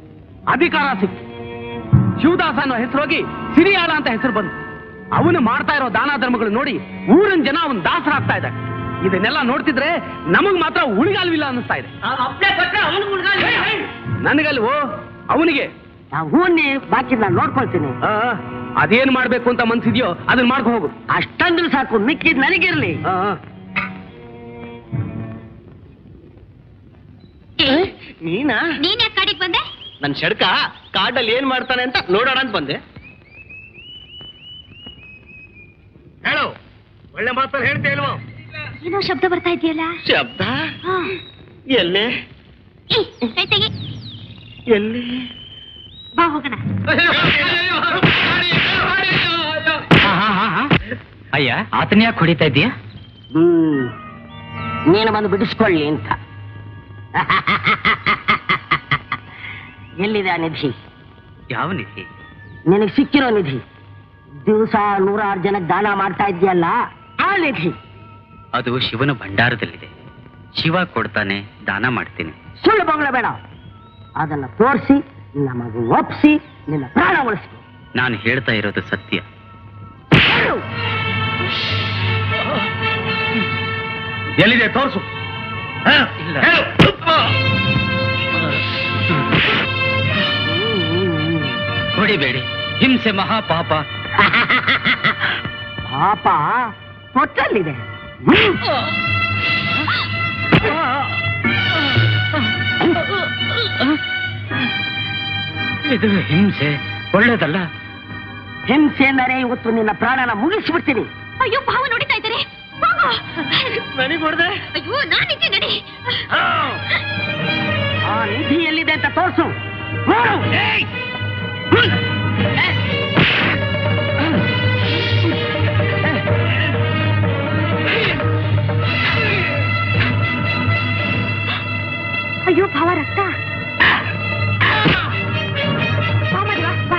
ಅಧಿಕಾರ ಸಿಕ್ತು ಶಿವದಾಸ ಅನ್ನೋ ಹೆಸರೋಗಿ ಸಿರಿಯಾಳ ಅಂತ ಹೆಸರು ಬಂತು ಅವನು ಮಾಡ್ತಾ ಇರೋ ದಾನ ಧರ್ಮಗಳು ನೋಡಿ ಊರಿನ ಜನ ಅವನ್ ದಾಸರಾಗ್ತಾ ಇದ್ದಾರೆ ಇದನ್ನೆಲ್ಲ ನೋಡ್ತಿದ್ರೆ ನಮಗ್ ಮಾತ್ರ ಉಳಿಗಾಲ್ವಿಲ್ಲ ಅನ್ನಿಸ್ತಾ ಇದೆ ನನಗಲ್ವೋ ಅವನಿಗೆ ಹೂವನ್ನೇ ಬಾಕಿ ನಾನು ನೋಡ್ಕೊಳ್ತೀನಿ ಆ, ಅದೇನ್ ಮಾಡ್ಬೇಕು ಅಂತ ಮನ್ಸಿದ್ಯೋ ಅದನ್ನ ಮಾಡ್ಕೊ ಹೋಗು ಅಷ್ಟಂದ್ರೆ ಸಾಕು ಮಿಕ್ಕಿದ್ ನನಗಿರ್ಲಿ ಆ, ಆ. ನೀನಾ ನೀನ್ ಯಾಕೆ ಕಾಡಿಗೆ ಬಂದೆ ನನ್ ಶಡ್ಕ ಕಾಡಲ್ಲಿ ಏನ್ ಮಾಡ್ತಾನೆ ಅಂತ ನೋಡೋಣ ಅಂತ ಬಂದೆ ಹೇಳು ಒಳ್ಳೆ ಮಾತಲ್ಲಿ ಹೇಳ್ತೇ ಇಲ್ವೋ ಏನೋ ಶಬ್ದ ಬರ್ತಾ ಇದೆಯಲ್ಲ ಶಬ್ದ ಎಲ್ಲೇ ಕೈ ತೆಗಿ ಎಲ್ಲಿ ಬಾ ಹೋಗೋಣ ಅಯ್ಯ ಆತನ ಯಾಕೆ ಹೊಡಿತಾ ಇದೀಯಾ ಹ್ಮ್ ನೀನು ಬಂದು ಬಿಡಿಸ್ಕೊಳ್ಳಿ ಅಂತ ಎಲ್ಲಿದೆ ಆ ನಿಧಿ ಯಾವ ನಿಧಿ ನಿನಗೆ ಸಿಕ್ಕಿರೋ ನಿಧಿ ದಿವಸ ನೂರಾರು ಜನಕ್ಕೆ ದಾನ ಮಾಡ್ತಾ ಇದೆಯಲ್ಲ ಆ ನಿಧಿ ಅದು ಶಿವನ ಭಂಡಾರದಲ್ಲಿದೆ ಶಿವ ಕೊಡ್ತಾನೆ ದಾನ ಮಾಡ್ತೀನಿ ಸುಳ್ಳು ಬಂಗ್ಲ ಬೇಡ ಅದನ್ನ ತೋರಿಸಿ ನಮಗೆ ಒಪ್ಸಿ ನಿನ್ನ ಪ್ರಾಣ ಉಳಿಸ್ಕೊ ನಾನು ಹೇಳ್ತಾ ಇರೋದು ಸತ್ಯ ಹೇಳು. ಎಲ್ಲಿದೆ ತೋರ್ಸು ಇಲ್ಲ ಹೊಡಿಬೇಡಿ ಹಿಂಸೆ ಮಹಾಪಾಪ ಪಾಪ ಹೊಟ್ಟಲ್ಲಿದೆ ಇದು ಹಿಂಸೆ ಒಳ್ಳೇದಲ್ಲ ಹಿಂಸೆ ಅಂದರೆ ಇವತ್ತು ನಿನ್ನ ಪ್ರಾಣನ ಮುಗಿಸ್ಬಿಡ್ತೀನಿ ಅಯ್ಯೋ ಭಾವ ನೋಡಿತಾ ಇದ್ದಾರೆ ಭಾವ ನನಗೆ ಹೊಡೆದೆ ಅಯ್ಯೋ ನಾನಿದ್ದೆ ನಡಿ ಆ ನಿಧಿ ಎಲ್ಲಿದೆ ಅಂತ ತೋರಿಸು ಅಯ್ಯೋ ಭಾವ ರಕ್ತ ಬಾ ಮರಿವಾ, ಬಾ.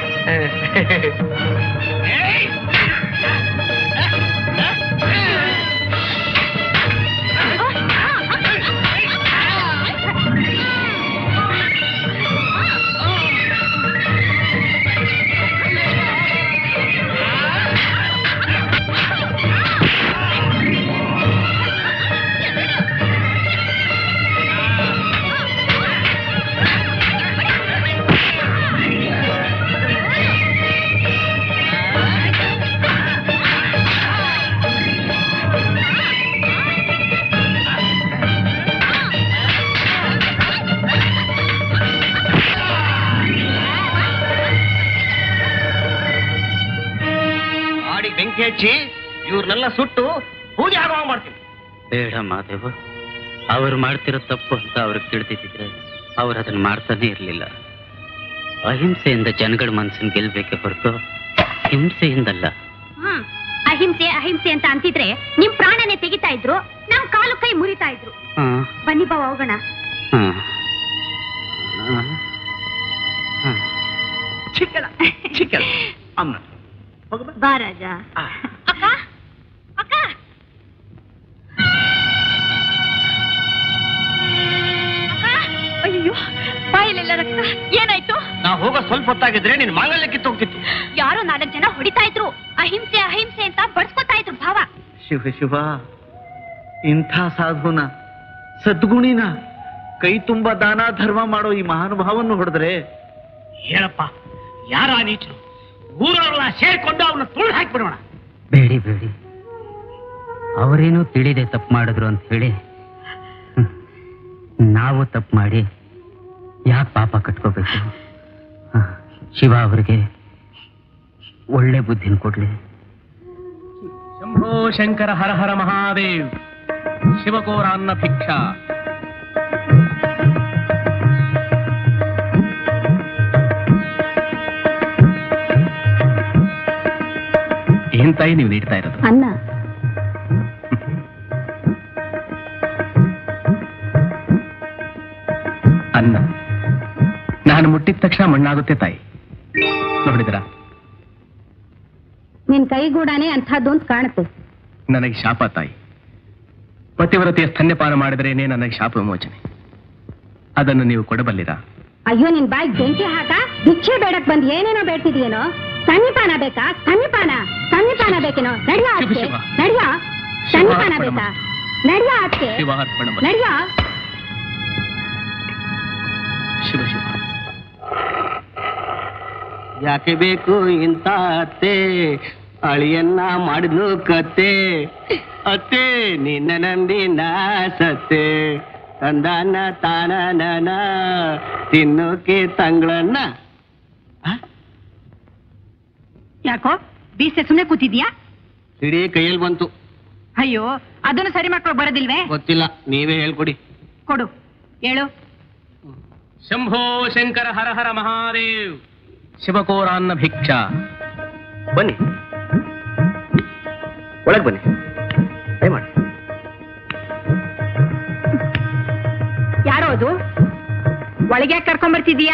ಮಾಡಿ ಬೆಂಕಿ ಹಚ್ಚಿ ಇವ್ರನ್ನೆಲ್ಲ ಸುಟ್ಟು ಪೂಜೆ ಆಗೋ ಮಾಡ್ತೀನಿ ಬೇಡ ಮಾದೇವ ಅವ್ರು ಮಾಡ್ತಿರೋ ತಪ್ಪು ಅಂತ ಅವ್ರಿಗೆ ತಿಳಿದಿದ್ರೆ ಅವ್ರು ಅದನ್ನ ಮಾಡ್ತಾನೆ ಇರಲಿಲ್ಲ ಅಹಿಂಸೆಯಿಂದ ಜನಗಳ ಮನಸ್ಸನ್ನ ಗೆಲ್ಬೇಕೆ ಹೊರತು ಹಿಂಸೆಯಿಂದಲ್ಲ ಹ್ಮ್ ಅಹಿಂಸೆ ಅಹಿಂಸೆ ಅಂತ ಅಂತಿದ್ರೆ ನಿಮ್ ಪ್ರಾಣನೇ ತೆಗಿತಾ ಇದ್ರು ನಮ್ ಕಾಲು ಕೈ ಮುರಿತಾ ಇದ್ರು ಹಾ ಬನ್ನಿ ಬಾವ ಹೋಗೋಣ ಹಾ ಹಾ. ಹಾ ಚಿಕ್ಕಳ ಚಿಕ್ಕಳ ಅಮ್ಮ ಬಾ ರಾಜ ಅಕ್ಕ ಅಕ್ಕ ಅಕ್ಕ! ಅಯ್ಯೋ ಬಾಯಲ್ಲೆಲ್ಲ ರಕ್ತ ಏನಾಯ್ತು ನಾ ಹೋಗೋ ಸ್ವಲ್ಪ ಹೊತ್ತಾಗಿದ್ರೆ ನಿನ್ ಮಾಂಗಲ್ಯ ಕಿತ್ತೋಗ್ತಿತ್ತು ಯಾರೋ ನಾಲ್ಕು ಜನ ಹೊಡಿತಾ ಇದ್ರು ಅಹಿಂಸೆ ಅಹಿಂಸೆ ಅಂತ ಬಡ್ಸ್ಕೊತಾ ಇದ್ರು ಭಾವ ಶಿವ ಶಿವ ಇಂಥ ಸಾಧುನ ಸದ್ಗುಣಿನ ಕೈ ತುಂಬ ದಾನ ಧರ್ಮ ಮಾಡೋ ಈ ಮಹಾನುಭಾವನ್ನು ಹೊಡೆದ್ರೆ ಹೇಳಪ್ಪ ಯಾರ ನೀಚರು ಊರವರೆಲ್ಲ ಸೇರ್ಕೊಂಡು ಅವನ್ನ ತುಳು ಹಾಕ್ಬಿಡೋಣ ಬೇಡಿ ಬೇಡಿ ಅವರೇನೋ ತಿಳಿದೆ ತಪ್ಪು ಮಾಡಿದ್ರು ಅಂತ ಹೇಳಿ ಹ್ಮ್. ನಾವು ತಪ್ಪು ಮಾಡಿ ಯಾಕೆ ಪಾಪ ಕಟ್ಕೋಬೇಕು ಹ, ಶಿವ ಅವರಿಗೆ ಒಳ್ಳೆ ಬುದ್ಧಿನ ಕೊಡ್ಲಿ ಶಂಭೋ ಶಂಕರ ಹರ ಹರ ಮಹಾದೇವ್ ಶಿವಕೋರಾನ್ನ ಭಿಕ್ಷಾ ಏನ್ ತಾಯಿ ನೀವು ನೀಡ್ತಾ ಇರೋದು ಅನ್ನ ಅನ್ನ ನಾನು ಮುಟ್ಟಿದ ತಕ್ಷಣ ಮಣ್ಣಾಗುತ್ತೆ ತಾಯಿ ನೋಡಿದ್ರ ನಿನ್ ಕೈಗೂಡಾನೆ ಅಂಥದ್ದು ಅಂತ ಕಾಣುತ್ತೆ ನನಗೆ ಶಾಪ ತಾಯಿ ಪತಿವ್ರತೆಯ ಸ್ತನ್ಯಪಾನ ಮಾಡಿದ್ರೇನೆ ನನಗೆ ಶಾಪ ವಿಮೋಚನೆ ಅದನ್ನು ನೀವು ಕೊಡಬಲ್ಲಿರಾ ಅಯ್ಯೋ ನಿನ್ ಬಾಯ್ ಬೆಂಕಿ ಹಾಕ ಭಿಕ್ಷೆ ಬೇಡಕ್ ಬಂದ್ ಏನೇನೋ ಬೇಡ್ತಿದ್ಯೇನೋ ಸನ್ನಿಪಾನ ಬೇಕಾ ಸನ್ನಿಪಾನ ಸನ್ನಿಪಾನ ಬೇಕೇನೋ ನಡಿಯ ಶಿವ, ಅತ್ತೆ ಶಿವ. ನಡಿಯ ಸನ್ನಿಪಾನ ಬೇಕಾ ನಡಿಯ ಅತ್ತೆ ಶಿವ ಅರ್ಪಣ ನಡಿಯ ಶಿವ ಶಿವ ಯಾಕೆ ಬೇಕು ಇಂತ ಅತ್ತೆ ಅಳಿಯನ್ನ ಮಾಡಿದ್ಲು ಕತ್ತೆ ಅತ್ತೆ ನಿನ್ನ ನಂಬಿ ನಾ ಸತ್ತೆ ತಂದಾನ ತಾನ ನನ ತಿನ್ನೋಕೆ ತಂಗಳನ್ನ ಯಾಕೋ ಬೀಸೆ ಸುಮ್ಮನೆ ಕೂತಿದ್ಯಾ ಸಿಡಿ ಕೈಯಲ್ಲಿ ಬಂತು ಅಯ್ಯೋ ಅದನ್ನು ಸರಿ ಮಕ್ಕಳು ಬರೋದಿಲ್ವೇ ಗೊತ್ತಿಲ್ಲ ನೀವೇ ಹೇಳ್ಕೊಡಿ ಕೊಡು ಹೇಳು ಶಂಭೋ ಶಂಕರ ಹರ ಹರ ಮಹಾದೇವ್ ಶಿವಕೋರಾನ್ನ ಭಿಕ್ಷಾ ಬನ್ನಿ ಒಳಗೆ ಬನ್ನಿ ದಯಮಾಡಿ ಯಾರೋ ಅದು ಒಳಗೆ ಯಾಕೆ ಕರ್ಕೊಂಡ್ ಬರ್ತಿದೀಯಾ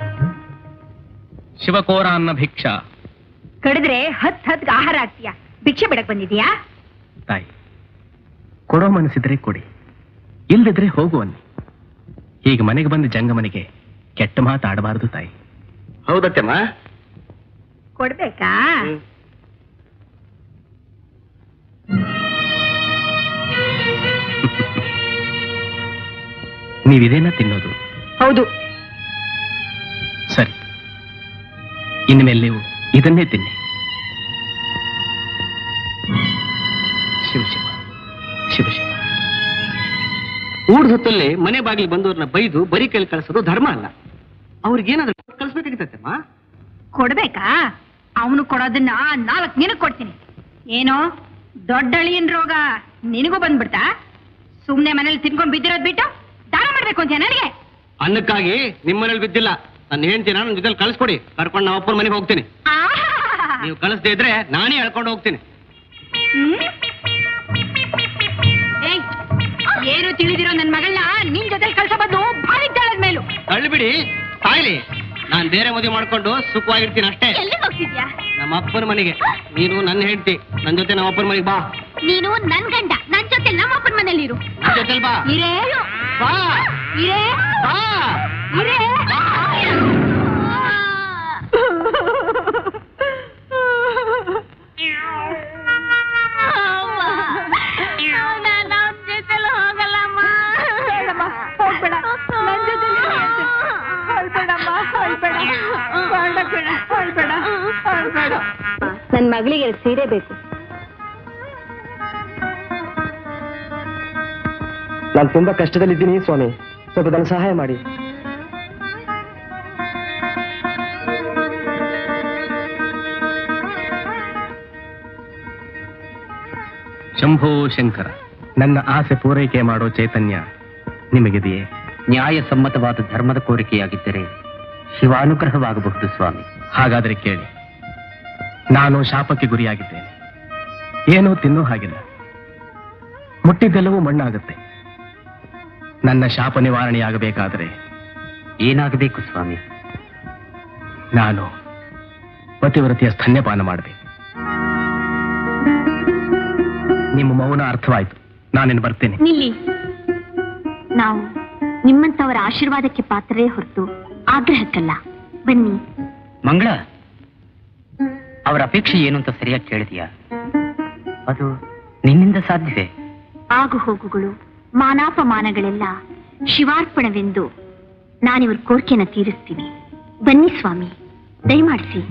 ಶಿವಕೋರಾನ್ನ ಭಿಕ್ಷಾ ಕಡಿದ್ರೆ ಹತ್ ಹತ್ ಆಹಾರ ಆಗ್ತೀಯಾ ಭಿಕ್ಷೆ ಬಿಡಕ್ ಬಂದಿದ್ಯಾ ತಾಯಿ ಕೊಡೋ ಮನಸ್ಸಿದ್ರೆ ಕೊಡಿ ಇಲ್ಲದಿದ್ರೆ ಹೋಗು ಅನ್ನಿ ಈಗ ಮನೆಗೆ ಬಂದ ಜಂಗಮನಿಗೆ ಕೆಟ್ಟ ಮಾತಾಡಬಾರದು ತಾಯಿ ಹೌದತ್ತೆಮ್ಮ ಕೊಡ್ಬೇಕಾ ನೀವಿದೇನ ತಿನ್ನೋದು ಹೌದು ಸರಿ ಇನ್ಮೇಲೆ ನೀವು ಇದನ್ನೇ ತಿನ್ನಿ ಶಿವ ಶಿವ ಶಿವ ಶಿವ ಊಡ್ ಹೊತ್ತಲ್ಲಿ ಮನೆ ಬಾಗಿಲು ಬಂದವ್ರನ್ನ ಬೈದು ಬರೀ ಕೈಲಿ ಕಳಿಸೋದು ಧರ್ಮ ಅಲ್ಲ ಅವ್ರಿಗೇನಾದ್ರೂ ಕಳಿಸ್ಬೇಕಾಗಿತ್ತಮ್ಮ ಕೊಡ್ಬೇಕಾ ಅವನು ಕೊಡೋದನ್ನ ನಾಲ್ಕು ನಿನಗ್ ಕೊಡ್ತೀನಿ ಏನೋ ದೊಡ್ಡ ಅಳಿಯನ್ ರೋಗ ನಿನಗೂ ಬಂದ್ಬಿಡ್ತಾ ಸುಮ್ನೆ ಮನೇಲಿ ತಿನ್ಕೊಂಡ್ ಬಿದ್ದಿರೋದ್ ಬಿಟ್ಟು ದಾನ ಮಾಡ್ಬೇಕು ಅಂತ ನನಗೆ ಅನ್ನಕ್ಕಾಗಿ ನಿಮ್ಮನೇಲಿ ಬಿದ್ದಿಲ್ಲ ನನ್ನ ಹೆಂಡ್ತಿನ ನನ್ನ ಜೊತೆಲಿ ಕಳಿಸ್ಕೊಡಿ ಕರ್ಕೊಂಡು ನಮ್ಮ ಅಪ್ಪನ ಮನೆಗೆ ಹೋಗ್ತೀನಿ ನೀವು ಕಳಿಸ್ದೇ ಇದ್ರೆ ನಾನೇ ಹೇಳ್ಕೊಂಡು ಹೋಗ್ತೀನಿ ಹ್ಮ್? ಏಯ್, ಏನು ತಿಳಿದಿರೋ ನನ್ ಮಗಳನ್ನ ನಿನ್ ಜೊತೆ ಕಳ್ಸೋ ಬದ್ದು ಭಾರಿ ಜಾಳದ ಮೇಲೂ ತಳ್ಳಿಬಿಡಿ ಸಾಯ್ಲಿ ನಾನ್ ಬೇರೆ ಮದುವೆ ಮಾಡ್ಕೊಂಡು ಸುಖವಾಗಿರ್ತೀನಿ ಅಷ್ಟೇ ಎಲ್ಲಿಗೆ ಹೋಗ್ತಿದ್ಯಾ ನಮ್ಮ ಅಪ್ಪನ ಮನೆಗೆ ನೀನು ನನ್ನ ಹೆಂಡ್ತಿ ನನ್ನ ಜೊತೆ ನಮ್ಮ ಅಪ್ಪನ ಮನೆಗೆ ಬಾ ನೀನು ನನ್ ಗಂಡ ನನ್ ಜೊತೆ ನಮ್ಮಪ್ಪನ ಮನೇಲಿರು ನನ್ನ ಜೊತೆಲ್ ಬಾ ಇರೇ ಬಾ ಇರೇ ಬಾ ಇರೇ ಹೋಗ್ಬೇಡ ನನ್ ಜೊತೆಲಿ ಹೊಳ್ಬೇಡಮ್ಮ ಹೊಳ್ಬೇಡ ಹೊರಡ ಕಣ ಹೊಳ್ಬೇಡ ಹೊಳ್ಬೇಡ ನನ್ ಮಗಳಿಗೆ ಎರಡು ಸೀರೆ ಬೇಕು ನಾನು ತುಂಬಾ ಕಷ್ಟದಲ್ಲಿದ್ದೀನಿ ಸ್ವಾಮಿ ಸ್ವಲ್ಪ ನನ್ನ ಸಹಾಯ ಮಾಡಿ ಶಂಭೋ ಶಂಕರ ನನ್ನ ಆಸೆ ಪೂರೈಕೆ ಮಾಡೋ ಚೈತನ್ಯ ನಿಮಗಿದೆಯೇ ನ್ಯಾಯಸಮ್ಮತವಾದ ಧರ್ಮದ ಕೋರಿಕೆಯಾಗಿದ್ದರೆ ಶಿವಾನುಗ್ರಹವಾಗಬಹುದು ಸ್ವಾಮಿ ಹಾಗಾದರೆ ಕೇಳಿ ನಾನು ಶಾಪಕ್ಕೆ ಗುರಿಯಾಗಿದ್ದೇನೆ ಏನೂ ತಿನ್ನೋ ಹಾಗಿಲ್ಲ ಮುಟ್ಟಿದ್ದೆಲ್ಲವೂ ಮಣ್ಣಾಗುತ್ತೆ ನನ್ನ ಶಾಪ ನಿವಾರಣೆಯಾಗಬೇಕಾದರೆ ಏನಾಗಬೇಕು ಸ್ವಾಮಿ ನಾನು ಪತಿವ್ರತಿಯ ಸ್ತನ್ಯಪಾನ ಮಾಡಬೇಕು ನಿಮ್ಮ ಮೌನ ಅರ್ಥವಾಯ್ತು ನಾನೇನು ಬರ್ತೇನೆ ನಿಲ್ಲಿ ನಾವು ನಿಮ್ಮಂತವರ ಆಶೀರ್ವಾದಕ್ಕೆ ಪಾತ್ರರೇ ಹೊರತು ಆಗ್ರಹಕ್ಕಲ್ಲ ಬನ್ನಿ ಮಂಗಳ ಅವರ ಅಪೇಕ್ಷೆ ಏನು ಅಂತ ಸರಿಯಾಗಿ ಕೇಳಿದ್ಯಾ ಅದು ನಿನ್ನಿಂದ ಸಾಧ್ಯವೇ ಆಗು ಹೋಗುಗಳು ಮಾನಾಪಮಾನಗಳೆಲ್ಲ ಶಿವಾರ್ಪಣವೆಂದು ನಾನಿವ್ರ ಕೋರಿಕೆನ ತೀರಿಸ್ತೀನಿ ಬನ್ನಿ ಸ್ವಾಮಿ ದಯಮಾಡಿಸಿ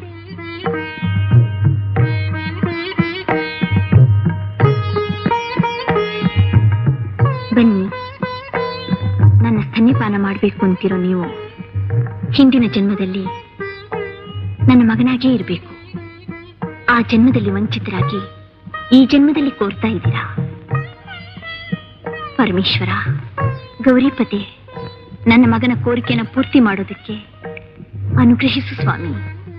ಬನ್ನಿ ನನ್ನ ಸ್ತನ್ಯಪಾನ ಮಾಡಬೇಕು ಅಂತಿರೋ ನೀವು ಹಿಂದಿನ ಜನ್ಮದಲ್ಲಿ ನನ್ನ ಮಗನಾಗೇ ಇರಬೇಕು ಆ ಜನ್ಮದಲ್ಲಿ ವಂಚಿತರಾಗಿ ಈ ಜನ್ಮದಲ್ಲಿ ಕೋರ್ತಾ ಇದ್ದೀರಾ ಪರಮೇಶ್ವರ ಗೌರಿಪತೆ ನನ್ನ ಮಗನ ಕೋರಿಕೆಯನ್ನು ಪೂರ್ತಿ ಮಾಡೋದಕ್ಕೆ ಅನುಗ್ರಹಿಸು ಸ್ವಾಮಿ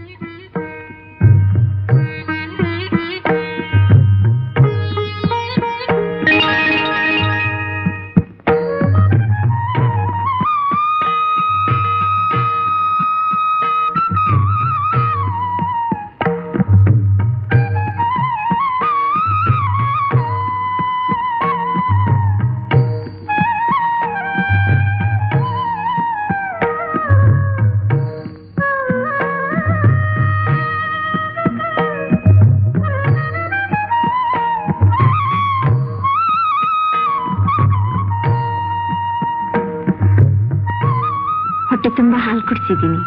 ಹೊಟ್ಟೆ ತುಂಬಾ ಹಾಲು ಕುಡಿಸಿದ್ದೀನಿ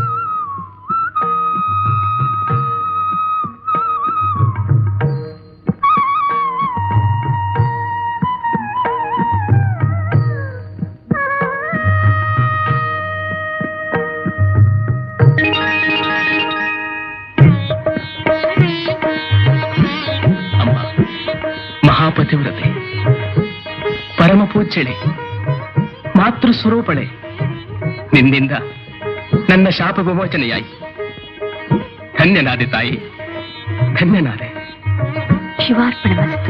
ಅಮ್ಮ ಮಹಾಪತಿವ್ರತೆ ಪರಮ ಪೂಜ್ಯಳೆ ಮಾತೃ ಸ್ವರೂಪಳೆ ನಿನ್ನಿಂದ ನನ್ನ ಶಾಪ ವಿಮೋಚನೆಯಾಯಿತು ಧನ್ಯನಾದೆ ತಾಯಿ ಧನ್ಯನಾದೆ ಶಿವಾರ್ಪಣಮಸ್ತು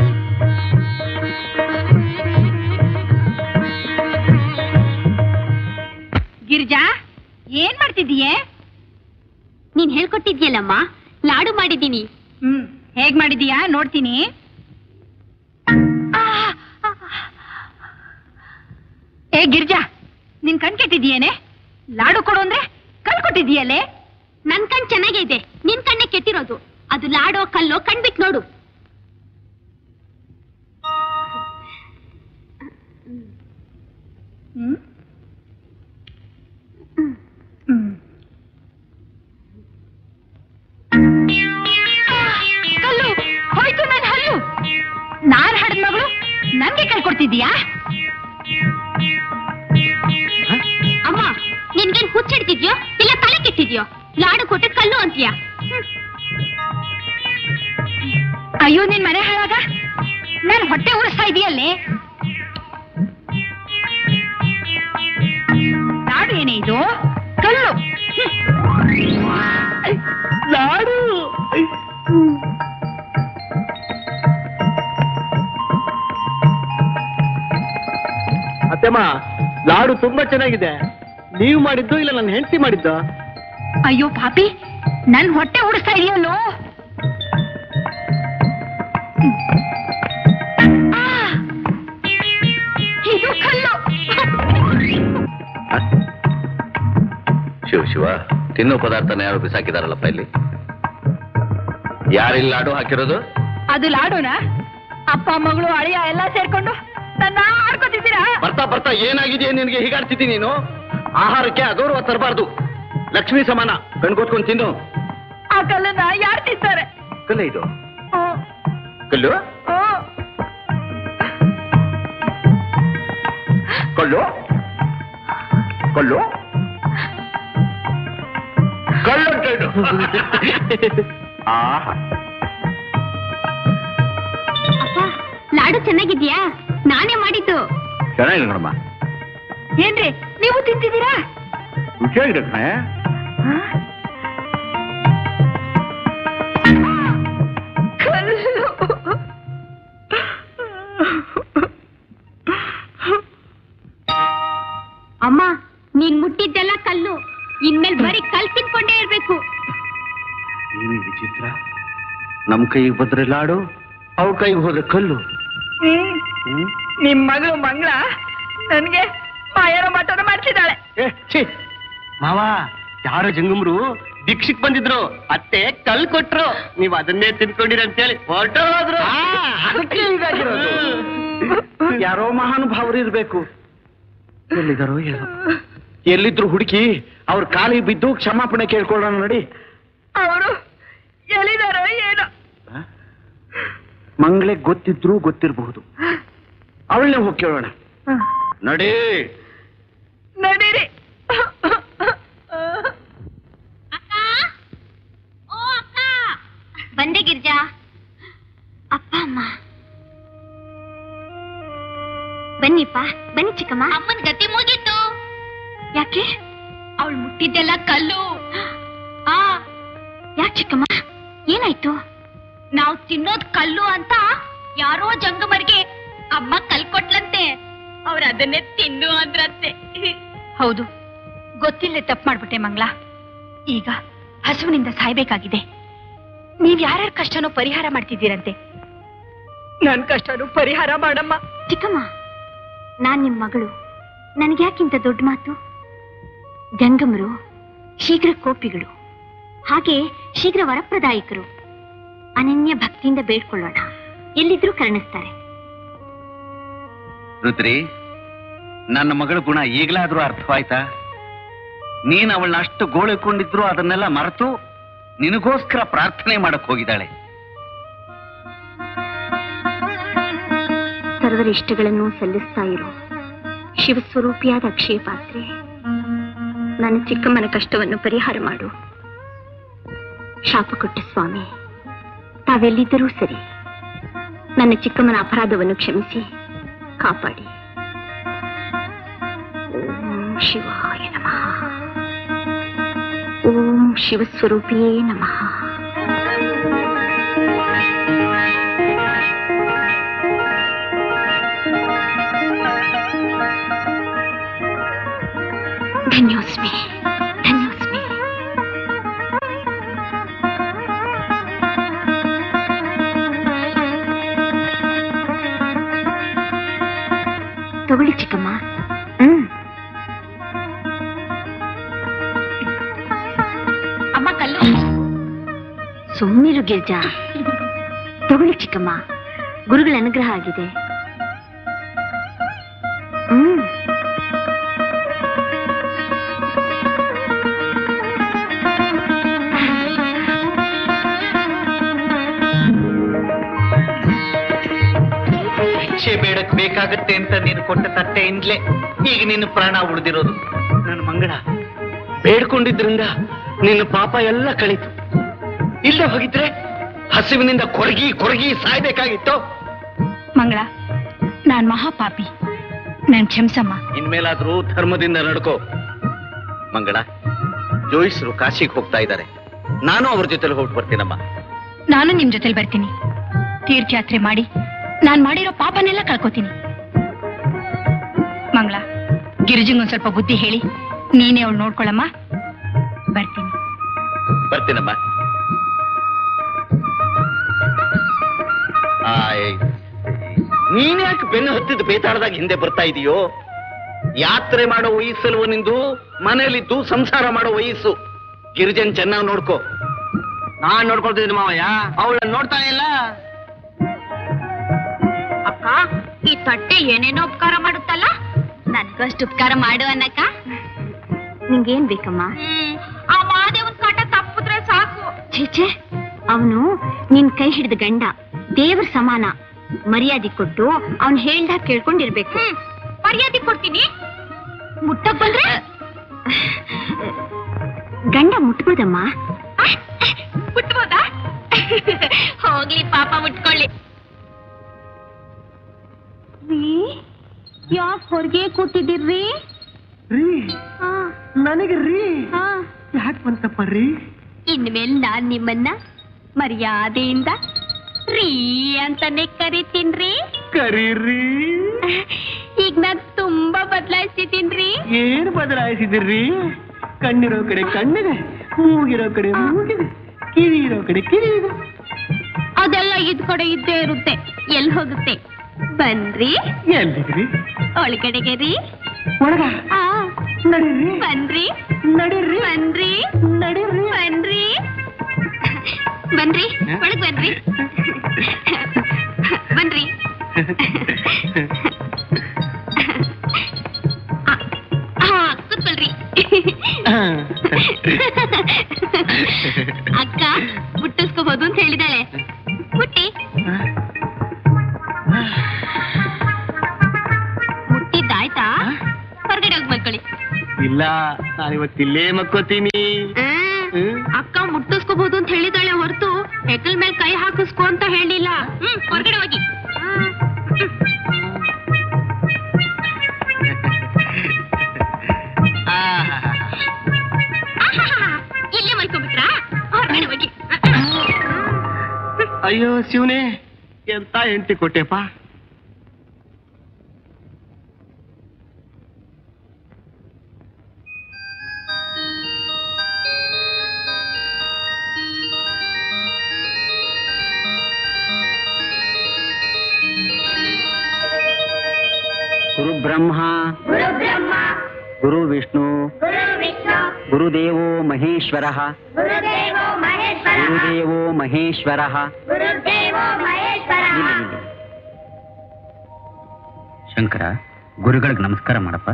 ಗಿರಿಜಾ ಏನ್ ಮಾಡ್ತಿದ್ದೀಯೇ ನೀನ್ ಹೇಳ್ಕೊಟ್ಟಿದ್ಯಲ್ಲಮ್ಮ ಲಾಡು ಮಾಡಿದ್ದೀನಿ ಹ್ಮ್ ಹೇಗ್ ಮಾಡಿದೀಯಾ ನೋಡ್ತೀನಿ ಏ ಗಿರ್ಜಾ ನಿನ್ ಕಣ್ ಕೆಟ್ಟಿದೀಯೇನೆ ಲಾಡು ಕೊಡು ಅಂದ್ರೆ ಕಲ್ ಕೊಟ್ಟಿದೀಯಲ್ಲೇ ನನ್ ಕಣ್ ಚೆನ್ನಾಗೇ ಇದೆ ನಿನ್ ಕಣ್ಣೆ ಕೆಟ್ಟಿರೋದು ಅದು ಲಾಡೋ ಕಲ್ಲೋ ಕಣ್ಬಿಟ್ ನೋಡು ಹ್ಮ್ ಹ್ಮ್ ಕೊಡ್ತಿದ್ಯಾ ಅಮ್ಮ ನಿನ್ಗೇನ್ ಹುಚ್ಚಿಡ್ತಿದ್ಯೋ ಇಲ್ಲ ತಲೆ ಕೆಟ್ಟಿದ್ಯೋ ಲಾಡು ಕೊಟ್ಟು ಕಲ್ಲು ಅಂತೀಯ ಅಯ್ಯೋ ನಿನ್ ಮನೆ ಹಾಳಾಗ ನಾನು ಹೊಟ್ಟೆ ಉರಿಸ್ತಾ ಇದೆಯಲ್ಲೇ ನಾಡು ಏನೇ ಇದು ಕಲ್ಲು ಲಾಡು ಅತ್ತೆಮ್ಮ ಲಾಡು ತುಂಬಾ ಚೆನ್ನಾಗಿದೆ ನೀವು ಮಾಡಿದ್ದು ಇಲ್ಲ ನನ್ನ ಹೆಂಡತಿ ಮಾಡಿದ್ದು ಅಯ್ಯೋ ಪಾಪಿ ನನ್ ಹೊಟ್ಟೆ ಉಡಿಸ್ತಾ ಇದೆಯಲ್ಲೋ ಆ! ಇದು ಕಲ್ಲು ಶಿವ ಶಿವ ತಿನ್ನೋ ಪದಾರ್ಥನ ಯಾರು ಬಿಸಾಕಿದಾರಲ್ಲಪ್ಪ ಇಲ್ಲಿ ಯಾರಿಲ್ಲ ಲಾಡು ಹಾಕಿರೋದು ಅದು ಲಾಡುನಾ ಅಪ್ಪ ಮಗಳು ಅಳಿಯ ಎಲ್ಲ ಸೇರ್ಕೊಂಡು ನನ್ನ ಆಡ್ಕೊತಿದ್ದೀರಾ ಬರ್ತಾ ಬರ್ತಾ ಏನಾಗಿದೆ ನಿನಗೆ ಹೀಗಾಡ್ತಿದ್ದಿ ನೀನು ಆಹಾರಕ್ಕೆ ಅಗೌರವ ತರಬಾರ್ದು ಲಕ್ಷ್ಮಿ ಸಮಾನ ಕಣ್ಕೊತ್ಕೊಂಡು ತಿನ್ನು ಆ ಕಲ್ಲನ್ನ ಯಾರು ತಿಂತಾರೆ ಕಲ್ಲ ಇದು ಓ, ಕಲ್ಲು ಓ. ಕಲ್ಲು ಕಲ್ಲು ಕಲ್ಲು ಅಂತ ಇದು. ಆಹಾ ಅಪ್ಪ ಲಾಡು ಚೆನ್ನಾಗಿದ್ಯಾ ನಾನೇ ಮಾಡಿದ್ದು ಚೆನ್ನಾಗಿದೆ ನೋಡಮ್ಮ ಏನ್ರಿ ನೀವು ತಿಂತಿದ್ದೀರಾ ರುಚಿಯಾಗಿದೆ ಕಣೆ ಅಮ್ಮ ನೀನ್ ಮುಟ್ಟಿದ್ದೆಲ್ಲ ಕಲ್ಲು ಇನ್ಮೇಲ್ ಬರೀ ಕಲ್ ತಿನ್ಕೊಂಡೇ ಇರ್ಬೇಕು ಏನು ವಿಚಿತ್ರ ನಮ್ ಕೈಗೆ ಬಂದ್ರೆ ಲಾಡು ಅವ್ರ ಕೈಗೆ ಹೋದ್ರೆ ಕಲ್ಲು ಹ್ಮ್. ನಿಮ್ ಮಗಳು ಮಂಗಳ ನನ್ಗೆ ಮಾಯರ ಮಠನ ಮಾಡ್ಸಿದ್ದಾಳೆ ಮಾವ ಯಾರೋ ಜಂಗಮ್ರು ಭಿಕ್ಷಕ್ ಬಂದಿದ್ರು ಅತ್ತೆ ಕಲ್ ಕೊಟ್ರು ನೀವ್ ಅದನ್ನೇ ತಿನ್ಕೊಂಡಿರ ಅಂತೇಳಿ ಹೊರಟೋದ್ರು ಅದಕ್ಕೆ ಹೀಗಾಗಿರೋದು. ಯಾರೋ ಮಹಾನುಭಾವರು ಇರ್ಬೇಕು ಎಲ್ಲಿದಾರೋ ಏನೋ ಎಲ್ಲಿದ್ರು ಹುಡುಕಿ ಅವ್ರ ಕಾಲಿಗೆ ಬಿದ್ದು ಕ್ಷಮಾಪಣೆ ಕೇಳ್ಕೊಳ್ಳೋಣ ನೋಡಿ ಅವರು ಎಲ್ಲಿದಾರೋ ಏನೋ ಮಂಗಳೇ ಗೊತ್ತಿದ್ರು ಗೊತ್ತಿರಬಹುದು ಅವಳನ್ನೇ ಹೋಗಿ ಕೇಳೋಣ ನಡಿ ನಡೀರಿ ಬಂದೆ ಗಿರ್ಜಾ ಅಪ್ಪ ಅಮ್ಮ ಬನ್ನಿಪ್ಪ ಬನ್ನಿ ಚಿಕ್ಕಮ್ಮ ಅಮ್ಮನ ಗತಿ ಮುಗೀತು ಯಾಕೆ ಅವಳು ಮುಟ್ಟಿದ್ದೆಲ್ಲ ಕಲ್ಲು ಆ ಯಾಕೆ ಚಿಕ್ಕಮ್ಮ ಏನಾಯ್ತು ನಾವು ತಿನ್ನೋದ್ ಕಲ್ಲು ಅಂತ ಯಾರೋ ಜಂಗಮರ್ಗೆ ಅಮ್ಮ ಕಲ್ ಕೊಟ್ಲಂತೆ ಅವ್ರ ಅದನ್ನೇ ತಿನ್ನು ಅಂದ್ರಂತೆ ಹೌದು ಗೊತ್ತಿಲ್ಲದೆ ತಪ್ಪು ಮಾಡ್ಬಿಟ್ಟೆ ಮಂಗ್ಲ ಈಗ ಹಸುವಿನಿಂದ ಸಾಯ್ಬೇಕಾಗಿದೆ ನೀವ್ ಯಾರ್ಯಾರ ಕಷ್ಟನೋ ಪರಿಹಾರ ಮಾಡ್ತಿದ್ದೀರಂತೆ ನನ್ ಕಷ್ಟನೂ ಪರಿಹಾರ ಮಾಡಮ್ಮ ಚಿಕ್ಕಮ್ಮ ನಾನ್ ನಿಮ್ ಮಗಳು ನನಗ್ಯಾಕಿಂತ ದೊಡ್ಡ ಮಾತು ಗಂಗಮರು ಶೀಘ್ರ ಕೋಪಿಗಳು ಹಾಗೆ ಶೀಘ್ರ ವರಪ್ರದಾಯಕರು ಅನನ್ಯ ಭಕ್ತಿಯಿಂದ ಬೇಡ್ಕೊಳ್ಳೋಣ ಎಲ್ಲಿದ್ರೂ ಕರುಣಿಸ್ತಾರೆ ರುದ್ರಿ ನನ್ನ ಮಗಳ ಗುಣ ಈಗಲಾದ್ರೂ ಅರ್ಥವಾಯ್ತಾ ನೀನ್ ಅವಳನ್ನ ಅಷ್ಟು ಗೋಳಿಕೊಂಡಿದ್ರು ಅದನ್ನೆಲ್ಲ ಮರೆತು ನಿನಗೋಸ್ಕರ ಪ್ರಾರ್ಥನೆ ಮಾಡಕ್ ಹೋಗಿದ್ದಾಳೆ ಸರ್ವರ ಇಷ್ಟಗಳನ್ನು ಸಲ್ಲಿಸ್ತಾ ಇರು ಶಿವಸ್ವರೂಪಿಯಾದ ಅಕ್ಷಯ ಪಾತ್ರೆ ನನ್ನ ಚಿಕ್ಕಮ್ಮನ ಕಷ್ಟವನ್ನು ಪರಿಹಾರ ಮಾಡು ಶಾಪ ಕೊಟ್ಟ ಸ್ವಾಮಿ ತಾವೆಲ್ಲಿದ್ದರೂ ಸರಿ ನನ್ನ ಚಿಕ್ಕಮ್ಮನ ಅಪರಾಧವನ್ನು ಕ್ಷಮಿಸಿ ಕಾಪಾಡಿ ಓಂ ಶಿವಾಯ ನಮಃ ಓಂ ಶಿವಸ್ವರೂಪಿಯೇ ನಮಃ ಧನ್ಯೋಸ್ಮಿ ಧನ್ಯೋಸ್ಮಿ ತಗೊಳ್ಳಿ ಚಿಕ್ಕಮ್ಮ ಹ್ಮ್ ಅಮ್ಮ ಕಲ್ಲು ಸುಮ್ಮನಿರು ಗಿರ್ಜಾ ತಗೊಳ್ಳಿ ಚಿಕ್ಕಮ್ಮ ಗುರುಗಳ ಅನುಗ್ರಹ ಆಗಿದೆ ಹ್ಮ್ ಭಿಕ್ಷೆ ಬೇಡಕ್ ಬೇಕಾಗತ್ತೆ ಅಂತ ನೀನು ಕೊಟ್ಟ ತಟ್ಟೆಯಿಂದಲೇ ಈಗ ನಿನ್ನ ಪ್ರಾಣ ಉಳಿದಿರೋದು ನನ್ನ ಮಂಗಳ ಬೇಡ್ಕೊಂಡಿದ್ರಿಂದ ನಿನ್ನ ಪಾಪ ಎಲ್ಲ ಕಳೀತು ಇಲ್ಲೇ ಹೋಗಿದ್ರೆ ಹಸಿವಿನಿಂದ ಕೊರಗಿ ಕೊರಗಿ ಸಾಯ್ಬೇಕಾಗಿತ್ತು ಮಂಗಳ ನಾನ್ ಮಹಾಪಾಪಿ ನನ್ ಕ್ಷಮಿಸಮ್ಮ ಇನ್ಮೇಲಾದ್ರೂ ಧರ್ಮದಿಂದ ನಡ್ಕೋ ಮಂಗಳ ಜೋಯಿಸ್ರು ಕಾಶಿಗೆ ಹೋಗ್ತಾ ಇದ್ದಾರೆ ನಾನು ಅವ್ರ ಜೊತೆಲಿ ಹೋಗಿ ಬರ್ತೀನಮ್ಮ ನಾನು ನಿಮ್ ಜೊತೆಲಿ ಬರ್ತೀನಿ ತೀರ್ಥಯಾತ್ರೆ ಮಾಡಿ ನಾನ್ ಮಾಡಿರೋ ಪಾಪನೆಲ್ಲ ಕಳ್ಕೊತೀನಿ ಮಂಗಳ ಗಿರಿಜಂಗ್ ಒಂದ್ ಸ್ವಲ್ಪ ಬುದ್ಧಿ ಹೇಳಿ ನೀನೇ ಅವಳು ನೋಡ್ಕೊಳಮ್ಮ ಬರ್ತೀನಿ ಬರ್ತೀನಮ್ಮ ಆಯ್. ನೀನ್ಯಾಕೆ ಬೆನ್ನು ಹತ್ತಿದ್ದು ಬೇತಾಳದಾಗ ಹಿಂದೆ ಬರ್ತಾ ಇದೀಯೋ ಯಾತ್ರೆ ಮಾಡೋ ವಯಸ್ಸಲ್ವ ನಿಂದು ಮನೇಲಿದ್ದು ಸಂಸಾರ ಮಾಡೋ ವಯಸ್ಸು ಗಿರಿಜನ್ ಚೆನ್ನಾಗಿ ನೋಡ್ಕೋ ನಾನ್ ನೋಡ್ಕೊಳ್ತಿದ್ದೀನಿ ಮಾವಯ್ಯ ಅವಳನ್ನ ನೋಡ್ತಾನೆ ಇಲ್ಲ ಅಕ್ಕ ಈ ತಟ್ಟೆ ಏನೇನೋ ಉಪಕಾರ ಮಾಡುತ್ತಲ್ಲ ನನ್ಗಷ್ಟು ಉಪಕಾರ ಮಾಡು ಅನ್ನಕ್ಕ ನಿಂಗೇನ್ ಬೇಕಮ್ಮ ಆ ಮಾದೇವನ್ ಕಾಟ ತಪ್ಪಿದ್ರೆ ಸಾಕು ಛೀಚೆ ಅವನು ನಿನ್ ಕೈ ಹಿಡಿದ ಗಂಡ ದೇವ್ರ ಸಮಾನ ಮರ್ಯಾದೆ ಕೊಟ್ಟು ಅವ್ನ್ ಹೇಳ್ದಾಗ ಕೇಳ್ಕೊಂಡಿರ್ಬೇಕು ಮರ್ಯಾದೆ ಕೊಡ್ತೀನಿ ಮುಟ್ಟಕ್ ಬಂದ್ರೆ ಗಂಡ ಮುಟ್ಬೋದಮ್ಮ ಮುಟ್ಬೋದಾ ಹೋಗ್ಲಿ ಪಾಪ ಮುಟ್ಕೊಳ್ಳಿ ಯಾಕೆ ಹೊರಗೆ ಕೂತಿದ್ದೀರ್ರಿ ನನಗೆ ರೀ ಯಾಕೆ ಬಂತಪ್ಪ ರೀ ಇನ್ಮೇಲೆ ನಾನ್ ನಿಮ್ಮನ್ನ ಮರ್ಯಾದೆಯಿಂದ ರೀ ಅಂತಾನೆ ಕರಿತೀನ್ರಿ ಕರೀರಿ ಈಗ ನಾನ್ ತುಂಬಾ ಬದಲಾಯಿಸಿದ್ದೀನ್ರಿ ಏನ್ ಬದಲಾಯಿಸಿದಿರ್ರಿ ಕಣ್ಣಿರೋ ಕಡೆ ಕಣ್ಣಿದೆ ಮೂಗಿರೋ ಕಡೆ ಮೂಗಿದೆ ಕಿವಿ ಇರೋ ಕಡೆ ಕಿವಿ ಇದೆ ಅದೆಲ್ಲ ಇದ್ ಕಡೆ ಇದ್ದೇ ಇರುತ್ತೆ ಎಲ್ ಹೋಗುತ್ತೆ ಬನ್ರಿ ಎಲ್ಲಿದ್ರಿ ಒಳಗಡೆಗೆ ರೀ ಒಳಗ ಆ ನಡೀರಿ ಬನ್ರಿ ನಡೀರಿ ಬನ್ರಿ ನಡೀರಿ ಬನ್ರಿ ಬನ್ರಿ ಒಳಗ್ ಬನ್ರಿ ಬನ್ರಿ ಹಾ ಕೂತ್ಕೊಳ್ರಿ ಅಕ್ಕ ಮುಟ್ಟಿಸ್ಕೋಬಹುದು ಅಂತ ಹೇಳಿದಾಳೆ ಮುಟ್ಟಿ ಮುಟ್ಟಿದ್ದಾಯ್ತಾ ಹೊರಗಡೆ ಹೋಗಿ ಮಲ್ಕೊಳ್ಳಿ ಇಲ್ಲ ನಾನಿವತ್ತಿಲ್ಲೇ ಮಕ್ಕೋತೀನಿ ಹ್ಮ್. ಅಕ್ಕ ಮುಟ್ಟಿಸ್ಕೋಬಹುದು ಅಂತ ಹೇಳಿದಾಳೆ ಹೊರತು ಹೆಗಲ್ ಮೇಲೆ ಕೈ ಹಾಕಿಸ್ಕೊ ಅಂತ ಹೇಳಿಲ್ಲ ಹ್ಮ್ ಹೊರಗಡೆ ಹೋಗಿ ಆಹಾಹಾ. ಇಲ್ಲೇ ಮಲ್ಕೊಂಡ್ಬಿಟ್ರಾ ಹೊರಗಡೆ ಹೋಗಿ ಅಯ್ಯೋ ಶಿವನೇ ಎಂತ ಹೆಂಡತಿ ಕೊಟ್ಟೆಪ್ಪ ಗುರು ಬ್ರಹ್ಮ ಗುರು ವಿಷ್ಣು ಗುರುದೇವೋ ಮಹೇಶ್ವರ ಗುರುದೇವೋ ಮಹೇಶ್ವರ ಶಂಕರ ಗುರುಗಳಿಗೆ ನಮಸ್ಕಾರ ಮಾಡಪ್ಪ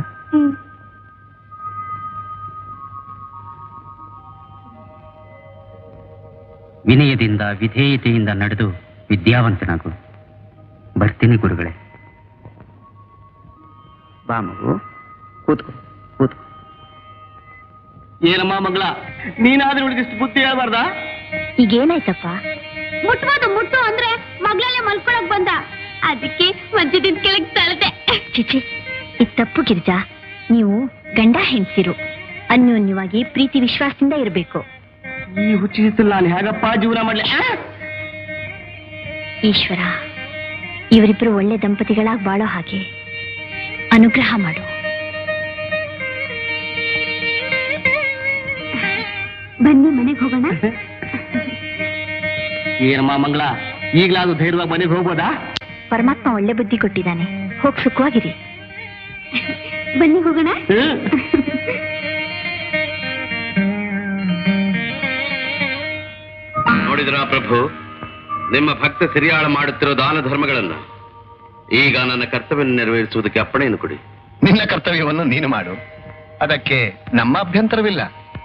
ವಿನಯದಿಂದ ವಿಧೇಯತೆಯಿಂದ ನಡೆದು ವಿದ್ಯಾವಂತನಾಗು ಬರ್ತೀನಿ ಗುರುಗಳೇ ಬಾ ಮಗು ಕೂತ್ಕೋ ಕೂತ್ಕೋ ಏನಮ್ಮ ಮಂಗಳ ನೀನಾದ್ರೂ ಹುಡುಗಿಷ್ಟು ಬುದ್ಧಿ ಹೇಳ್ಬಾರ್ದಾ ಈಗೇನಾಯ್ತಪ್ಪ ಮುಟ್ಬೋದು ಮುಟ್ಟು ಅಂದ್ರೆ ಮಗ್ಳಲ್ಲೇ ಮಲ್ಕೊಳಕ್ ಬಂದ ಅದಕ್ಕೆ ಮಂಚದಿಂದ ಕೆಳಗ್ ತಳದೆ ಚಿಚಿ ಇದು ತಪ್ಪು ಗಿರಿಜಾ ನೀವು ಗಂಡ ಹೆಂಡ್ಸಿರು ಅನ್ಯೋನ್ಯವಾಗಿ ಪ್ರೀತಿ ವಿಶ್ವಾಸದಿಂದ ಇರಬೇಕು ಈ ಹುಚ್ಚಿಸಿಲ್ಲ ನಾನು ಹೇಗಪ್ಪ ಜೀವನ ಮಾಡ್ಲಿ ಆ? ಈಶ್ವರ ಇವರಿಬ್ರು ಒಳ್ಳೆ ದಂಪತಿಗಳಾಗಿ ಬಾಳೋ ಹಾಗೆ ಅನುಗ್ರಹ ಮಾಡು ಬನ್ನಿ ಮನೆಗೆ ಹೋಗೋಣ ಏನಮ್ಮ ಮಂಗಳ ಈಗ್ಲಾದ್ರೂ ಧೈರ್ಯವಾಗಿ ಮನೆಗೆ ಹೋಗ್ಬೋದಾ ಪರಮಾತ್ಮ ಒಳ್ಳೆ ಬುದ್ಧಿ ಕೊಟ್ಟಿದ್ದಾನೆ ಹೋಗ್ ಸುಖವಾಗಿರಿ ಬನ್ನಿ ಹೋಗೋಣ ನೋಡಿದ್ರ ಪ್ರಭು ನಿಮ್ಮ ಭಕ್ತ ಸಿರಿಯಾಳ ಮಾಡುತ್ತಿರೋ ದಾನ ಧರ್ಮಗಳನ್ನ ಈಗ ನನ್ನ ಕರ್ತವ್ಯ ನೆರವೇರಿಸುವುದಕ್ಕೆ ಅಪ್ಪಣೆಯನ್ನು ಕೊಡಿ ನಿನ್ನ ಕರ್ತವ್ಯವನ್ನು ನೀನು ಮಾಡು ಅದಕ್ಕೆ ನಮ್ಮ ಅಭ್ಯಂತರವಿಲ್ಲ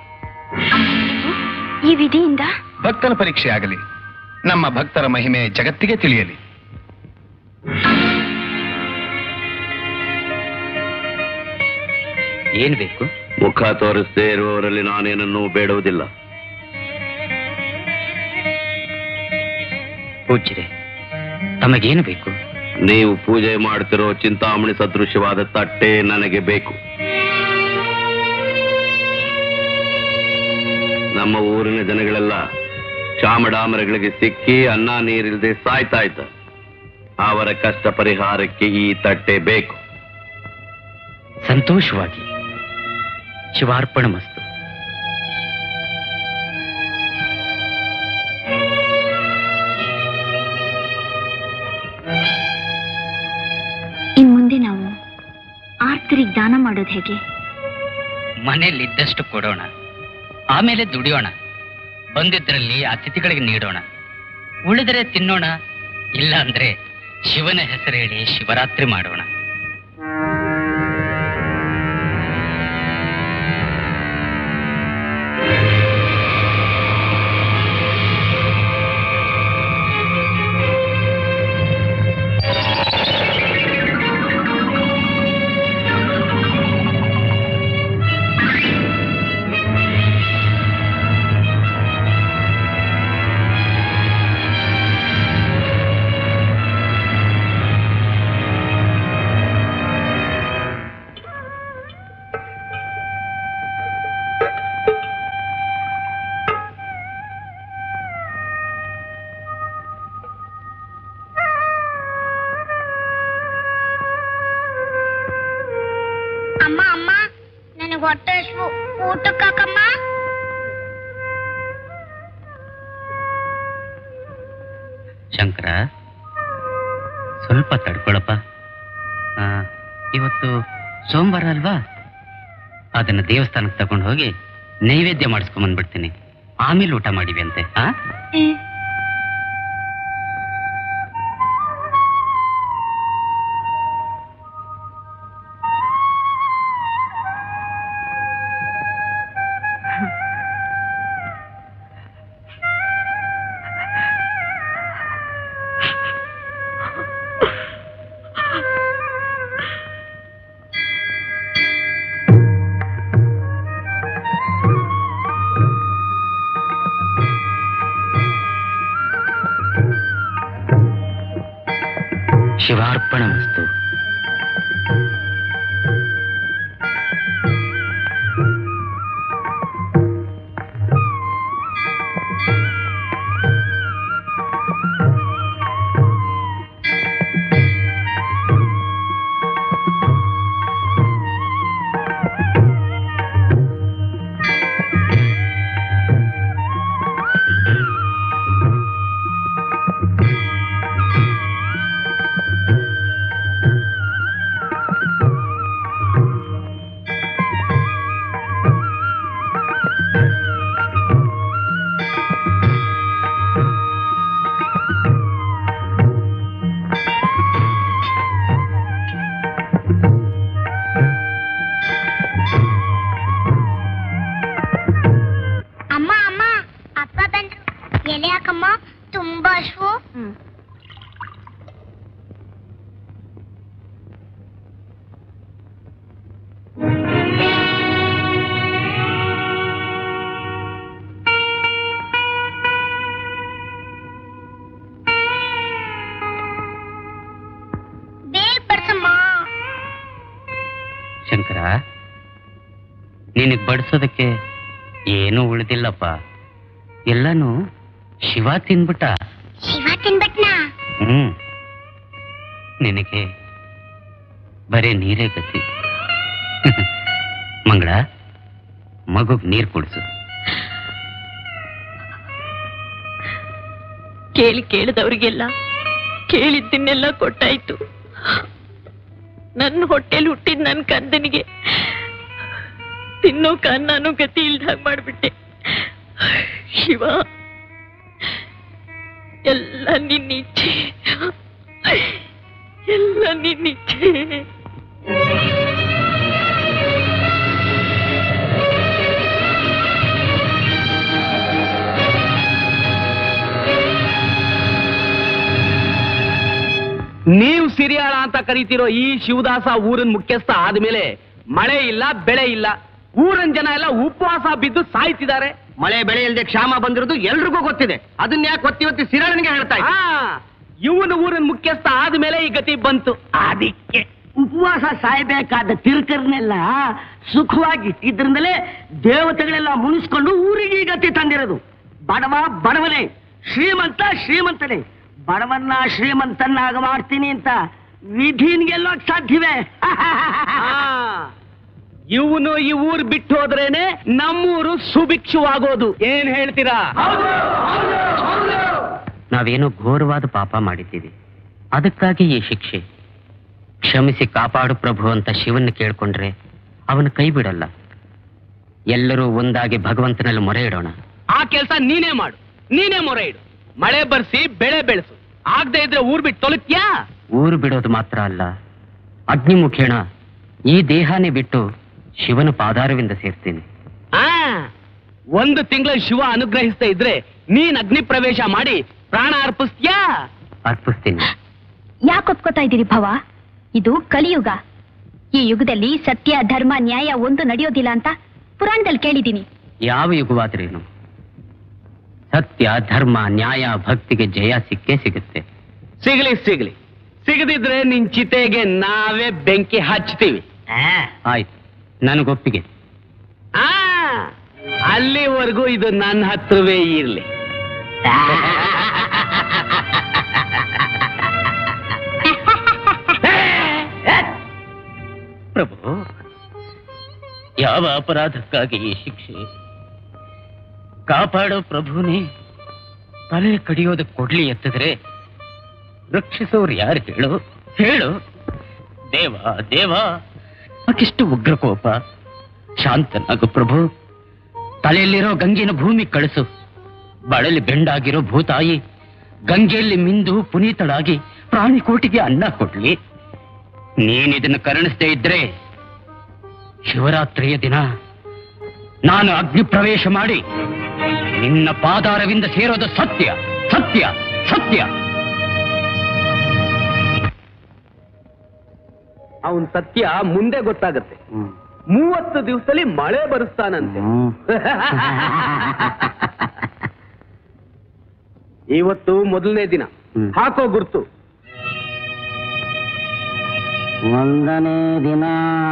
ಈ ವಿಧಿಯಿಂದ ಭಕ್ತನ ಪರೀಕ್ಷೆ ಆಗಲಿ ನಮ್ಮ ಭಕ್ತರ ಮಹಿಮೆ ಜಗತ್ತಿಗೆ ತಿಳಿಯಲಿ ಏನ್ ಬೇಕು ಮುಖ ತೋರಿಸದೇ ಇರುವವರಲ್ಲಿ ನಾನೇನನ್ನೂ ಬೇಡುವುದಿಲ್ಲ ಪೂಜ್ಯರೆ ತಮಗೇನು ಬೇಕು ನೀವು ಪೂಜೆ ಮಾಡ್ತಿರೋ ಚಿಂತಾಮಣಿ ಸದೃಶ್ಯವಾದ ತಟ್ಟೆ ನನಗೆ ಬೇಕು ನಮ್ಮ ಊರಿನ ಜನಗಳೆಲ್ಲ ಚಾಮಡಾಮರಗಳಿಗೆ ಸಿಕ್ಕಿ ಅನ್ನ ನೀರಿಲ್ಲದೆ ಸಾಯ್ತಾ ಇದ್ದ ಅವರ ಕಷ್ಟ ಪರಿಹಾರಕ್ಕೆ ಈ ತಟ್ಟೆ ಬೇಕು ಸಂತೋಷವಾಗಿ ಶಿವಾರ್ಪಣ ಮಸ್ತು ಇನ್ ಮುಂದೆ ನಾವು ಆರ್ತರಿಗೆ ದಾನ ಮಾಡೋದು ಹೇಗೆ ಮನೆಯಲ್ಲಿ ಇದ್ದಷ್ಟು ಕೊಡೋಣ ಆಮೇಲೆ ದುಡಿಯೋಣ ಬಂದಿದ್ರಲ್ಲಿ ಅತಿಥಿಗಳಿಗೆ ನೀಡೋಣ ಉಳಿದರೆ ತಿನ್ನೋಣ ಇಲ್ಲ ಅಂದ್ರೆ ಶಿವನ ಹೆಸರು ಹೇಳಿ ಶಿವರಾತ್ರಿ ಮಾಡೋಣ ಅಮ್ಮ ಅಮ್ಮ ನನಗೆ ಹೊಟ್ಟೆ ಹಸ್ವು ಊಟಕ್ಕಾಕಮ್ಮ ಶಂಕರ ಸ್ವಲ್ಪ ತಡ್ಕೊಳಪ್ಪ ಆ, ಇವತ್ತು ಸೋಮವಾರ ಅಲ್ವಾ ಅದನ್ನ ದೇವಸ್ಥಾನಕ್ಕೆ ತಗೊಂಡು ಹೋಗಿ ನೈವೇದ್ಯ ಮಾಡಿಸ್ಕೊಂಡ್ ಬಂದ್ಬಿಡ್ತೀನಿ ಆಮೇಲೆ ಊಟ ಮಾಡಿವಿ ಅಂತೆ ಆ ಶಿವಾರ್ಪಣ ಮಸ್ತು ಅಮ್ಮ ಅಮ್ಮ ಅಪ್ಪ ಬಂದ್ರು ಎಲೆ ಹಾಕಮ್ಮ ತುಂಬಾ ಹಸ್ವು ಬೇಗ ಬರ್ಸಮ್ಮ ಶಂಕರ ನಿನಗ್ ಬಡಿಸೋದಕ್ಕೆ ಏನೂ ಉಳಿದಿಲ್ಲಪ್ಪ ಎಲ್ಲಾನು ಶಿವ ತಿನ್ಬಿಟ್ಟ ಶಿವ ತಿನ್ಬಿಟ್ನಾ ಹ್ಮ್ ನಿನಗೆ ಬರೇ ನೀರೇ ಗತಿ ಮಂಗಳ ಮಗುಗ್ ನೀರ್ ಕುಡಿಸು ಕೇಳಿ ಕೇಳಿದವ್ರಿಗೆಲ್ಲ ಕೇಳಿದ್ದನ್ನೆಲ್ಲ ಕೊಟ್ಟಾಯ್ತು ನನ್ನ ಹೊಟ್ಟೆಲಿ ಹುಟ್ಟಿದ ನನ್ನ ಕಂದನಿಗೆ ತಿನ್ನೋಕ ನಾನು ಗತಿ ಇಲ್ದಾಗ ಮಾಡ್ಬಿಟ್ಟೆ ಶಿವ ಎಲ್ಲ ನಿನ್ನಿಚ್ಛೆ ಎಲ್ಲ ನಿನ್ನಿಚ್ಛೆ ನೀವು ಸಿರಿಯಾಳ ಅಂತ ಕರಿತಿರೋ ಈ ಶಿವದಾಸ ಊರಿನ ಮುಖ್ಯಸ್ಥ ಆದ್ಮೇಲೆ ಮಳೆ ಇಲ್ಲ ಬೆಳೆ ಇಲ್ಲ ಊರನ್ ಜನ ಎಲ್ಲ ಉಪವಾಸ ಬಿದ್ದು ಸಾಯ್ತಿದ್ದಾರೆ ಮಳೆ ಬೆಳೆ ಇಲ್ಲದೆ ಕ್ಷಾಮ ಬಂದಿರೋದು ಎಲ್ರಿಗೂ ಗೊತ್ತಿದೆ ಅದನ್ನ ಯಾಕೆ ಒತ್ತಿ ಒತ್ತಿ ಸಿರಾಳನಿಗೆ ಹೇಳ್ತಾ ಇದ್ದೆ? ಇವನು ಊರಿನ ಮುಖ್ಯಸ್ಥ ಆದ್ಮೇಲೆ ಈ ಗತಿ ಬಂತು ಅದಕ್ಕೆ ಉಪವಾಸ ಸಾಯ್ಬೇಕಾದ ತಿರುಕರ್ನೆಲ್ಲ ಸುಖವಾಗಿ ಇಟ್ಟಿದ್ರಿಂದಲೇ ದೇವತೆಗಳೆಲ್ಲ ಮುನಿಸ್ಕೊಂಡು ಊರಿಗೆ ಈ ಗತಿ ತಂದಿರೋದು ಬಡವ ಬಡವನೇ ಶ್ರೀಮಂತ ಶ್ರೀಮಂತನೇ ಬಡವನ್ನ ಶ್ರೀಮಂತನಾಗ ಮಾಡ್ತೀನಿ ಅಂತ ವಿಧಿನ್ ಗೆಲ್ಲೋಕ್ ಸಾಧ್ಯವೇ ಇವನು ಈ ಊರ್ ಬಿಟ್ಟು ಹೋದ್ರೇನೆ ನಮ್ಮೂರು ಸುಭಿಕ್ಷವಾಗೋದು ಏನ್ ಹೇಳ್ತೀರಾ ನಾವೇನೋ ಘೋರವಾದ ಪಾಪ ಮಾಡಿದ್ದೀವಿ ಅದಕ್ಕಾಗಿ ಈ ಶಿಕ್ಷೆ ಕ್ಷಮಿಸಿ ಕಾಪಾಡು ಪ್ರಭು ಅಂತ ಶಿವನ್ನ ಕೇಳ್ಕೊಂಡ್ರೆ ಅವನು ಕೈ ಬಿಡಲ್ಲ ಎಲ್ಲರೂ ಒಂದಾಗಿ ಭಗವಂತನಲ್ಲಿ ಮೊರೆ ಇಡೋಣ ಆ ಕೆಲಸ ನೀನೇ ಮಾಡು ನೀನೇ ಮೊರೆ ಇಡು ಮಳೆ ಬರ್ಸಿ ಬೆಳೆ ಬೆಳೆಸು ಆಗದೆ ಇದ್ರೆ ಊರ್ ಬಿಟ್ಟು ತೊಲಗ್ತ್ಯಾ ಊರು ಬಿಡೋದು ಮಾತ್ರ ಅಲ್ಲ ಅಗ್ನಿಮುಖೇಣ ಈ ದೇಹನೇ ಬಿಟ್ಟು ಶಿವನ ಪಾದಾರವಿಂದ ಸೇರ್ತೀನಿ ಆ ಒಂದು ತಿಂಗಳ ಶಿವ ಅನುಗ್ರಹಿಸ್ತಾ ಇದ್ರೆ ನೀನ್ ಅಗ್ನಿ ಪ್ರವೇಶ ಮಾಡಿ ಪ್ರಾಣ ಅರ್ಪಿಸ್ತ್ಯಾ ಅರ್ಪಿಸ್ತೀನಿ ಯಾಕೆ ಒಪ್ಕೋತಾ ಇದ್ದೀರಿ ಭವ ಇದು ಕಲಿಯುಗ ಈ ಯುಗದಲ್ಲಿ ಸತ್ಯ ಧರ್ಮ ನ್ಯಾಯ ಒಂದು ನಡೆಯೋದಿಲ್ಲ ಅಂತ ಪುರಾಣದಲ್ಲಿ ಕೇಳಿದ್ದೀನಿ ಯಾವ ಯುಗವಾದ್ರೇನು ಸತ್ಯ ಧರ್ಮ ನ್ಯಾಯ ಭಕ್ತಿಗೆ ಜಯ ಸಿಕ್ಕೇ ಸಿಗುತ್ತೆ ಸಿಗ್ಲಿ ಸಿಗ್ಲಿ ಸಿಗದಿದ್ರೆ ನಿನ್ ಚಿತೆಗೆ ನಾವೇ ಬೆಂಕಿ ಹಚ್ತೀವಿ ಆಯ್ತು ನನಗೊಪ್ಪಿಗೆ ಆ ಅಲ್ಲಿವರೆಗೂ ಇದು ನನ್ನ ಹತ್ರವೇ ಇರ್ಲಿ ಪ್ರಭು ಯಾವ ಅಪರಾಧಕ್ಕಾಗಿ ಈ ಶಿಕ್ಷೆ ಕಾಪಾಡೋ ಪ್ರಭುನೇ ತಲೆ ಕಡಿಯೋದಕ್ಕೆ ಕೊಡ್ಲಿ ಎತ್ತಿದ್ರೆ ರಕ್ಷಿಸೋರು ಯಾರು ಹೇಳು ಹೇಳು ದೇವ ದೇವ ಯಾಕಿಷ್ಟು ಉಗ್ರ ಕೋಪ ಶಾಂತನಾಗು ಪ್ರಭು ತಲೆಯಲ್ಲಿರೋ ಗಂಗೆನ ಭೂಮಿ ಕಳಿಸು ಬಳಲಿ ಬೆಂಡಾಗಿರೋ ಭೂತಾಯಿ ಗಂಗೆಯಲ್ಲಿ ಮಿಂದು ಪುನೀತಳಾಗಿ ಪ್ರಾಣಿ ಕೋಟಿಗೆ ಅನ್ನ ಕೊಡ್ಲಿ ನೀನಿದನ್ನು ಕರುಣಿಸದೇ ಇದ್ರೆ ಶಿವರಾತ್ರಿಯ ದಿನ ನಾನು ಅಗ್ನಿ ಪ್ರವೇಶ ಮಾಡಿ ನಿನ್ನ ಪಾದಾರವಿಂದ ಸೇರೋದು ಸತ್ಯ ಸತ್ಯ ಸತ್ಯ ಅವನ್ ಸತ್ಯ ಮುಂದೆ ಗೊತ್ತಾಗತ್ತೆ ಮೂವತ್ತು ದಿವಸದಲ್ಲಿ ಮಳೆ ಬರುತ್ತಾನಂತೆ ಇವತ್ತು ಮೊದಲನೇ ದಿನ ಹಾಕೋ ಗುರ್ತು ಒಂದನೇ ದಿನ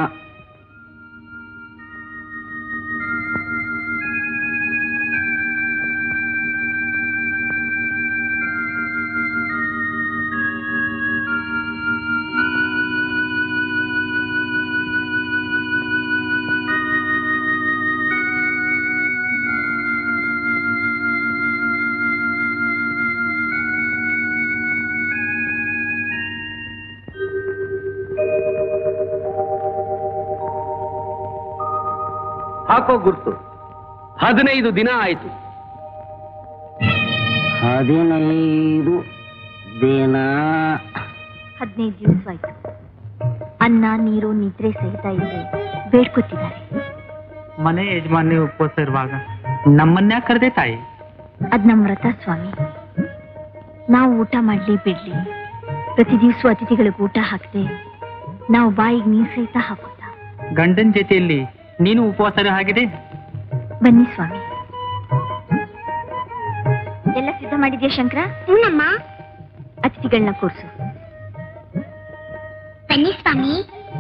ಹಾಕೋ ಗುರ್ತು ಹದಿನೈದು ದಿನ ಆಯ್ತು ಹದಿನೈದು ದಿನ ಹದಿನೈದು ದಿವಸ ಆಯ್ತು ಅನ್ನ ನೀರು ನಿದ್ರೆ ಸಹಿತ ಇಲ್ಲದೆ ಬೇಡ್ಕೊತಿದ್ದಾರೆ ಮನೆ ಯಜಮಾನಿ ಉಪವಾಸ ಇರುವಾಗ ನಮ್ಮನ್ಯಾಕ್ ಕರೆದೆ ತಾಯಿ ಅದ್ ನಮ್ ವ್ರತ ಸ್ವಾಮಿ ನಾವು ಊಟ ಮಾಡ್ಲಿ ಬಿಡ್ಲಿ ಪ್ರತಿ ದಿವಸ ಅತಿಥಿಗಳಿಗೆ ಊಟ ಹಾಕದೆ ನಾವು ಬಾಯಿಗೆ ನೀರ್ ಸಹಿತ ಹಾಕೋತ ಗಂಡನ ಜೊತೆಯಲ್ಲಿ ನೀನು ಉಪವಾಸ ಇರೋ ಹಾಗಿದೆ ಬನ್ನಿ ಸ್ವಾಮಿ ಎಲ್ಲ ಸಿದ್ಧ ಮಾಡಿದ್ಯಾ ಶಂಕರ ಹೂನಮ್ಮ ಅತಿಥಿಗಳನ್ನ ಕೂರ್ಸು ಬನ್ನಿ ಸ್ವಾಮಿ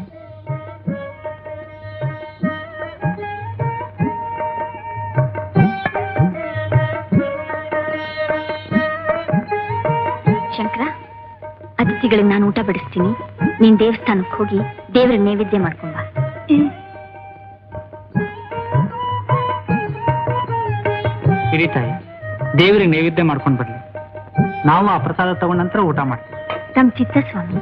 ಶಂಕರ ಅತಿಥಿಗಳಿಗೆ ನಾನು ಊಟ ಬಡಿಸ್ತೀನಿ ನೀನ್ ದೇವಸ್ಥಾನಕ್ಕೆ ಹೋಗಿ ದೇವ್ರ ನೈವೇದ್ಯ ಮಾಡ್ಕೊಂಬ ಇರಿ ತಾಯಿ ದೇವರಿಗೆ ನೈವೇದ್ಯ ಮಾಡ್ಕೊಂಡು ಬರ್ಲಿ ನಾವು ಆ ಪ್ರಸಾದ ತಗೊಂಡ ನಂತರ ಊಟ ಮಾಡ್ತೀವಿ ತಮ್ಮ ಚಿತ್ತ ಸ್ವಾಮಿ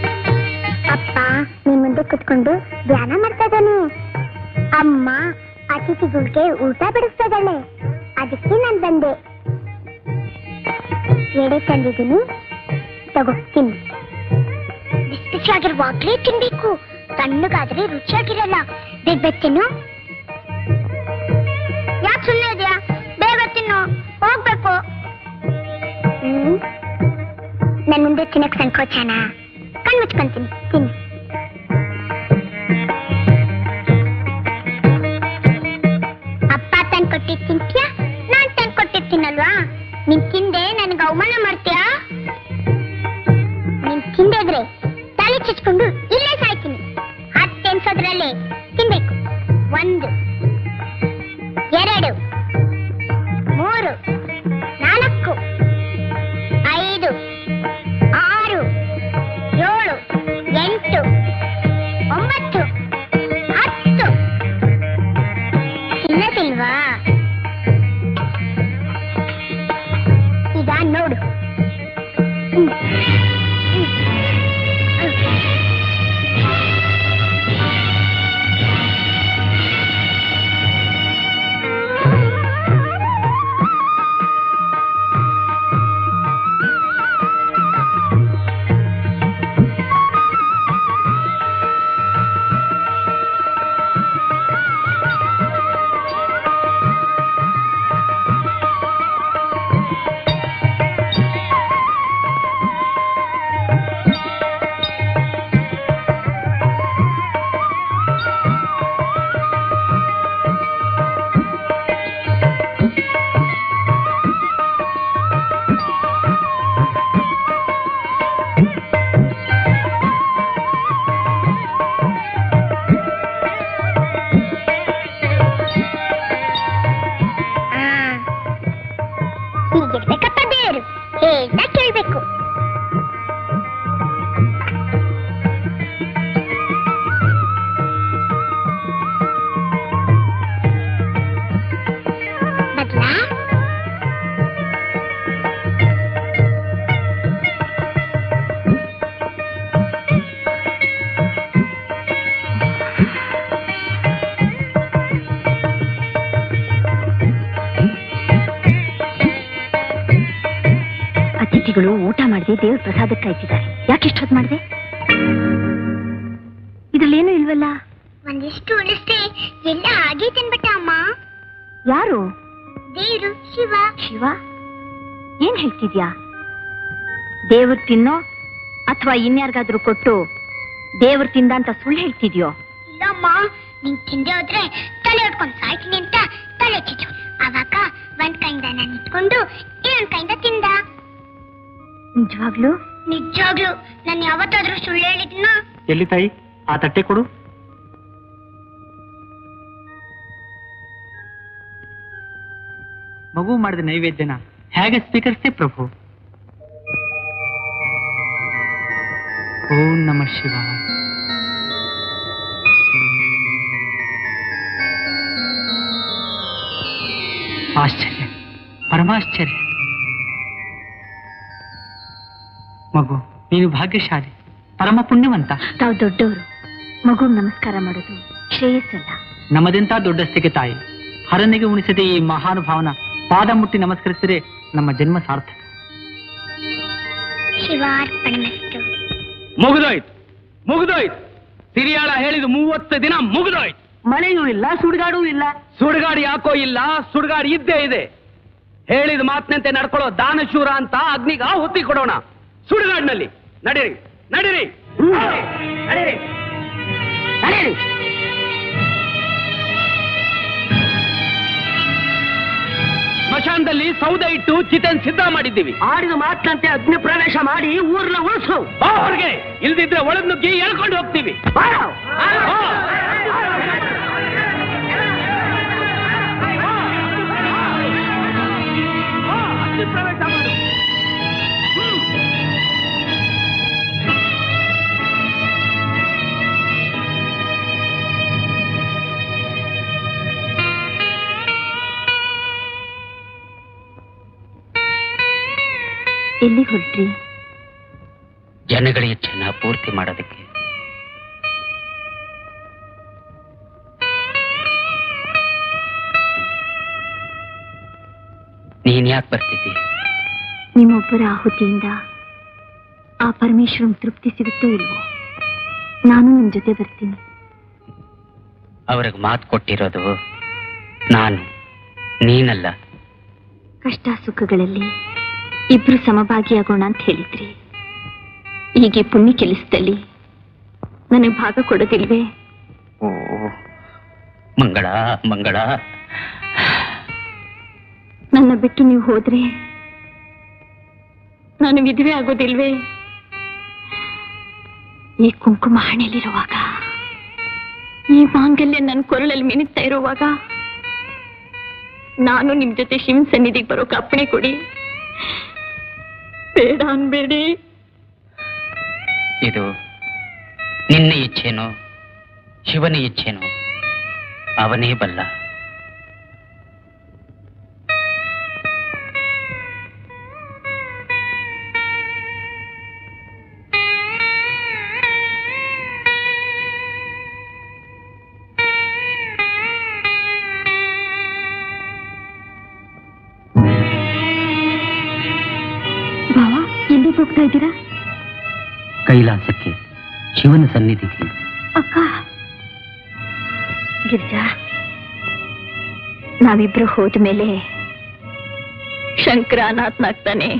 ಅಪ್ಪ ನಿನ್ ಮುಂದೆ ಕುತ್ಕೊಂಡು ಧ್ಯಾನ ಮಾಡ್ತಾ ಇದ್ದಾನೆ ಅಮ್ಮ ಅತಿಥಿಗಳಿಗೆ ಊಟ ಬಿಡಿಸ್ತದಳೆ ಅದಕ್ಕೆ ನಾನು ಬಂದೆ ಎಡೆ ತಂದಿದ್ದೀನಿ ತಗೋ ತಿನ್ನು ಬಿಸಿ ಬಿಸಿಯಾಗಿರುವಾಗ್ಲೇ ತಿನ್ಬೇಕು ತಣ್ಣಗಾದ್ರೆ ರುಚಿಯಾಗಿರಲ್ಲ ಬೇಗ ಬೇಗ ತಿನ್ನು ಯಾಕೆ ಸುಮ್ಮನೆ ಇದೆಯಾ ಬೇಗ ತಿನ್ನು ಹೋಗ್ಬೇಕು ಹ್ಮ್ ನನ್ ಮುಂದೆ ತಿನ್ನಕ್ ಸಂಕೋಚನ ಕಣ್ ಮುಚ್ಕೊಂತೀನಿ ತಿನ್ನು ಅಪ್ಪ ತಂದ್ ಕೊಟ್ಟಿದ್ ತಿಂತ್ಯಾ ನಾನ್ ತಂದ್ ಕೊಟ್ಟಿದ್ ತಿನ್ನಲ್ವಾ ನೀನ್ ತಿಂದೆ ನನ್ಗೆ ಅವಮಾನ ಮಾಡ್ತೀಯಾ ನೀನ್ ತಿಂದಿದ್ರೆ ತಲೆ ಚಚ್ಕೊಂಡು ಇಲ್ಲೇ ಸಾಯ್ತೀನಿ ಹತ್ತೆನ್ಸೋದ್ರಲ್ಲಿ ತಿನ್ಬೇಕು ಒಂದು ಎರಡು ಮೂರು ನಾಲ್ಕು ಐದು ಆರು ಏಳು ಎಂಟು ಒಂಬತ್ತು ಹತ್ತು ತಿನ್ನದಿಲ್ವಾ ಈಗ ನೋಡು ಹ್ಮ್. ಹ್ಮ್. ಹೀಗಿರ್ಬೇಕಪ್ಪ ದೇವರು ಹೇಳ್ತಾ ಕೇಳ್ಬೇಕು ಬದ್ಲಾ ಅತಿಥಿಗಳು ಊಟ ಮಾಡದೆ ದೇವ್ರ ಪ್ರಸಾದಕ್ಕೆ ಕಾಯ್ತಿದ್ದಾರೆ ಯಾಕೆ ಇಷ್ಟೊತ್ತು ಮಾಡಿದೆ ಇದ್ರಲ್ಲೇನು ಇಲ್ವಲ್ಲ ಒಂದಿಷ್ಟು ಉಳಿಸ್ದೆ ಎಲ್ಲ ಹಾಗೆ ತಿನ್ಬಿಟ್ಟ ಅಮ್ಮ ಯಾರು ದೇವ್ರು ಶಿವ ಶಿವ ಏನ್ ಹೇಳ್ತಿದ್ಯಾ ದೇವ್ರು ತಿನ್ನೋ ಅಥವಾ ಇನ್ಯಾರಿಗಾದ್ರೂ ಕೊಟ್ಟು ದೇವ್ರು ತಿಂದ ಅಂತ ಸುಳ್ಳು ಹೇಳ್ತಿದ್ಯೋ ಇಲ್ಲಮ್ಮ ನೀನ್ ತಿಂದೆ ಹೋದ್ರೆ ತಲೆ ಹೊಡ್ಕೊಂಡು ಸಾಯ್ತೀನಿ ಅಂತ ತಲೆ ಚಿಚ್ಚು ಅವಾಗ ಒಂದ್ ಕೈಯಿಂದ ನಾನು ಇಟ್ಕೊಂಡು ಇನ್ನೊಂದ್ ಕೈಯಿಂದ ತಿಂದ ನಿಜವಾಗ್ಲೂ ನಿಜವಾಗ್ಲು ನಾನು ಯಾವತ್ತಾದ್ರೂ ಸುಳ್ಳು ಹೇಳಿದ್ನಾ ಎಲ್ಲಿ ತಾಯಿ ಆ ತಟ್ಟೆ ಕೊಡು ಮಗು ಮಾಡಿದ ನೈವೇದ್ಯನ ಹೇಗೆ ಸ್ವೀಕರಿಸ್ತೆ ಪ್ರಭು ಓಂ ನಮ ಶಿವಾಯ ಆಶ್ಚರ್ಯ ಪರಮಾಶ್ಚರ್ಯ ಮಗು ನೀನು ಭಾಗ್ಯಶಾಲಿ ಪರಮ ಪುಣ್ಯವಂತ ತಾವು ದೊಡ್ಡವರು ಮಗುಗ್ ನಮಸ್ಕಾರ ಮಾಡೋದು ಶ್ರೇಯಸ್ಸಲ್ಲ ನಮ್ಮದೆಂತ ದೊಡ್ಡಸ್ತಿಗೆ ತಾಯಿ ಹರನಿಗೆ ಉಣಿಸದೆ ಈ ಮಹಾನುಭಾವನ ಪಾದ ಮುಟ್ಟಿ ನಮಸ್ಕರಿಸಿದರೆ ನಮ್ಮ ಜನ್ಮ ಸಾರ್ಥಕ ಶಿವಾರ್ಪಣಮಸ್ತು ಮುಗಿದೋಯ್ತು ಮುಗಿದೋಯ್ತು ಸಿರಿಯಾಳ ಹೇಳಿದ ಮೂವತ್ತು ದಿನ ಮುಗಿದೋಯ್ತು ಮಳೆಯೂ ಇಲ್ಲ ಸುಡುಗಾಡೂ ಇಲ್ಲ ಸುಡುಗಾಡು ಯಾಕೋ ಇಲ್ಲ ಸುಡುಗಾಡು ಇದ್ದೇ ಇದೆ ಹೇಳಿದ ಮಾತಿನಂತೆ ನಡ್ಕೊಳ್ಳೋ ದಾನಶೂರ ಅಂತ ಅಗ್ನಿಗ ಹುತ್ತಿ ಕೊಡೋಣ ಸುಡುಗಾಡಿನಲ್ಲಿ ನಡೀರಿ ನಡೀರಿ ನಡೀರಿ ನಡೀರಿ ಸ್ಮಶಾನದಲ್ಲಿ ಸೌದೆ ಇಟ್ಟು ಚಿತೆನ್ ಸಿದ್ಧ ಮಾಡಿದ್ದೀವಿ ಆಡಿದ ಮಾತಿನಂತೆ ಅಗ್ನಿ ಪ್ರವೇಶ ಮಾಡಿ ಊರ್ನ ಉಳಿಸು ಬಾ ಹೊರಗೆ ಇಲ್ದಿದ್ರೆ ಒಳಗ್ ನುಗ್ಗಿ ಎಳ್ಕೊಂಡು ಹೋಗ್ತೀವಿ ಬಾ. ಎಲ್ಲಿ ಹೊರಟ್ರಿ ಜನಗಳ ಇಚ್ಛೆನ ಪೂರ್ತಿ ಮಾಡೋದಕ್ಕೆ ನೀನ್ ಯಾಕೆ ಬರ್ತಿದ್ದಿ ನಿಮ್ಮೊಬ್ಬರ ಆಹುತಿಯಿಂದ ಆ ಪರಮೇಶ್ವರನ್ ತೃಪ್ತಿ ಸಿಗುತ್ತೋ ಇಲ್ವೋ ನಾನು ನಿಮ್ ಜೊತೆ ಬರ್ತೀನಿ ಅವ್ರಿಗೆ ಮಾತು ಕೊಟ್ಟಿರೋದು ನಾನು ನೀನಲ್ಲ ಕಷ್ಟ ಸುಖಗಳಲ್ಲಿ ಇಬ್ರು ಸಮಭಾಗಿಯಾಗೋಣ ಅಂತ ಹೇಳಿದ್ರಿ ಹೀಗೆ ಪುಣ್ಯ ಕೆಲಸದಲ್ಲಿ ನನಗೆ ಭಾಗ ಕೊಡೋದಿಲ್ವೇ ಓ ಮಂಗಳ ಮಂಗಳ ನನ್ನ ಬಿಟ್ಟು ನೀವು ಹೋದ್ರೆ ನಾನು ವಿಧವೆ ಆಗೋದಿಲ್ವೇ ಈ ಕುಂಕುಮ ಹಣೆಯಲ್ಲಿರುವಾಗ ಈ ಮಾಂಗಲ್ಯ ನನ್ನ ಕೊರಳಲ್ಲಿ ಮಿನುತ್ತಾ ಇರುವಾಗ ನಾನು ನಿಮ್ ಜೊತೆ ಶಿವನ್ ಸನ್ನಿಧಿಗೆ ಬರೋಕೆ ಅಪ್ಪಣೆ ಕೊಡಿ ಬೇಡ ಅನ್ಬೇಡಿ ಇದು ನಿನ್ನ ಇಚ್ಛೆನೋ ಶಿವನ ಇಚ್ಛೆನೋ ಅವನೇ ಬಲ್ಲ ಭಾವ ಎಲ್ಲಿಗೆ ಹೋಗ್ತಾ ಇದ್ದೀರಾ ಕೈಲಾಸಕ್ಕೆ ಶಿವನ ಸನ್ನಿಧಿಗೆ ಅಕ್ಕ ಗಿರಿಜಾ ನಾವಿಬ್ರು ಹೋದ್ಮೇಲೆ ಶಂಕರ ಅನಾಥನಾಗ್ತಾನೆ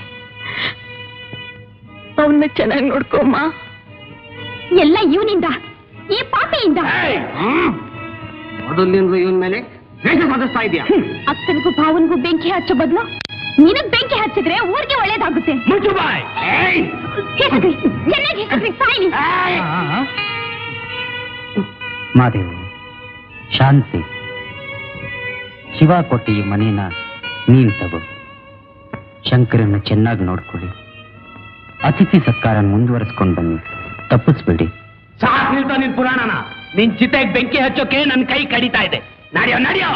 ಅವನ್ನ ಚೆನ್ನಾಗಿ ನೋಡ್ಕೊಮ್ಮ ಎಲ್ಲ ಇವನಿಂದ ಈ ಪಾಪಿಯಿಂದ ಮೊದಲಿನಿಂದ ಇವನ್ ಮೇಲೆ ದ್ವೇಷ ಸಾಧಿಸ್ತಾ ಇದೆಯಾ ಅಕ್ಕನಿಗೂ ಭಾವನಿಗೂ ಬೆಂಕಿ ಹಚ್ಚೋ ಬದಲು ನಿನಗ್ ಬೆಂಕಿ ಹಚ್ಚಿದ್ರೆ ಊರಿಗೆ ಒಳ್ಳೇದಾಗುತ್ತೆ ಹೆಸ್ರಿ, ಚೆನ್ನಾಗಿ ಹೆಸ್ರಿ, ಸಾಯ್ಲಿ. ಮಾದೇವು ಶಾಂತಿ ಶಿವ ಕೊಟ್ಟ ಈ ಮನೇನ ನೀನ್ ತಗೋ ಶಂಕರನ್ನ ಚೆನ್ನಾಗಿ ನೋಡ್ಕೊಳ್ಳಿ ಅತಿಥಿ ಸತ್ಕಾರ ಮುಂದುವರಿಸ್ಕೊಂಡು ಬನ್ನಿ ತಪ್ಪಿಸ್ಬೇಡಿ ಸಾಕ್ ನಿಲ್ತ ನಿನ್ ಪುರಾಣನ ನಿನ್ ಚಿತೆಗ್ ಬೆಂಕಿ ಹಚ್ಚೋಕೆ ನನ್ ಕೈ ಕಡಿತಾ ಇದೆ ನಡಿಯೋ ನಡಿಯೋ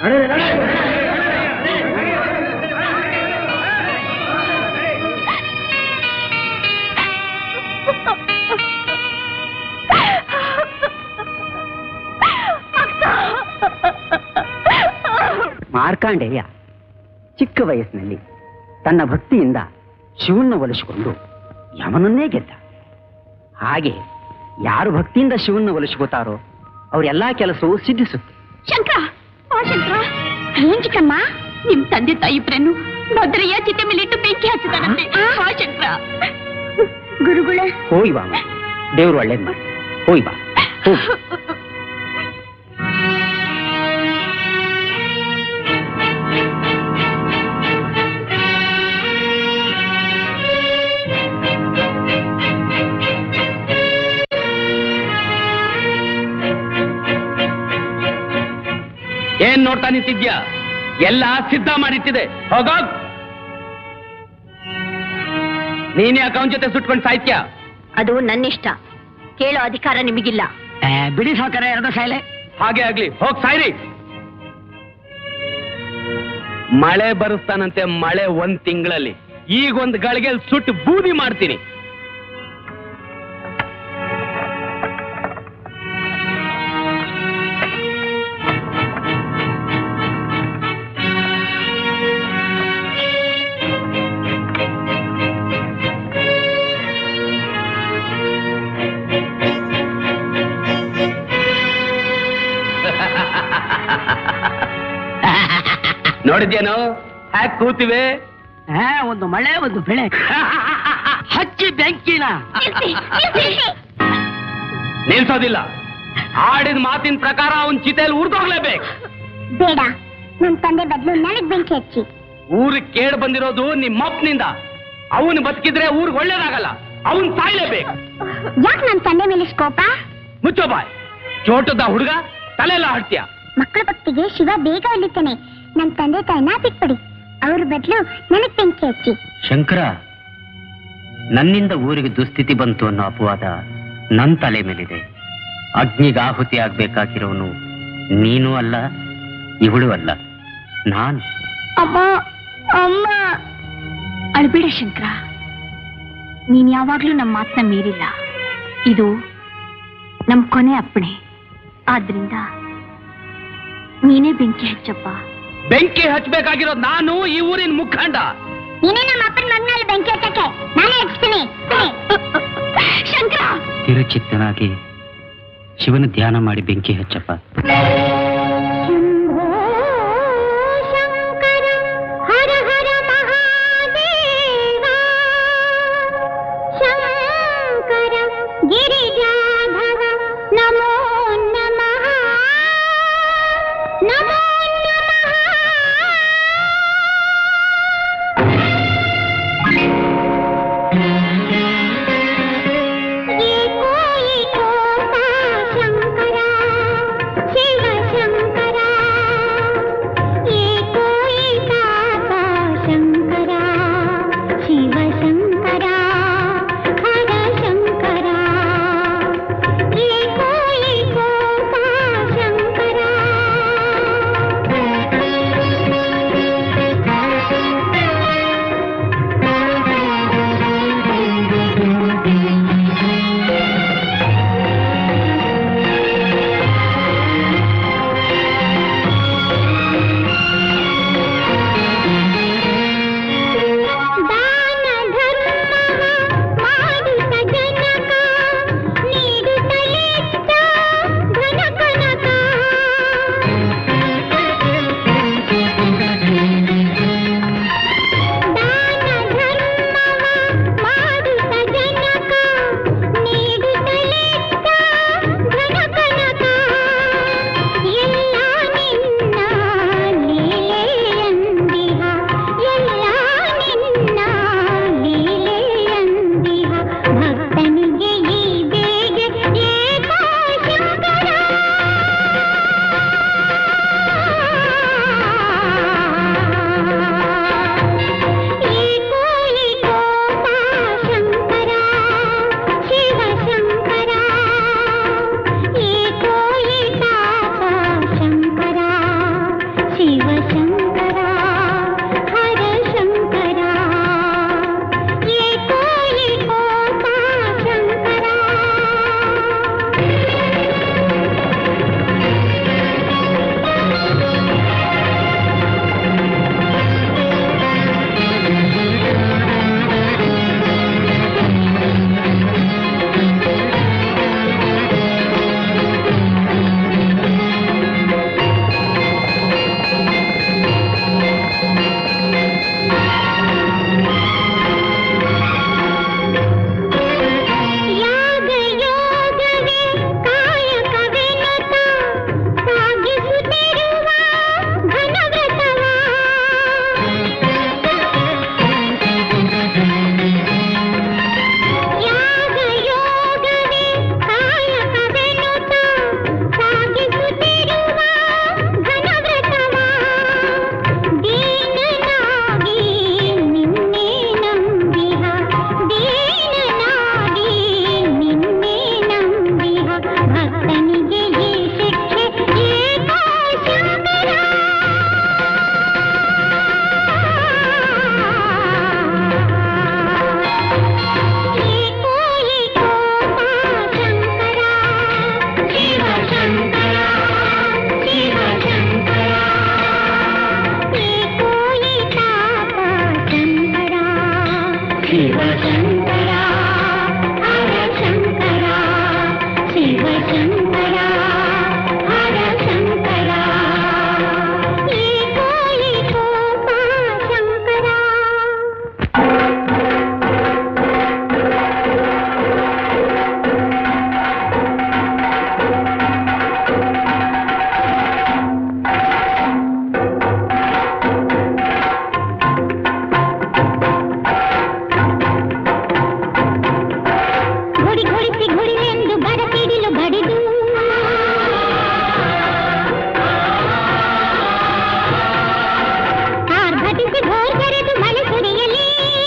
ಮಾರ್ಕಾಂಡೇಯ ಚಿಕ್ಕ ವಯಸ್ಸಿನಲ್ಲಿ ತನ್ನ ಭಕ್ತಿಯಿಂದ ಶಿವನ್ನ ಒಲಿಸಿಕೊಂಡು ಯಮನನ್ನೇ ಗೆದ್ದ ಹಾಗೆ ಯಾರು ಭಕ್ತಿಯಿಂದ ಶಿವನ್ನ ಒಲಿಸ್ಕೋತಾರೋ ಅವರೆಲ್ಲಾ ಕೆಲಸವೂ ಸಿದ್ಧಿಸುತ್ತೆ ಶಂಕರ ಓ ಶಂಕರ ಏನ್ ಚಿಕ್ಕಮ್ಮ ನಿಮ್ ತಂದೆ ತಾಯಿ ಇಬ್ರನ್ನು ಭದ್ರಯ್ಯ ಚಿತೆ ಮೇಲೆ ಇಟ್ಟು ಬೆಂಕಿ ಹಚ್ಚಿದಾರಂತೆ ಆ ಶಂಕರ ಗುರುಗಳ ಹೋಯ್ ಬಾ ದೇವ್ರು ಒಳ್ಳೇದ್ ಮಾಡಿ ಹೋಯ್ ಬಾ ಹೋಗ್ ಏನ್ ನೋಡ್ತಾ ನಿಂತಿದ್ಯಾ ಎಲ್ಲ ಸಿದ್ಧ ಮಾಡಿಟ್ಟಿದೆ ಹೋಗೋಗ್ ನೀನ್ ಯಾಕೆ ಅವನ ಜೊತೆ ಸುಟ್ಕೊಂಡು ಸಾಯ್ತ್ಯ ಅದು ನನ್ನಿಷ್ಟ ಕೇಳೋ ಅಧಿಕಾರ ನಿಮಗಿಲ್ಲ ಬಿಡಿ ಸಾಕರ ಎರಡು ಸಾಯ್ಲೆ ಹಾಗೆ ಆಗ್ಲಿ ಹೋಗ್ ಸಾಯ್ರಿ ಮಳೆ ಬರುತ್ತಾನಂತೆ ಮಳೆ ಒಂದ್ ತಿಂಗಳಲ್ಲಿ ಈಗ ಒಂದ್ ಗಳಿಗೆ ಸುಟ್ಟು ಬೂದಿ ಮಾಡ್ತೀನಿ ನೋಡಿದ್ಯೇನೋ ಹ್ಯಾಕ್ ಕೂತಿವೆ ಹಾ ಒಂದು ಮಳೆ ಒಂದು ಬೆಳೆ ಹಚ್ಚಿ ಬೆಂಕಿನ ನಿಲ್ಸೋದಿಲ್ಲ ಆಡಿದ ಮಾತಿನ ಪ್ರಕಾರ ಅವನ್ ಚಿತೆಯಲ್ಲಿ ಉರ್ದೋಗ್ಲೇಬೇಕು ಬೇಡ ನನ್ ತಂದೆ ಬದಲು ನನಗ್ ಬೆಂಕಿ ಹಚ್ಚಿ ಊರಿಗೆ ಕೇಡ್ ಬಂದಿರೋದು ನಿಮ್ಮಪ್ಪನಿಂದ ಅವನು ಬದುಕಿದ್ರೆ ಊರಿಗೆ ಒಳ್ಳೇದಾಗಲ್ಲ ಅವನ್ ಸಾಯ್ಲೇಬೇಕು ಯಾಕೆ ನನ್ ತಂದೆ ಮೇಲೆ ಸ್ಕೋಪ ಮುಚ್ಚೋ ಬಾಯ್ ಚೋಟದ ಹುಡುಗ ತಲೆಲ್ಲ ಹಾಡ್ತೀಯ ಮಕ್ಕಳ ಭಕ್ತಿಗೆ ಶಿವ ಬೇಗ ಒಲಿತಾನೆ ನನ್ ತಂದೆ ತಾಯಿನ ಬಿಟ್ಬಿಡಿ ಅವ್ರ ಬದಲು ನನಗ್ ಬೆಂಕಿ ಹಚ್ಚಿ ಶಂಕರ ನನ್ನಿಂದ ಊರಿಗೆ ದುಸ್ಥಿತಿ ಬಂತು ಅನ್ನೋ ಅಪವಾದ ನನ್ನ ತಲೆ ಮೇಲಿದೆ ಅಗ್ನಿಗೆ ಆಹುತಿ ಆಗ್ಬೇಕಾಗಿರೋನು ನೀನು ಅಲ್ಲ ಇವಳು ಅಲ್ಲ ನಾನು ಅಮ್ಮ ಅಮ್ಮ ಅಳ್ಬೇಡ ಶಂಕರ ನೀನ್ ಯಾವಾಗ್ಲೂ ನಮ್ಮ ಮಾತನ್ನ ಮೀರಿಲ್ಲ ಇದು ನಮ್ ಕೊನೆ ಅಪ್ಪಣೆ ಆದ್ರಿಂದ ನೀನೇ ಬೆಂಕಿ ಹಚ್ಚಪ್ಪ ಬೆಂಕಿ ಹಚ್ಬೇಕಾಗಿರೋದು ನಾನು ಈ ಊರಿನ ಮುಖಂಡ ನೀನೇ ನಮ್ಮ ಅಪ್ಪನ ಮಗನಲ್ಲಿ ಬೆಂಕಿ ಹಚ್ಚಕ್ಕೆ ನಾನೇ ಹಚ್ತೀನಿ ಶಂಕರ ತಿರುಚಿತ್ತನಾಗಿ ಶಿವನ ಧ್ಯಾನ ಮಾಡಿ ಬೆಂಕಿ ಹಚ್ಚಪ್ಪ ಹರ ಹರ ಮಹಾದೇವ ಶಂಕರ ಗಿರಿಜಾಧವ ನಮೋ ನಮಃ ನಮೋ ये कोई तोता शंकरा शिव शंकरा ये कोई ताता शंकरा शिव शंकरा हर शंकरा ये कोई तोता शंकरा ದಾನ ಧರ್ಮವ ಮಾಡುತ್ತ ಜನಕ ನೀಡುತ್ತಲಿದ್ದ ಧನ ಕನಕ ದಾನ ಧರ್ಮವ ಮಾಡುತ್ತ ಜನಕ ನೀಡುತ್ತಲಿದ್ದ ಧನ ಕನಕ ಎಲ್ಲ ನಿನ್ನ ಲೀಲೆಯಂದಿಹ ಎಲ್ಲ ನಿನ್ನ ಲೀಲೆಯಂದಿಹ ಭಕ್ತನಿಗೆ ಈ ಬೇಗೆ ಏಕೋ ಶಂಕರ ಏಕೋ ಏಕೋ ಶಂಕರ ಶಿವ ಶಂಕರ ಏಕೋ ಏಕಾಕ ಶಂಕರ ಶಿವ ಶಂಕರ ಹರ ಶಂಕರ ಏಕೋ ಏಕೋ ಶಂಕರ ಯಾಗ ಯೋಗವೇ ಕಾಯಕವೆನುತ ಸಾಗಿಸುತ್ತಿರುವ ಘನವ್ರತವ ಯಾಗ ಯೋಗವೇ ಕಾಯಕವೆನುತ ಸಾಗಿಸುತ್ತಿರುವ ಘನವ್ರತವ ದೀನನಾಗಿ ನಿನ್ನೆ ನಂಬಿಹ ದೀನನಾಗಿ ನಿನ್ನೆ ನಂಬಿಹ ಭಕ್ತನಿಗೆ ಈ ಶಿಕ್ಷೆ ಏಕೋ ಶಂಕರ ಏಕೋ ಏಕೋ ಶಂಕರ ಶಿವ ಶಂಕರ ಶಿವ ಶಂಕರ ಏಕೋ ಏಕಾಕ ಶಂಕರ ಶಿವ ಶಂಕರ ಹರ ಶಂಕರ ಶಿವ ಶಂಕರ ಹರ ಶಂಕರ ಏಕೋ ಏಕೋ ಶಂಕರ ಘೊಡಿ ಘೊಡಿಸಿ ಘೊಡಿಲೆಂದು ಬಡಸಿಡಿಲು ಬಡಿದು ಆರ್ಭಟಿಸಿ ಭೋರ್ಗರೆದು ಮಳೆ ಸುರಿಯಲಿ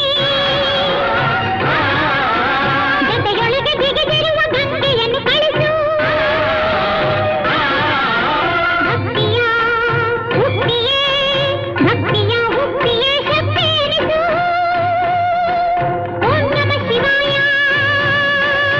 ಜೊತೆಯೊಳಗೆ ಬಿಗಿದಿರುವ ಗಂಗೆಯನ್ನು ಕಳಿಸು ಭಕ್ತಿಯ ಉಕ್ತಿಯೇ ಭಕ್ತಿಯ ಉಕ್ತಿಯೇ ಶಕ್ತಿ ಎನಿಸು ಓಂ ನಮ ಶಿವಾಯ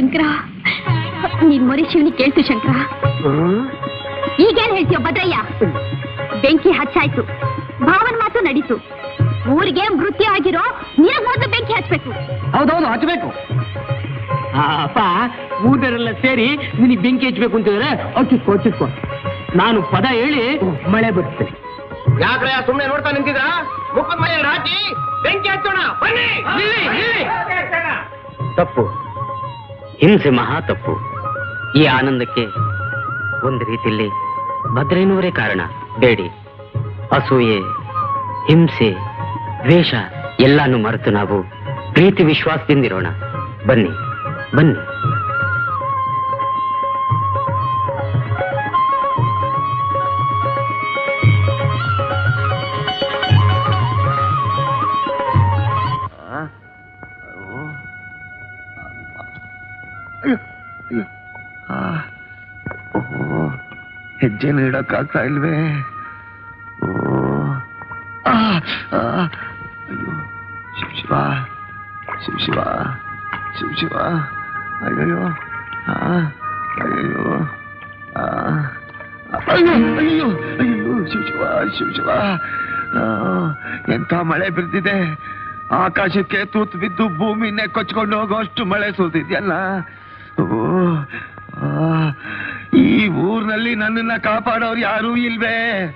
ಶಂಕರ ನೀನ್ ಮೊರೆ ಶಿವನಿ ಕೇಳ್ತು ಶಂಕರ ಈಗೇನ್ ಹೇಳ್ತೀಯ ಭದ್ರಯ್ಯ ಬೆಂಕಿ ಹಚ್ಚಾಯ್ತು ಭಾವನ್ ಮಾತು ನಡೀತು ಊರಿಗೆ ಮೃತ್ಯು ಆಗಿರೋ ನಿನಗ್ ಮೊದಲು ಬೆಂಕಿ ಹಚ್ಬೇಕು ಹೌದೌದು ಹಚ್ಚಬೇಕು ಅಪ್ಪ ಊದರೆಲ್ಲ ಸೇರಿ ನಿನಗೆ ಬೆಂಕಿ ಹಚ್ಚಬೇಕು ಅಂತಿದ್ರೆ ಹಚ್ಚಿಸ್ಕೊ ಹಚ್ಚಿಸ್ಕೊ ನಾನು ಪದ ಹೇಳಿ ಮಳೆ ಬರ್ತೇನೆ ಯಾಕ್ರೆ ಸುಮ್ಮನೆ ನೋಡ್ತಾ ನಿಂತಿದ್ರ ಮುಖದ ಮೈ ಹಾಕಿ ಬೆಂಕಿ ಹಚ್ಚೋಣ ಬನ್ನಿ ನಿಲ್ಲಿ, ನಿಲ್ಲಿ. ತಪ್ಪು ಹಿಂಸೆ ಮಹಾ ತಪ್ಪು ಈ ಆನಂದಕ್ಕೆ ಒಂದು ರೀತಿಯಲ್ಲಿ ಭದ್ರೇನವರೇ ಕಾರಣ ಬೇಡಿ ಅಸೂಯೆ ಹಿಂಸೆ ದ್ವೇಷ ಎಲ್ಲಾನು ಮರೆತು ನಾವು ಪ್ರೀತಿ ವಿಶ್ವಾಸದಿಂದಿರೋಣ ಬನ್ನಿ ಬನ್ನಿ ಹೆಜ್ಜೆ ನೀಡಕ್ಕಾಗ್ತಾ ಇಲ್ವೇ ಓ ಆ, ಆ, ಅಯ್ಯೋ ಶಿವ ಶಿವ ಶಿವ ಶಿವ ಶಿವ ಶಿವ ಅಯ್ಯಯ್ಯೋ ಆ, ಅಯ್ಯಯ್ಯೋ ಆ, ಅಯ್ಯೋ ಅಯ್ಯೋ ಅಯ್ಯೋ ಶಿವ ಶಿವ ಶಿವ ಶಿವ ಆ, ಎಂಥ ಮಳೆ ಬಿದ್ದಿದೆ ಆಕಾಶಕ್ಕೆ ತೂತು ಬಿದ್ದು ಭೂಮಿನೇ ಕೊಚ್ಕೊಂಡು ಹೋಗೋಷ್ಟು ಮಳೆ ಸುರಿದಿದ್ಯಲ್ಲ ಓ ಆ, ಈ ಊರ್ನಲ್ಲಿ ನನ್ನನ್ನ ಕಾಪಾಡೋರು ಯಾರೂ ಇಲ್ವೇ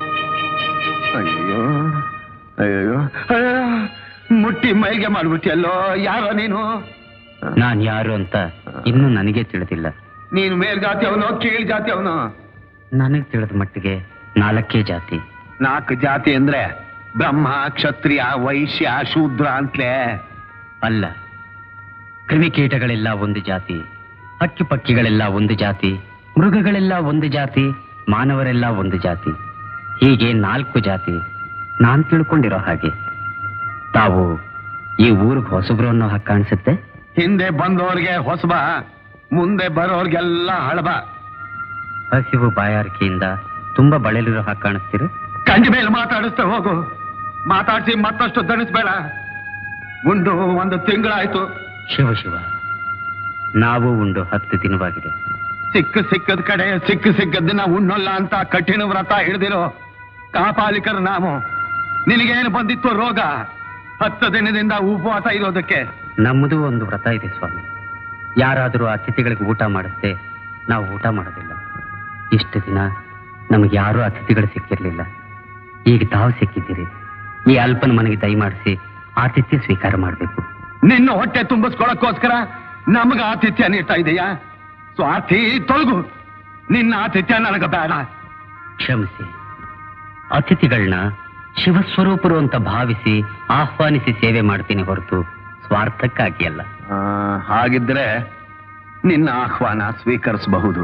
ಅಯ್ಯೋ ಅಯ್ಯೋ ಅಯ್ಯೋ, ಮುಟ್ಟಿ ಮೈಗೆ ಮಾಡ್ಬಿಟ್ಟಿಯಲ್ಲೋ ಯಾರೋ ನೀನು ನಾನ್ ಯಾರು ಅಂತ ಇನ್ನೂ ನನಗೆ ತಿಳಿದಿಲ್ಲ ನೀನು ಮೇಲ್ ಜಾತಿ ಅವನು ಕೀಳ್ ಜಾತಿ ಅವನು ನನಗೆ ತಿಳಿದ ಮಟ್ಟಿಗೆ ನಾಲ್ಕೇ ಜಾತಿ ನಾಲ್ಕು ಜಾತಿ ಅಂದ್ರೆ ಬ್ರಹ್ಮ ಕ್ಷತ್ರಿಯ ವೈಶ್ಯ ಶೂದ್ರ ಅಂತಲೇ ಅಲ್ಲ ಕ್ರಿಮಿಕೀಟಗಳೆಲ್ಲ ಒಂದು ಜಾತಿ ಹಕ್ಕಿ ಪಕ್ಕಿಗಳೆಲ್ಲ ಒಂದು ಜಾತಿ ಮೃಗಗಳೆಲ್ಲ ಒಂದು ಜಾತಿ ಮಾನವರೆಲ್ಲ ಒಂದು ಜಾತಿ ಹೀಗೆ ನಾಲ್ಕು ಜಾತಿ ನಾನ್ ತಿಳ್ಕೊಂಡಿರೋ ಹಾಗೆ ತಾವು ಈ ಊರಿಗೆ ಹೊಸಬ್ರು ಅನ್ನೋ ಹಾಗೆ ಕಾಣಿಸುತ್ತೆ ಹಿಂದೆ ಬಂದವ್ರಿಗೆ ಹೊಸಬ ಮುಂದೆ ಬರೋರ್ಗೆಲ್ಲ ಹಳಬ ಹಸಿವು ಬಾಯಾರಿಕೆಯಿಂದ ತುಂಬಾ ಬಳಲಿರೋ ಹಾಗೆ ಕಾಣಿಸ್ತೀರಿ ಕಂಡ ಮೇಲೆ ಮಾತಾಡಿಸ್ತಾ ಹೋಗು ಮಾತಾಡ್ಸಿ ಮತ್ತಷ್ಟು ದಣಿಸ್ಬೇಡ ಉಂಡು ಒಂದು ತಿಂಗಳಾಯ್ತು ಶಿವ ಶಿವ ನಾವು ಉಂಡು ಹತ್ತು ದಿನವಾಗಿದೆ ಸಿಕ್ಕ ಸಿಕ್ಕದ ಕಡೆ ಸಿಕ್ಕ ಸಿಕ್ಕದನ್ನ ಉಣ್ಣಲ್ಲ ಅಂತ ಕಠಿಣ ವ್ರತ ಹಿಡ್ದಿರೋ ಕಾಪಾಲಿಕರು ನಾವು ನಿನಗೇನು ಬಂದಿತ್ತು ರೋಗ ಹತ್ತು ದಿನದಿಂದ ಉಪವಾಸ ಇರೋದಕ್ಕೆ ನಮ್ಮದು ಒಂದು ವ್ರತ ಇದೆ ಸ್ವಾಮಿ ಯಾರಾದರೂ ಅತಿಥಿಗಳಿಗೆ ಊಟ ಮಾಡಿస్తే ನಾವು ಊಟ ಮಾಡೋದಿಲ್ಲ ಇಷ್ಟು ದಿನ ನಮಗೆ ಯಾರೂ ಅತಿಥಿಗಳು ಸಿಕ್ಕಿರ್ಲಿಲ್ಲ ಈಗ ತಾವು ಸಿಕ್ಕಿದ್ದೀರಿ ಈ ಅಲ್ಪನ ಮನೆಗೆ ದಯಮಾಡಿಸಿ ಆತಿಥ್ಯ ಸ್ವೀಕಾರ ಮಾಡಬೇಕು ನಿನ್ನ ಹೊಟ್ಟೆ ತುಂಬಿಸ್ಕೊಳಕ್ಕೋಸ್ಕರ ನಮಗ ಆತಿಥ್ಯ ನೀಡ್ತಾ ಇದೆಯಾ ಸ್ವಾರ್ಥಿ ತೊಲಗು ನಿನ್ನ ಆತಿಥ್ಯ ನನಗ ಬೇಡ ಕ್ಷಮಿಸಿ ಅತಿಥಿಗಳನ್ನ ಶಿವಸ್ವರೂಪರು ಅಂತ ಭಾವಿಸಿ ಆಹ್ವಾನಿಸಿ ಸೇವೆ ಮಾಡ್ತೀನಿ ಹೊರತು ಸ್ವಾರ್ಥಕ್ಕಾಗಿ ಅಲ್ಲ ಆ, ಹಾಗಿದ್ರೆ ನಿನ್ನ ಆಹ್ವಾನ ಸ್ವೀಕರಿಸಬಹುದು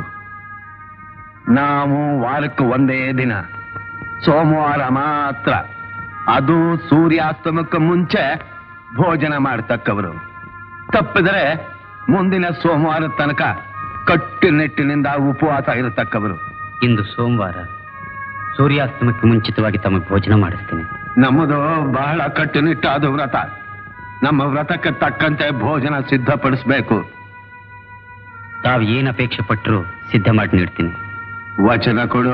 ನಾವು ವಾರಕ್ಕೆ ಒಂದೇ ದಿನ ಸೋಮವಾರ ಮಾತ್ರ ಅದು ಸೂರ್ಯಾಸ್ತಮಕ್ಕೆ ಮುಂಚೆ ಭೋಜನ ಮಾಡತಕ್ಕವರು ತಪ್ಪಿದರೆ ಮುಂದಿನ ಸೋಮವಾರ ತನಕ ಕಟ್ಟುನಿಟ್ಟಿನಿಂದ ಉಪವಾಸ ಇರತಕ್ಕವರು ಇಂದು ಸೋಮವಾರ ಸೂರ್ಯಾಸ್ತಮಕ್ಕೆ ಮುಂಚಿತವಾಗಿ ತಮಗೆ ಭೋಜನ ಮಾಡಿಸ್ತೀನಿ ನಮ್ಮದು ಬಹಳ ಕಟ್ಟುನಿಟ್ಟಾದ ವ್ರತ ನಮ್ಮ ವ್ರತಕ್ಕೆ ತಕ್ಕಂತೆ ಭೋಜನ ಸಿದ್ಧಪಡಿಸ್ಬೇಕು ತಾವು ಏನ್ ಅಪೇಕ್ಷೆ ಪಟ್ಟರು ಸಿದ್ಧ ಮಾಡಿ ನೀಡ್ತೀನಿ ವಚನ ಕೊಡು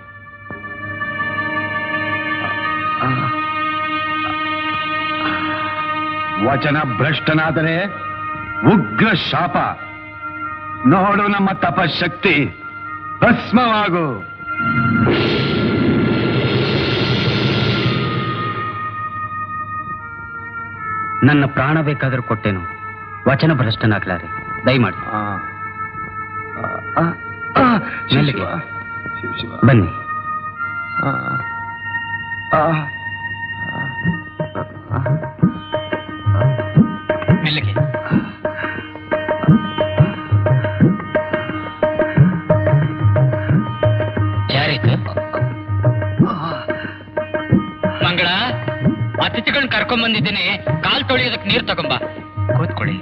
ವಚನ ಭ್ರಷ್ಟನಾದರೆ ಉಗ್ರ ಶಾಪ ನೋಡು ನಮ್ಮ ತಪಶಕ್ತಿ ಭಸ್ಮವಾಗು ನನ್ನ ಪ್ರಾಣ ಬೇಕಾದ್ರೂ ಕೊಟ್ಟೇನು ವಚನ ಭ್ರಷ್ಟನಾಗ್ಲಾರೆ ದಯಮಾಡಿ ಮೆಲ್ಲಗೆ. ಬನ್ನಿ ಮೆಲ್ಲಗೆ ಯಾರಿದು ಮಂಗಳ ಅತಿಥಿಗಳನ್ನ ಕರ್ಕೊಂಡ್ ಬಂದಿದ್ದೀನಿ ಕಾಲ್ ತೊಳಿಯೋದಕ್ಕೆ ನೀರ್ ತಗೊಂಬ ಕೂತ್ಕೊಳ್ಳಿ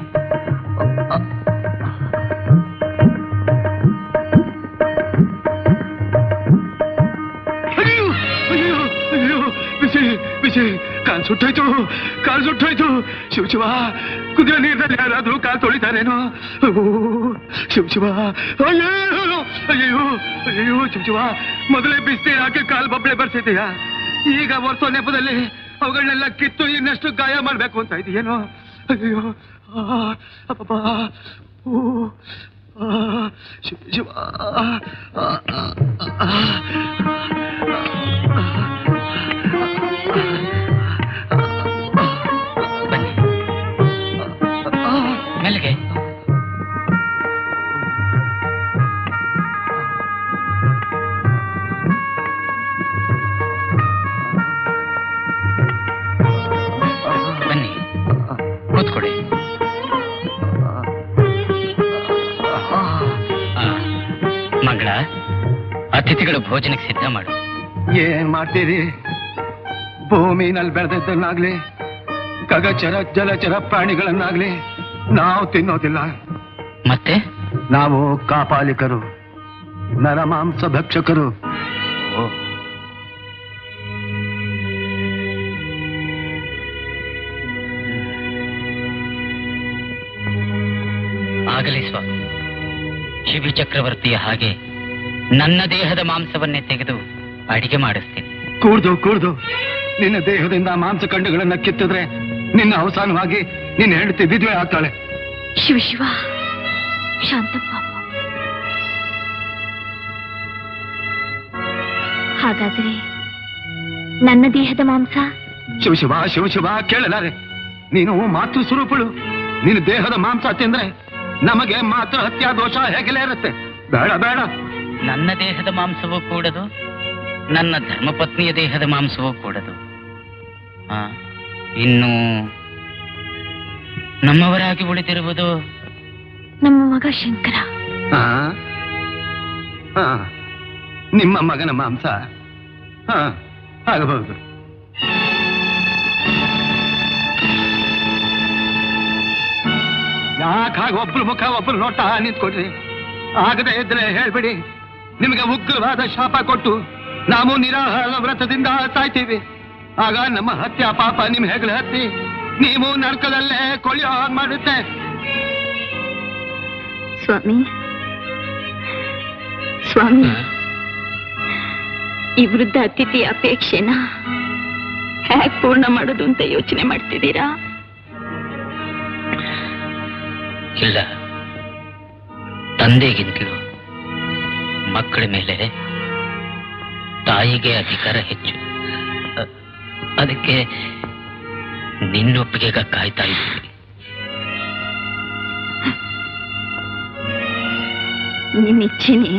ಅಯ್ಯೋ ಅಯ್ಯೋ ಅಯ್ಯೋ ಬಿಸಿ ಬಿಸಿ ಕಾಲ್ ಸುಟ್ಟೋಯ್ತು ಕಾಲ್ ಸುಟ್ಟೋಯ್ತು ಶಿವ ಶಿವ ಕುದಿಯೋ ನೀರಿನಲ್ಲಿ ಯಾರಾದ್ರೂ ಕಾಲ್ ತೊಳಿತಾರೇನೋ ಓ, ಶಿವ ಶಿವ ಅಯ್ಯೋ ಅಯ್ಯೋ ಅಯ್ಯೋ ಶಿವ ಶಿವ ಮೊದಲೇ ಬಿಸ್ನೀರು ಹಾಕಿ ಕಾಲ್ ಬಬ್ಬಳೆ ಬರ್ಸಿದ್ದೀಯಾ ಈಗ ವರ್ಷೋ ನೆಪದಲ್ಲಿ ಅವುಗಳನ್ನೆಲ್ಲ ಕಿತ್ತು ಇನ್ನಷ್ಟು ಗಾಯ ಮಾಡ್ಬೇಕು ಅಂತ ಇದೆಯೇನೋ ಅಯ್ಯೋ ಆ, ಅಬ್ಬಬ್ಬಾ. ಓ, ಆ, ಶಿವ ಶಿವ ಆ, ಆ, ಆ, ಆ. ಮೆಲ್ಲಿಗೆ ಬನ್ನಿ ಕೂತ್ಕೊಡಿ ಆ, ಮಂಗಳ ಅತಿಥಿಗಳ ಭೋಜನಕ್ಕೆ ಸಿದ್ಧ ಮಾಡು ಏನ್ ಮಾಡ್ತೀರಿ ಭೂಮಿನಲ್ಲಿ ಬೆಳೆದದ್ದನ್ನಾಗ್ಲಿ ಖಗಚರ ಜಲಚರ ಪ್ರಾಣಿಗಳನ್ನಾಗ್ಲಿ ನಾವು ತಿನ್ನೋದಿಲ್ಲ ಮತ್ತೆ ನಾವು ಕಾಪಾಲಿಕರು ನರಮಾಂಸ ಭಕ್ಷಕರು ಆಗಲಿ ಸ್ವಾಮಿ ಶಿವಿ ಚಕ್ರವರ್ತಿಯ ಹಾಗೆ ನನ್ನ ದೇಹದ ಮಾಂಸವನ್ನೇ ತೆಗೆದು ಅಡಿಗೆ ಮಾಡಿಸ್ತೀನಿ ಕೂಡ್ದು ಕೂಡ್ದು ನಿನ್ನ ದೇಹದಿಂದ ಮಾಂಸಖಂಡಗಳನ್ನ ಕಿತ್ತಿದ್ರೆ ನಿನ್ನ ಅವಸಾನವಾಗಿ ನಿನ್ನ ಹೆಂಡತಿ ವಿಧವೆ ಆಗ್ತಾಳೆ ಶಿವ ಶಿವ ಶಾಂತಪ್ಪ ಹಾಗಾದ್ರೆ ನನ್ನ ದೇಹದ ಮಾಂಸ ಶಿವ ಶಿವ ಶಿವ ಶಿವ ಕೇಳಲಾರೆ ನೀನು ಮಾತೃ ಸ್ವರೂಪಳು ನಿನ್ನ ದೇಹದ ಮಾಂಸ ತಿಂದ್ರೆ ನಮಗೆ ಮಾತೃ ಹತ್ಯಾ ದೋಷ ಹೇಗೆಲೇ ಇರುತ್ತೆ ಬೇಡ ಬೇಡ ನನ್ನ ದೇಹದ ಮಾಂಸವೂ ಕೂಡದು ನನ್ನ ಧರ್ಮಪತ್ನಿಯ ದೇಹದ ಮಾಂಸವೂ ಕೂಡದು ಆ, ಇನ್ನು ನಮ್ಮವರಾಗಿ ಉಳಿದಿರುವುದು ನಮ್ಮ ಮಗ ಶಂಕರ ಆ? ಆ, ನಿಮ್ಮ ಮಗನ ಮಾಂಸ ಹಾ ಆಗಬಹುದು ಯಾಕೆ ಹಾಗೆ ಒಬ್ರು ಮುಖ ಒಬ್ರು ನೋಟ ನಿಂತ್ಕೊಡ್ರಿ ಆಗದೆ ಇದ್ರೆ ಹೇಳ್ಬಿಡಿ ನಿಮಗೆ ಉಗ್ರವಾದ ಶಾಪ ಕೊಟ್ಟು ನಾವು ನಿರಾಹಾರ ವ್ರತದಿಂದ ಸಾಯ್ತೀವಿ ಆಗ ನಮ್ಮ ಹತ್ಯಾ ಪಾಪ ನಿಮ್ ಹೆಗಲ ಹತ್ತಿ ನೀವು ನರ್ಕದಲ್ಲೇ ಕೊಳೆಯೋ ಹಾಗ್ ಮಾಡುತ್ತೆ ಸ್ವಾಮಿ ಸ್ವಾಮಿ ಈ ವೃದ್ಧ ಅತಿಥಿ ಅಪೇಕ್ಷೆನ ಹೇಗ್ ಪೂರ್ಣ ಮಾಡೋದು ಅಂತ ಯೋಚನೆ ಮಾಡ್ತಿದ್ದೀರಾ ಇಲ್ಲ ತಂದೆಗಿಂತಲೂ ಮಕ್ಕಳ ಮೇಲೆ ತಾಯಿಗೆ ಅಧಿಕಾರ ಹೆಚ್ಚು ಅ- ಅದಕ್ಕೆ ನಿನ್ನೊಪ್ಪಿಗೆಗ ಕಾಯ್ತಾ ಇದ್ದೀನಿ ನಿನ್ನ ಇಚ್ಛೆನೆ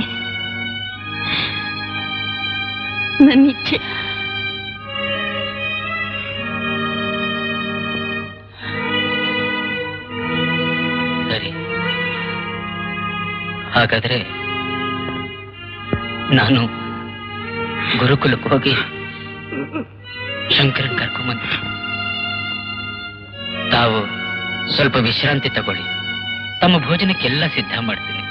ನನ್ನ ಇಚ್ಛೆ ಸರಿ ಹಾಗಾದ್ರೆ ನಾನು ಗುರುಕುಲಕ್ಕೆ ಹೋಗಿ ಶಂಕರನ್ ಕರ್ಕೊಂಬಂದ ತಾವು ಸ್ವಲ್ಪ ವಿಶ್ರಾಂತಿ ತಗೊಳ್ಳಿ ತಮ್ಮ ಭೋಜನಕ್ಕೆಲ್ಲ ಸಿದ್ಧ ಮಾಡ್ತೀನಿ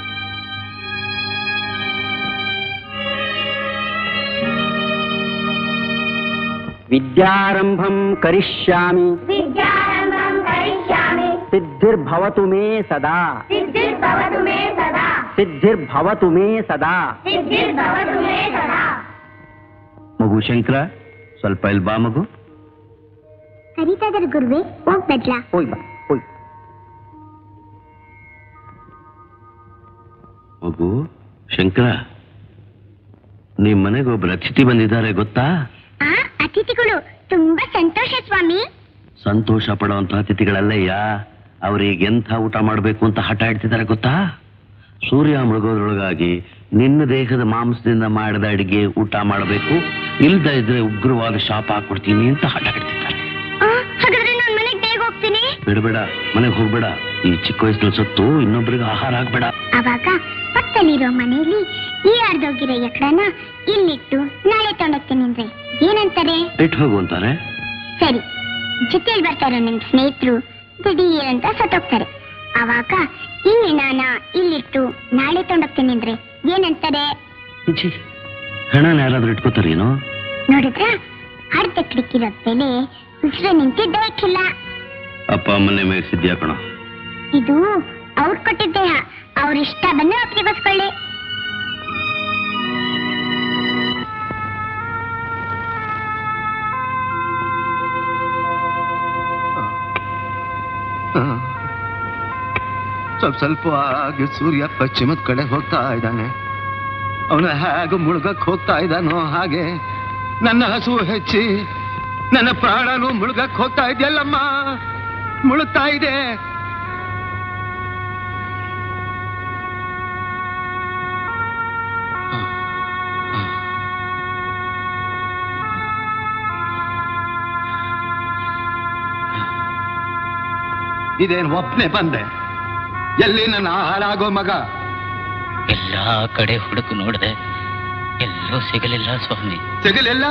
ವಿದ್ಯಾರಂಭಂ ಕರಿಷ್ಯಾಮಿ ಸಿದ್ಧಿರ್ಭವತು ಮೇ ಸದಾ ಸಿದ್ಧಿರ್ಭವತು ಮೇ ಸದಾ ಮಗು ಶಂಕರ ಸ್ವಲ್ಪ ಇಲ್ಲಿ ಬಾ ಮಗು ಕರೀತಾ ಇದಾರೆ ಗುರುವೆ ಹೋಗ್ಬೇಡ್ಲಾ ಹೋಯ್ ಬಾ ಹೋಯ್ ಮಗು ಶಂಕರ ನಿಮ್ ಮನೆಗೆ ಒಬ್ರು ಅತಿಥಿ ಬಂದಿದ್ದಾರೆ ಗೊತ್ತಾ ಆ ಅತಿಥಿಗಳು ತುಂಬಾ ಸಂತೋಷ ಸ್ವಾಮಿ ಸಂತೋಷ ಪಡುವಂತ ಅತಿಥಿಗಳಲ್ಲಯ್ಯ ಅವ್ರಿಗೆ ಎಂಥ ಊಟ ಮಾಡಬೇಕು ಅಂತ ಹಠ ಇಡ್ತಿದ್ದಾರೆ ಗೊತ್ತಾ ಸೂರ್ಯ ಮುಳುಗೋದ್ರೊಳಗಾಗಿ ನಿನ್ನ ದೇಹದ ಮಾಂಸದಿಂದ ಮಾಡಿದ ಅಡಿಗೆ ಊಟ ಮಾಡಬೇಕು ಇಲ್ದ ಇದ್ರೆ ಉಗ್ರವಾದ ಶಾಪ ಹಾಕೊಡ್ತೀನಿ ಅಂತ ಹಠ ಇಡ್ತಿದ್ದಾರೆ ಆ, ಹಾಗಾದ್ರೆ ನಾನು ಮನೆಗೆ ಬೇಗ ಹೋಗ್ತೀನಿ ಬಿಡಬೇಡ ಮನೆಗೆ ಹೋಗ್ಬೇಡ ಈ ಚಿಕ್ಕ ವಯಸ್ಸಿನ ಸತ್ತು ಇನ್ನೊಬ್ರಿಗೆ ಆಹಾರ ಆಗ್ಬೇಡ ಅವಾಗ ಪಕ್ಕದಲ್ಲಿರೋ ಮನೆಯಲ್ಲಿ ಈ ಅರ್ಧೋಗಿರೋ ಎಕಡನ ಇಲ್ಲಿಟ್ಟು ನಾಳೆ ತಗೊಂಡೋಗ್ತೀನಿ ಅಂದ್ರೆ ಏನಂತಾರೆ ಇಟ್ಟು ಹೋಗು ಅಂತಾರೆ ಸರಿ ಜೊತೆಲಿ ಬರ್ತಾರೋ ನನ್ನ ಸ್ನೇಹಿತರು ದಿಢೀರ್ ಅಂತ ಸತ್ತೋಗ್ತಾರೆ ಅವಾಗ ಈ ನಾನ ಇಲ್ಲಿಟ್ಟು ನಾಳೆ ತಗೊಂಡೋಗ್ತೀನಿ ಅಂದ್ರೆ ಏನಂತಾರೆ ಛೀ, ಹಣನ ಯಾರಾದ್ರೂ ಇಟ್ಕೋತಾರೇನೋ ನೋಡಿದ್ರ ಅರ್ಧಕ್ಕಿರೋ ಬೆಲೆ ಉಸಿರು ನಿಂತಿದ್ದಕ್ಕಿಲ್ಲ ಅಪ್ಪ ಅಮ್ಮನ್ನೇ ಮೇಯಿಸಿದ್ಯಾ ಕಣ ಇದು ಅವ್ರು ಕೊಟ್ಟಿದ್ದೆ ಅವ್ರ ಇಷ್ಟ ಬಂದು ಒಪ್ಪಿಗೆಗೊಸ್ಕೊಳ್ಳಿ ಸ್ವಲ್ಪ ಸ್ವಲ್ಪ ಆಗಿ ಸೂರ್ಯ ಪಶ್ಚಿಮದ ಕಡೆ ಹೋಗ್ತಾ ಇದ್ದಾನೆ ಅವನು ಹೇಗೆ ಮುಳುಗಕ್ ಹೋಗ್ತಾ ಇದ್ದಾನೋ ಹಾಗೆ ನನ್ನ ಹಸು ಹೆಚ್ಚಿ ನನ್ನ ಪ್ರಾಣನು ಮುಳುಗಕ್ ಹೋಗ್ತಾ ಇದೆಯಲ್ಲಮ್ಮ ಮುಳುಗ್ತಾ ಇದೆ ಇದೇನು ಒಪ್ನೆ ಬಂದೆ ಎಲ್ಲಿ ನನ್ನ ಹಾಳಾಗೋ ಮಗ ಎಲ್ಲಾ ಕಡೆ ಹುಡುಕು ನೋಡಿದೆ ಎಲ್ಲೂ ಸಿಗಲಿಲ್ಲ ಸ್ವಾಮಿ ಸಿಗಲಿಲ್ಲ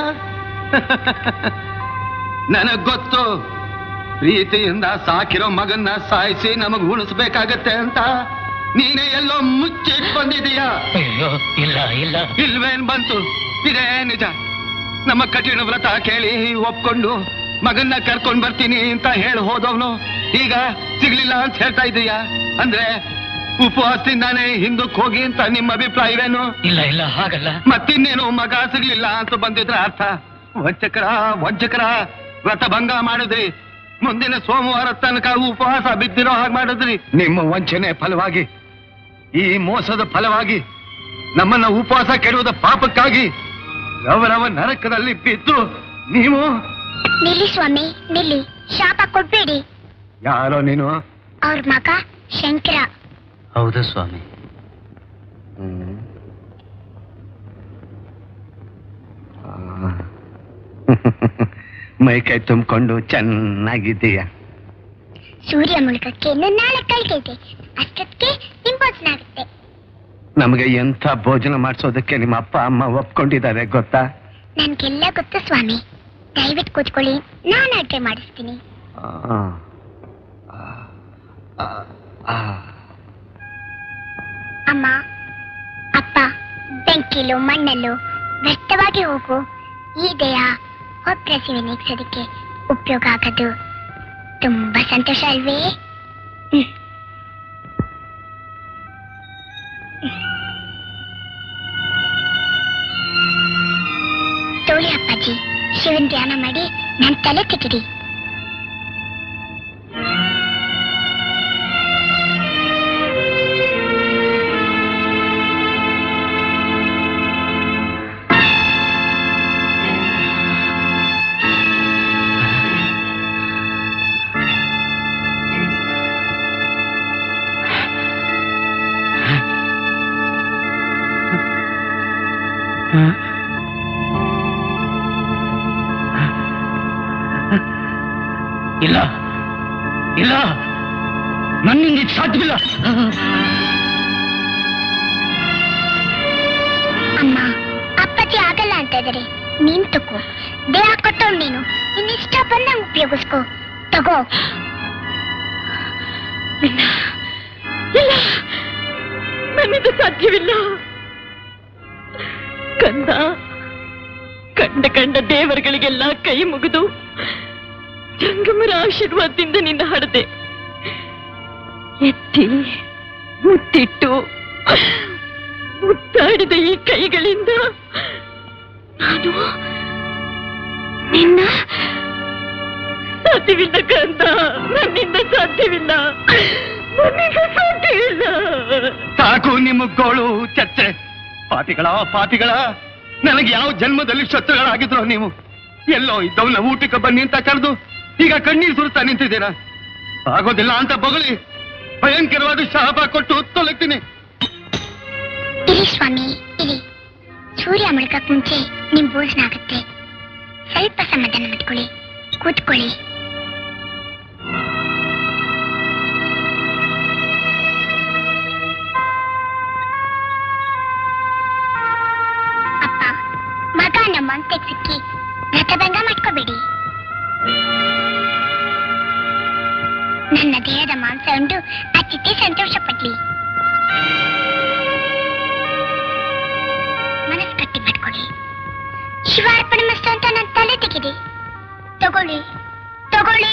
ನನಗ್ ಗೊತ್ತು ಪ್ರೀತಿಯಿಂದ ಸಾಕಿರೋ ಮಗನ್ನ ಸಾಯಿಸಿ ನಮಗ್ ಉಳಿಸ್ಬೇಕಾಗತ್ತೆ ಅಂತ ನೀನೇ ಎಲ್ಲೋ ಮುಚ್ಚಿಟ್ ಬಂದಿದೀಯ ಅಯ್ಯೋ ಇಲ್ಲ ಇಲ್ಲ ಇಲ್ವೇನ್ ಬಂತು ಇದೇ ನಿಜ ನಮ್ಮ ಕಠಿಣ ವ್ರತ ಕೇಳಿ ಒಪ್ಕೊಂಡು ಮಗನ್ನ ಕರ್ಕೊಂಡ್ ಬರ್ತೀನಿ ಅಂತ ಹೇಳಿ ಹೋದವನು ಈಗ ಸಿಗ್ಲಿಲ್ಲ ಅಂತ ಹೇಳ್ತಾ ಇದೀಯ ಅಂದ್ರೆ ಉಪವಾಸದಿಂದಾನೇ ಹಿಂದಕ್ಕೆ ಹೋಗಿ ಅಂತ ನಿಮ್ಮ ಅಭಿಪ್ರಾಯವೇನು ಇಲ್ಲ ಇಲ್ಲ ಹಾಗಲ್ಲ ಮತ್ತಿನ್ನೇನು ಮಗ ಸಿಗ್ಲಿಲ್ಲ ಅಂತ ಬಂದಿದ್ರ ಅರ್ಥ ವಂಚಕರ ವಂಚಕರ ವ್ರತ ಭಂಗ ಮಾಡಿದ್ರಿ ಮುಂದಿನ ಸೋಮವಾರ ತನಕ ಉಪವಾಸ ಬಿದ್ದಿರೋ ಹಾಗೆ ಮಾಡಿದ್ರಿ ನಿಮ್ಮ ವಂಚನೆ ಫಲವಾಗಿ ಈ ಮೋಸದ ಫಲವಾಗಿ ನಮ್ಮನ್ನ ಉಪವಾಸ ಕೆಡುವುದ ಪಾಪಕ್ಕಾಗಿ ರವರವ ನರಕದಲ್ಲಿ ಬಿದ್ದು ನೀವು ನಿಲ್ಲಿ ಸ್ವಾಮಿ ನಿಲ್ಲಿ ಶಾಪ ಕೊಡ್ಬೇಡಿ ಯಾರೋ ನೀನು ಅವ್ರ ಮಗ ಶಂಕರ ಹೌದು ಸ್ವಾಮಿ ಮೈ ಕೈ ತುಂಬಿಕೊಂಡು ಚೆನ್ನಾಗಿದ್ದೀಯ ಸೂರ್ಯ ಮುಳುಗಕ್ಕೆ ಇನ್ನು ನಾಲ್ಕು ಕಳ್ಗೈತೆ ಅಷ್ಟೊತ್ತಿಗೆ ನಿಂಬೋಚನ ಆಗುತ್ತೆ ನಮಗೆ ಎಂಥ ಭೋಜನ ಮಾಡಿಸೋದಕ್ಕೆ ನಿಮ್ಮ ಅಪ್ಪ ಅಮ್ಮ ಒಪ್ಕೊಂಡಿದ್ದಾರೆ ಗೊತ್ತಾ ನನ್ಗೆಲ್ಲ ಗೊತ್ತು ಸ್ವಾಮಿ ದಯವಿಟ್ಟು ಕೂತ್ಕೊಳ್ಳಿ ನಾನು ಅಡ್ಗೆ ಮಾಡಿಸ್ತೀನಿ ಆ, ಆ, ಆ. ಅಮ್ಮ ಅಪ್ಪ ಬೆಂಕಿಲು ಮಣ್ಣಲ್ಲೂ ವ್ಯರ್ಥವಾಗಿ ಹೋಗು ಈ ದೇಹ ಒಪ್ರಸಿವೆ ನೀಗ್ಸೋದಕ್ಕೆ ಉಪಯೋಗ ಆಗೋದು ತುಂಬಾ ಸಂತೋಷ ಅಲ್ವೇ ಹ್ಮ್. ತೋಳಿ ಅಪ್ಪಾಜಿ ಶಿವನ್ ಧ್ಯಾನ ಮಾಡಿ ನನ್ ತಲೆ ತೆಗಿರಿ ಇಲ್ಲ ಇಲ್ಲ ನನ್ನಿಂದ ಇದು ಸಾಧ್ಯವಿಲ್ಲ ಅಮ್ಮ ಅಪ್ಪಾಜಿ ಆಗಲ್ಲ ಅಂತ ಇದಾರೆ ನೀನ್ ತಗೋ ದೇಹ ಕೊಟ್ಟವ್ ನೀನು ನಿನ್ ಇಷ್ಟ ಬಂದಂಗ್ ಉಪಯೋಗಿಸ್ಕೋ ತಗೋ ಇಲ್ಲ ನನ್ನಿಂದ ಸಾಧ್ಯವಿಲ್ಲ ಕಂದ ಕಂಡ ಕಂಡ ದೇವರುಗಳಿಗೆಲ್ಲ ಕೈ ಮುಗಿದು ಜಂಗಮರ ಆಶೀರ್ವಾದದಿಂದ ನಿನ್ನ ಹಡದೆ ಎತ್ತಿ ಮುತ್ತಿಟ್ಟು ಮುತ್ತಾಡಿದ ಈ ಕೈಗಳಿಂದ ನಾನು ನಿನ್ನ ಸಾಧ್ಯವಿಲ್ಲ ಕಂದ ನನ್ನಿಂದ ಸಾಧ್ಯವಿಲ್ಲ ನನ್ನಿಂದ ಸಾಧ್ಯವಿಲ್ಲ ಸಾಕು ನಿಮ್ಮ ಗೋಳು ಚರ್ಚೆ ಪಾಪಿಗಳ ಪಾಪಿಗಳ ನನಗೆ ಯಾವ ಜನ್ಮದಲ್ಲಿ ಶತ್ರುಗಳಾಗಿದ್ರು ನೀವು ಎಲ್ಲೋ ಇದ್ದವನ್ನ ಊಟಕ್ಕೆ ಬನ್ನಿ ಅಂತ ಕರೆದು ಈಗ ಕಣ್ಣೀರು ಸುರಿಸ್ತಾ ನಿಂತಿದ್ದೀರಾ ಆಗೋದಿಲ್ಲ ಅಂತ ಬೊಗಳಿ ಭಯಂಕರವಾದ ಶಾಪ ಕೊಟ್ಟು ತೊಲಗ್ತೀನಿ ಇರಿ ಸ್ವಾಮಿ ಇರಿ ಸೂರ್ಯ ಮುಳುಗಕ್ ಮುಂಚೆ ನಿಮ್ ಭೋಜನ ಆಗುತ್ತೆ ಸ್ವಲ್ಪ ಸಮಾಧಾನ ಮಾಡ್ಕೊಳ್ಳಿ ಕೂತ್ಕೊಳ್ಳಿ ಅಪ್ಪ ಮಗ ನಮ್ಮ ಅಂತ್ಯಕ್ಕೆ ಸಿಕ್ಕಿ ರಥಭಂಗ ಮಾಡ್ಕೋಬೇಡಿ ನನ್ನ ದೇಹದ ಮಾಂಸ ಉಂಡು ಆ ಚಿಟ್ಟೆ ಸಂತೋಷ ಪಡ್ಲಿ ಮನಸ್ಸು ಗಟ್ಟಿ ಮಾಡ್ಕೊಳ್ಳಿ ಶಿವಾರ್ಪಣೆ ಮಸ್ತು ಅಂತ ನನ್ನ ತಲೆ ತೆಗಿದೆ ತಗೊಳ್ಳಿ ತಗೊಳ್ಳಿ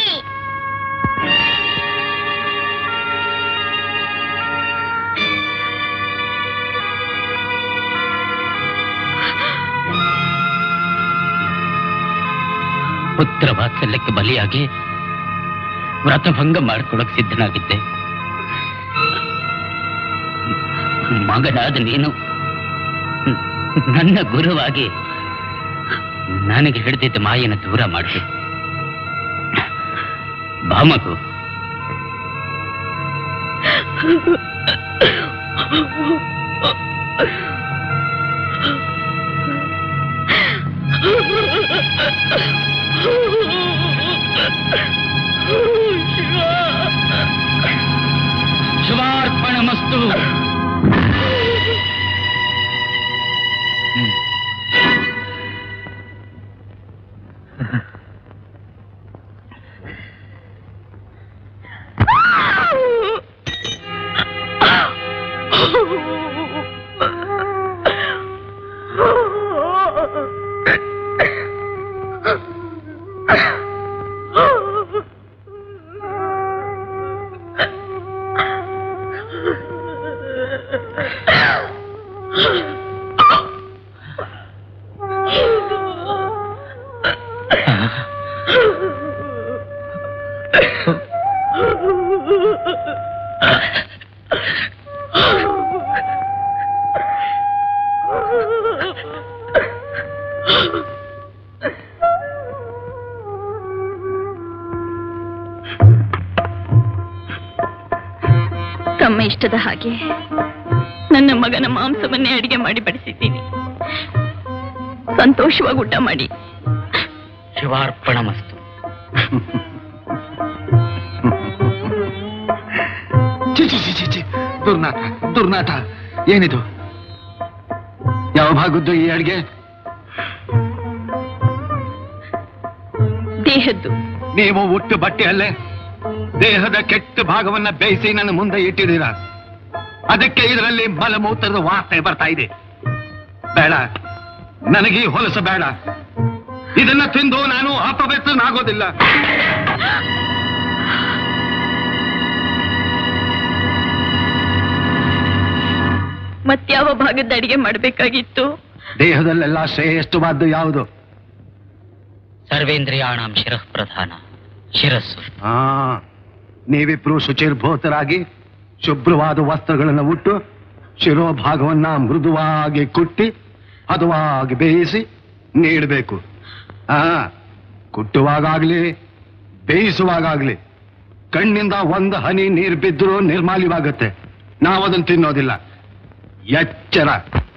ಪುತ್ರ ವಾತ್ಸಲ್ಯಕ್ಕೆ ಬಲಿಯಾಗಿ ವ್ರತಭಂಗ ಮಾಡ್ಕೊಳಕ್ ಸಿದ್ಧನಾಗಿದ್ದೆ ಮಗನಾದ ನೀನು ನನ್ನ ಗುರುವಾಗಿ ನನಗೆ ಹಿಡಿದಿದ್ದ ಮಾಯನ ದೂರ ಮಾಡಿದೆ ಬಾ ಮಗು ಶುಭಾರ್ಪಣಮಸ್ತು ತಮ್ಮ ಇಷ್ಟದ ಹಾಗೆ ನನ್ನ ಮಗನ ಮಾಂಸವನ್ನೇ ಅಡಿಗೆ ಮಾಡಿ ಬಡಿಸಿದ್ದೀನಿ ಸಂತೋಷವಾಗಿ ಊಟ ಮಾಡಿ ಶಿವಾರ್ಪಣಮಸ್ತು ಛೀ ಛೀ ಛೀ ಛೀ ಛೀ ದುರ್ನಾಥ ದುರ್ನಾಥ ಏನಿದು ಯಾವ ಭಾಗದ್ದು ಈ ಅಡ್ಗೆ ದೇಹದ್ದು ನೀವು ಉಟ್ಟು ಬಟ್ಟೆ ಅಲ್ಲೇ ದೇಹದ ಕೆಟ್ಟ ಭಾಗವನ್ನ ಬೇಯಿಸಿ ನನ್ನ ಮುಂದೆ ಇಟ್ಟಿದ್ದೀರಾ ಅದಕ್ಕೆ ಇದರಲ್ಲಿ ಮಲಮೂತ್ರದ ವಾಸನೆ ಬರ್ತಾ ಇದೆ ಬೇಡ ನನಗೆ ಈ ಹೊಲಸು ಬೇಡ ಇದನ್ನ ತಿಂದು ನಾನು ಅಪವ್ಯಸ್ತನಾಗೋದಿಲ್ಲ ಮತ್ಯಾವ ಭಾಗದ ಅಡಿಗೆ ಮಾಡಬೇಕಾಗಿತ್ತು ದೇಹದಲ್ಲೆಲ್ಲ ಶ್ರೇಷ್ಠವಾದ್ದು ಯಾವುದು ಸರ್ವೇಂದ್ರಿಯಾಣಂ ಶಿರಃ ಪ್ರಧಾನ ಶಿರಸ್ಸು ಆ ನೀವಿಬ್ರು ಶುಚಿರ್ಭೂತರಾಗಿ ಶುಭ್ರವಾದ ವಸ್ತ್ರಗಳನ್ನು ಉಟ್ಟು ಶಿರೋಭಾಗವನ್ನ ಮೃದುವಾಗಿ ಕುಟ್ಟಿ ಹದವಾಗಿ ಬೇಯಿಸಿ ನೀಡಬೇಕು ಆ ಕುಟ್ಟುವಾಗಲಿ ಬೇಯಿಸುವಾಗಲಿ ಕಣ್ಣಿಂದ ಒಂದು ಹನಿ ನೀರು ಬಿದ್ದರೂ ನಿರ್ಮಾಲ್ಯವಾಗುತ್ತೆ ನಾವದನ್ನು ತಿನ್ನೋದಿಲ್ಲ ಎಚ್ಚರ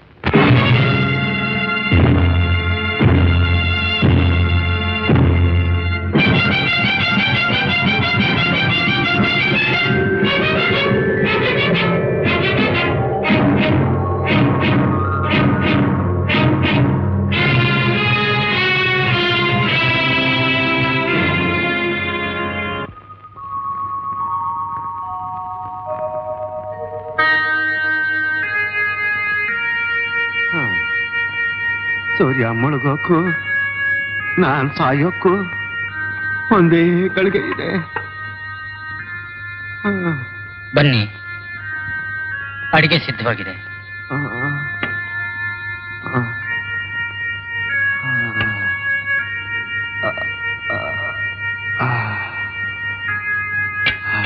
ಸೂರ್ಯ ಮುಳುಗೋಕ್ಕೂ ನಾನ್ ಸಾಯೋಕ್ಕೂ ಒಂದೇ ಗಳಿಗೆ ಇದೆ ಆ, ಬನ್ನಿ ಅಡಿಗೆ ಸಿದ್ಧವಾಗಿದೆ ಆ, ಆ, ಆ, ಆ, ಆ.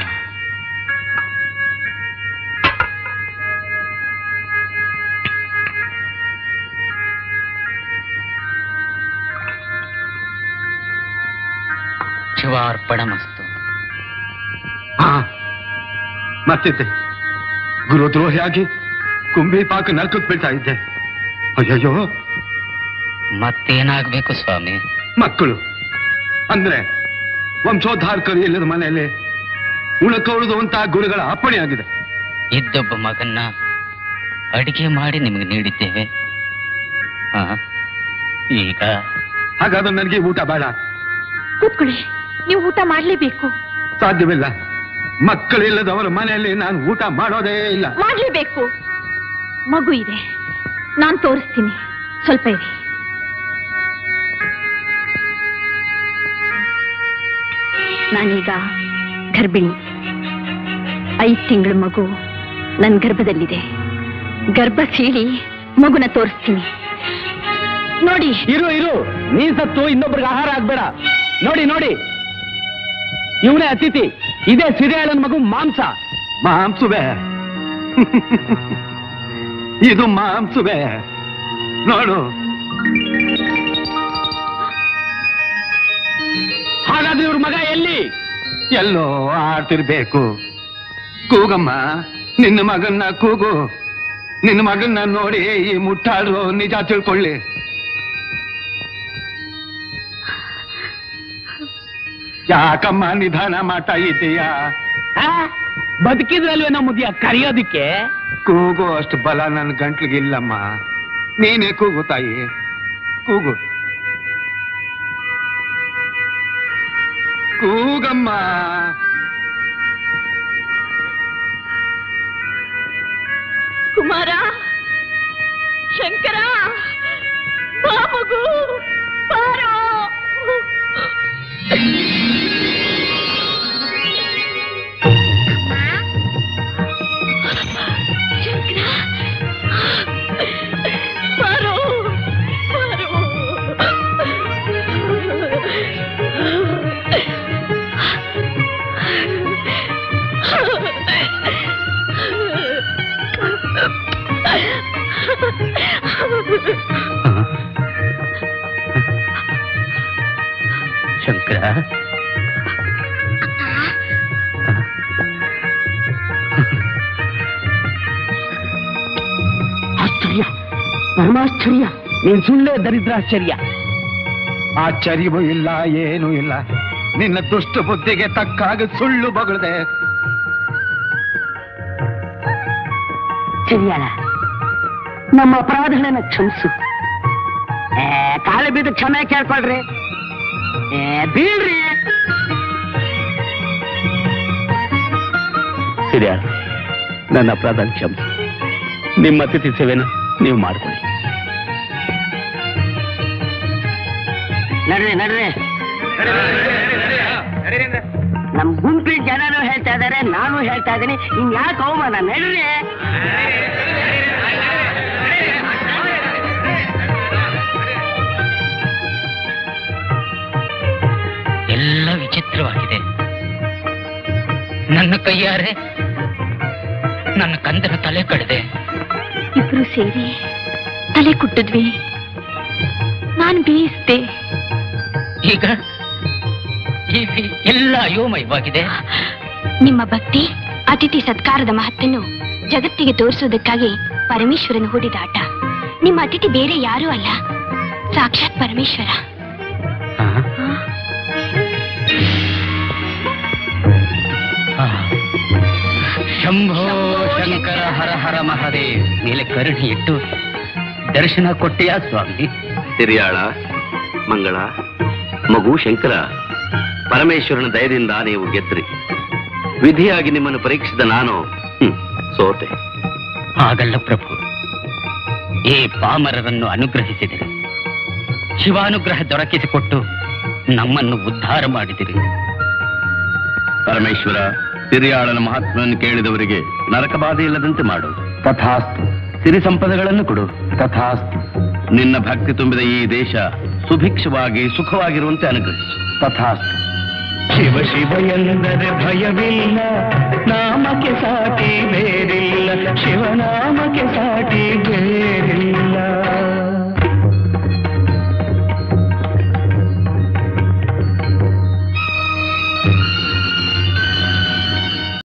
ಶಿವಾರ್ಪಣಮಸ್ತು ಹಾ ಮತ್ತಿದ್ದೆ ಗುರುದ್ರೋಹಿಯಾಗಿ ಕುಂಬಿ ಪಾಕ ನಲ್ಕಕ್ ಬೀಳ್ತಾ ಇದ್ದೆ ಅಯ್ಯಯ್ಯೋ ಮತ್ತೇನಾಗ್ಬೇಕು ಸ್ವಾಮಿ ಮಕ್ಕಳು ಅಂದ್ರೆ ವಂಶೋದ್ಧಾರಕರು ಇಲ್ಲದ ಮನೆಯಲ್ಲಿ ಉಳಕೌಳದು ಅಂತ ಗುರುಗಳ ಅಪ್ಪಣೆ ಆಗಿದೆ ಇದ್ದೊಬ್ಬ ಮಗನ್ನ ಅಡಿಗೆ ಮಾಡಿ ನಿಮಗೆ ನೀಡಿದ್ದೇವೆ ಹಾ ಈಗ ಹಾಗಾದ್ರೆ ನನಗೆ ಊಟ ಬೇಡ ಕೂತ್ಕೊಳ್ಳಿ ನೀವು ಊಟ ಮಾಡ್ಲೇಬೇಕು ಸಾಧ್ಯವಿಲ್ಲ ಮಕ್ಕಳಿಲ್ಲದವರ ಮನೆಯಲ್ಲಿ ನಾನು ಊಟ ಮಾಡೋದೇ ಇಲ್ಲ ಮಾಡ್ಲೇಬೇಕು ಮಗು ಇದೆ ನಾನ್ ತೋರಿಸ್ತೀನಿ ಸ್ವಲ್ಪ ಇರಿ ನಾನೀಗ ಗರ್ಭಿಣಿ ಐದು ತಿಂಗಳ ಮಗು ನನ್ನ ಗರ್ಭದಲ್ಲಿದೆ ಗರ್ಭ ಸೀಳಿ ಮಗುನ ತೋರಿಸ್ತೀನಿ ನೋಡಿ ಇರು ಇರು ನೀನ್ ಸತ್ತು ಇನ್ನೊಬ್ರಿಗೆ ಆಹಾರ ಆಗ್ಬೇಡ ನೋಡಿ ನೋಡಿ ಇವನೇ ಅತಿಥಿ ಇದೇ ಸಿರಿಯಾಳನ್ ಮಗು ಮಾಂಸ ಮಾಂಸುವೆ ಇದು ಮಾಂಸುವೆ ನೋಡು ಹಾಗಾದ್ರೆ ಇವ್ರ ಮಗ ಎಲ್ಲಿ ಎಲ್ಲೋ ಆಡ್ತಿರ್ಬೇಕು ಕೂಗಮ್ಮ ನಿನ್ನ ಮಗನ್ನ ಕೂಗು ನಿನ್ನ ಮಗನ್ನ ನೋಡಿ ಈ ಮುಟ್ಟಾಡ್ರು ನಿಜ ತಿಳ್ಕೊಳ್ಳಿ ಯಾಕಮ್ಮ ನಿಧಾನ ಮಾಡ್ತಾ ಇದ್ದೀಯಾ ಬದುಕಿದ್ರಲ್ವೇ ನಮ್ಮ ಮುದಿಯ ಕರೆಯೋದಿಕ್ಕೆ ಕೂಗು ಅಷ್ಟು ಬಲ ನನ್ನ ಗಂಟ್ಲಿಗಿಲ್ಲಮ್ಮ ನೀನೇ ಕೂಗು ತಾಯಿ ಕೂಗು ಕೂಗಮ್ಮ ಕುಮಾರ ಶಂಕರ ಬಾ ಮಗು ಬಾರೋ ಬಾರೋ ಶಂಕರ ಆಶ್ಚರ್ಯ ಪರಮಾಶ್ಚರ್ಯ ನೀನ್ ಸುಳ್ಳೇ ದರಿದ್ರಾಶ್ಚರ್ಯ ಆಶ್ಚರ್ಯವೂ ಇಲ್ಲ ಏನೂ ಇಲ್ಲ ನಿನ್ನ ದುಷ್ಟ ಬುದ್ಧಿಗೆ ತಕ್ಕಾಗ ಸುಳ್ಳು ಬಗಳ್ದೆ ಸರಿಯಾಳ ನಮ್ಮ ಅಪರಾಧಗಳನ್ನ ಕ್ಷಮಿಸು ಏ, ಕಾಲು ಬಿದ್ದು ಕ್ಷಮೆ ಕೇಳ್ಕೊಳ್ರಿ ಏ, ಬೀಳ್ರಿ ಸಿರಿಯ ನನ್ನ ಅಪರಾಧ ಕ್ಷಮಿಸಿ ನಿಮ್ಮ ಅತಿಥಿ ಸೇವೆನ ನೀವು ಮಾಡ್ಕೊಳ್ಳಿ ನಡ್ರಿ ನಡ್ರಿ ನಮ್ ಗುಂಪಿನ ಜನರು ಹೇಳ್ತಾ ಇದಾರೆ ನಾನು ಹೇಳ್ತಾ ಇದ್ದೀನಿ ಇನ್ ಯಾಕೆ ಅವಮಾನ ನಡ್ರಿ ಎಲ್ಲ ವಿಚಿತ್ರವಾಗಿದೆ ನನ್ನ ಕೈಯಾರೆ ನನ್ನ ಕಂದನ ತಲೆ ಕಡಿದೆ ಇಬ್ರು ಸೇರಿ ತಲೆ ಕುಟ್ಟಿದ್ವಿ ನಾನು ಬೇಯಿಸ್ದೆ ಈಗ ಈಗ ಎಲ್ಲ ಅಯೋಮಯವಾಗಿದೆ ನಿಮ್ಮ ಭಕ್ತಿ ಅತಿಥಿ ಸತ್ಕಾರದ ಮಹತ್ತನ್ನು ಜಗತ್ತಿಗೆ ತೋರಿಸುವುದಕ್ಕಾಗಿ ಪರಮೇಶ್ವರನು ಹೂಡಿದ ಆಟ ನಿಮ್ಮ ಅತಿಥಿ ಬೇರೆ ಯಾರೂ ಅಲ್ಲ ಸಾಕ್ಷಾತ್ ಪರಮೇಶ್ವರ ಶಂಭೋ ಶಂಕರ ಹರ ಹರ ಮಹಾದೇವ್ ಮೇಲೆ ಕರುಣೆ ಇಟ್ಟು ದರ್ಶನ ಕೊಟ್ಟೆಯಾ ಸ್ವಾಮಿ ಸಿರಿಯಾಳ ಮಂಗಳ ಮಗು ಶಂಕರ ಪರಮೇಶ್ವರನ ದಯದಿಂದ ನೀವು ಗೆದ್ರಿ ವಿಧಿಯಾಗಿ ನಿಮ್ಮನ್ನು ಪರೀಕ್ಷಿಸಿದ ನಾನು ಹ್ಮ್, ಸೋತೆ ಹಾಗಲ್ಲ ಪ್ರಭು ಈ ಪಾಮರರನ್ನು ಅನುಗ್ರಹಿಸಿದಿರಿ ಶಿವಾನುಗ್ರಹ ದೊರಕಿಸಿಕೊಟ್ಟು ನಮ್ಮನ್ನು ಉದ್ಧಾರ ಮಾಡಿದಿರಿ ಪರಮೇಶ್ವರ ಸಿರಿಯಾಳನ ಮಹಾತ್ಮವನ್ನು ಕೇಳಿದವರಿಗೆ ನರಕ ಬಾಧೆ ಇಲ್ಲದಂತೆ ಮಾಡು ತಥಾಸ್ತು ಸಿರಿ ಸಂಪದಗಳನ್ನು ಕೊಡು ತಥಾಸ್ತು ನಿನ್ನ ಭಕ್ತಿ ತುಂಬಿದ ಈ ದೇಶ ಸುಭಿಕ್ಷವಾಗಿ ಸುಖವಾಗಿರುವಂತೆ ಅನುಗ್ರಹಿಸು ತಥಾಸ್ತು ಶಿವ ಶಿವ ಎಂದರೆ ಭಯವಿಲ್ಲ ನಾಮಕ್ಕೆ ಸಾಟಿ ಬೇರಿಲ್ಲ ಶಿವನಾಮಕ್ಕೆ ಸಾಟಿ ಬೇರಿಲ್ಲ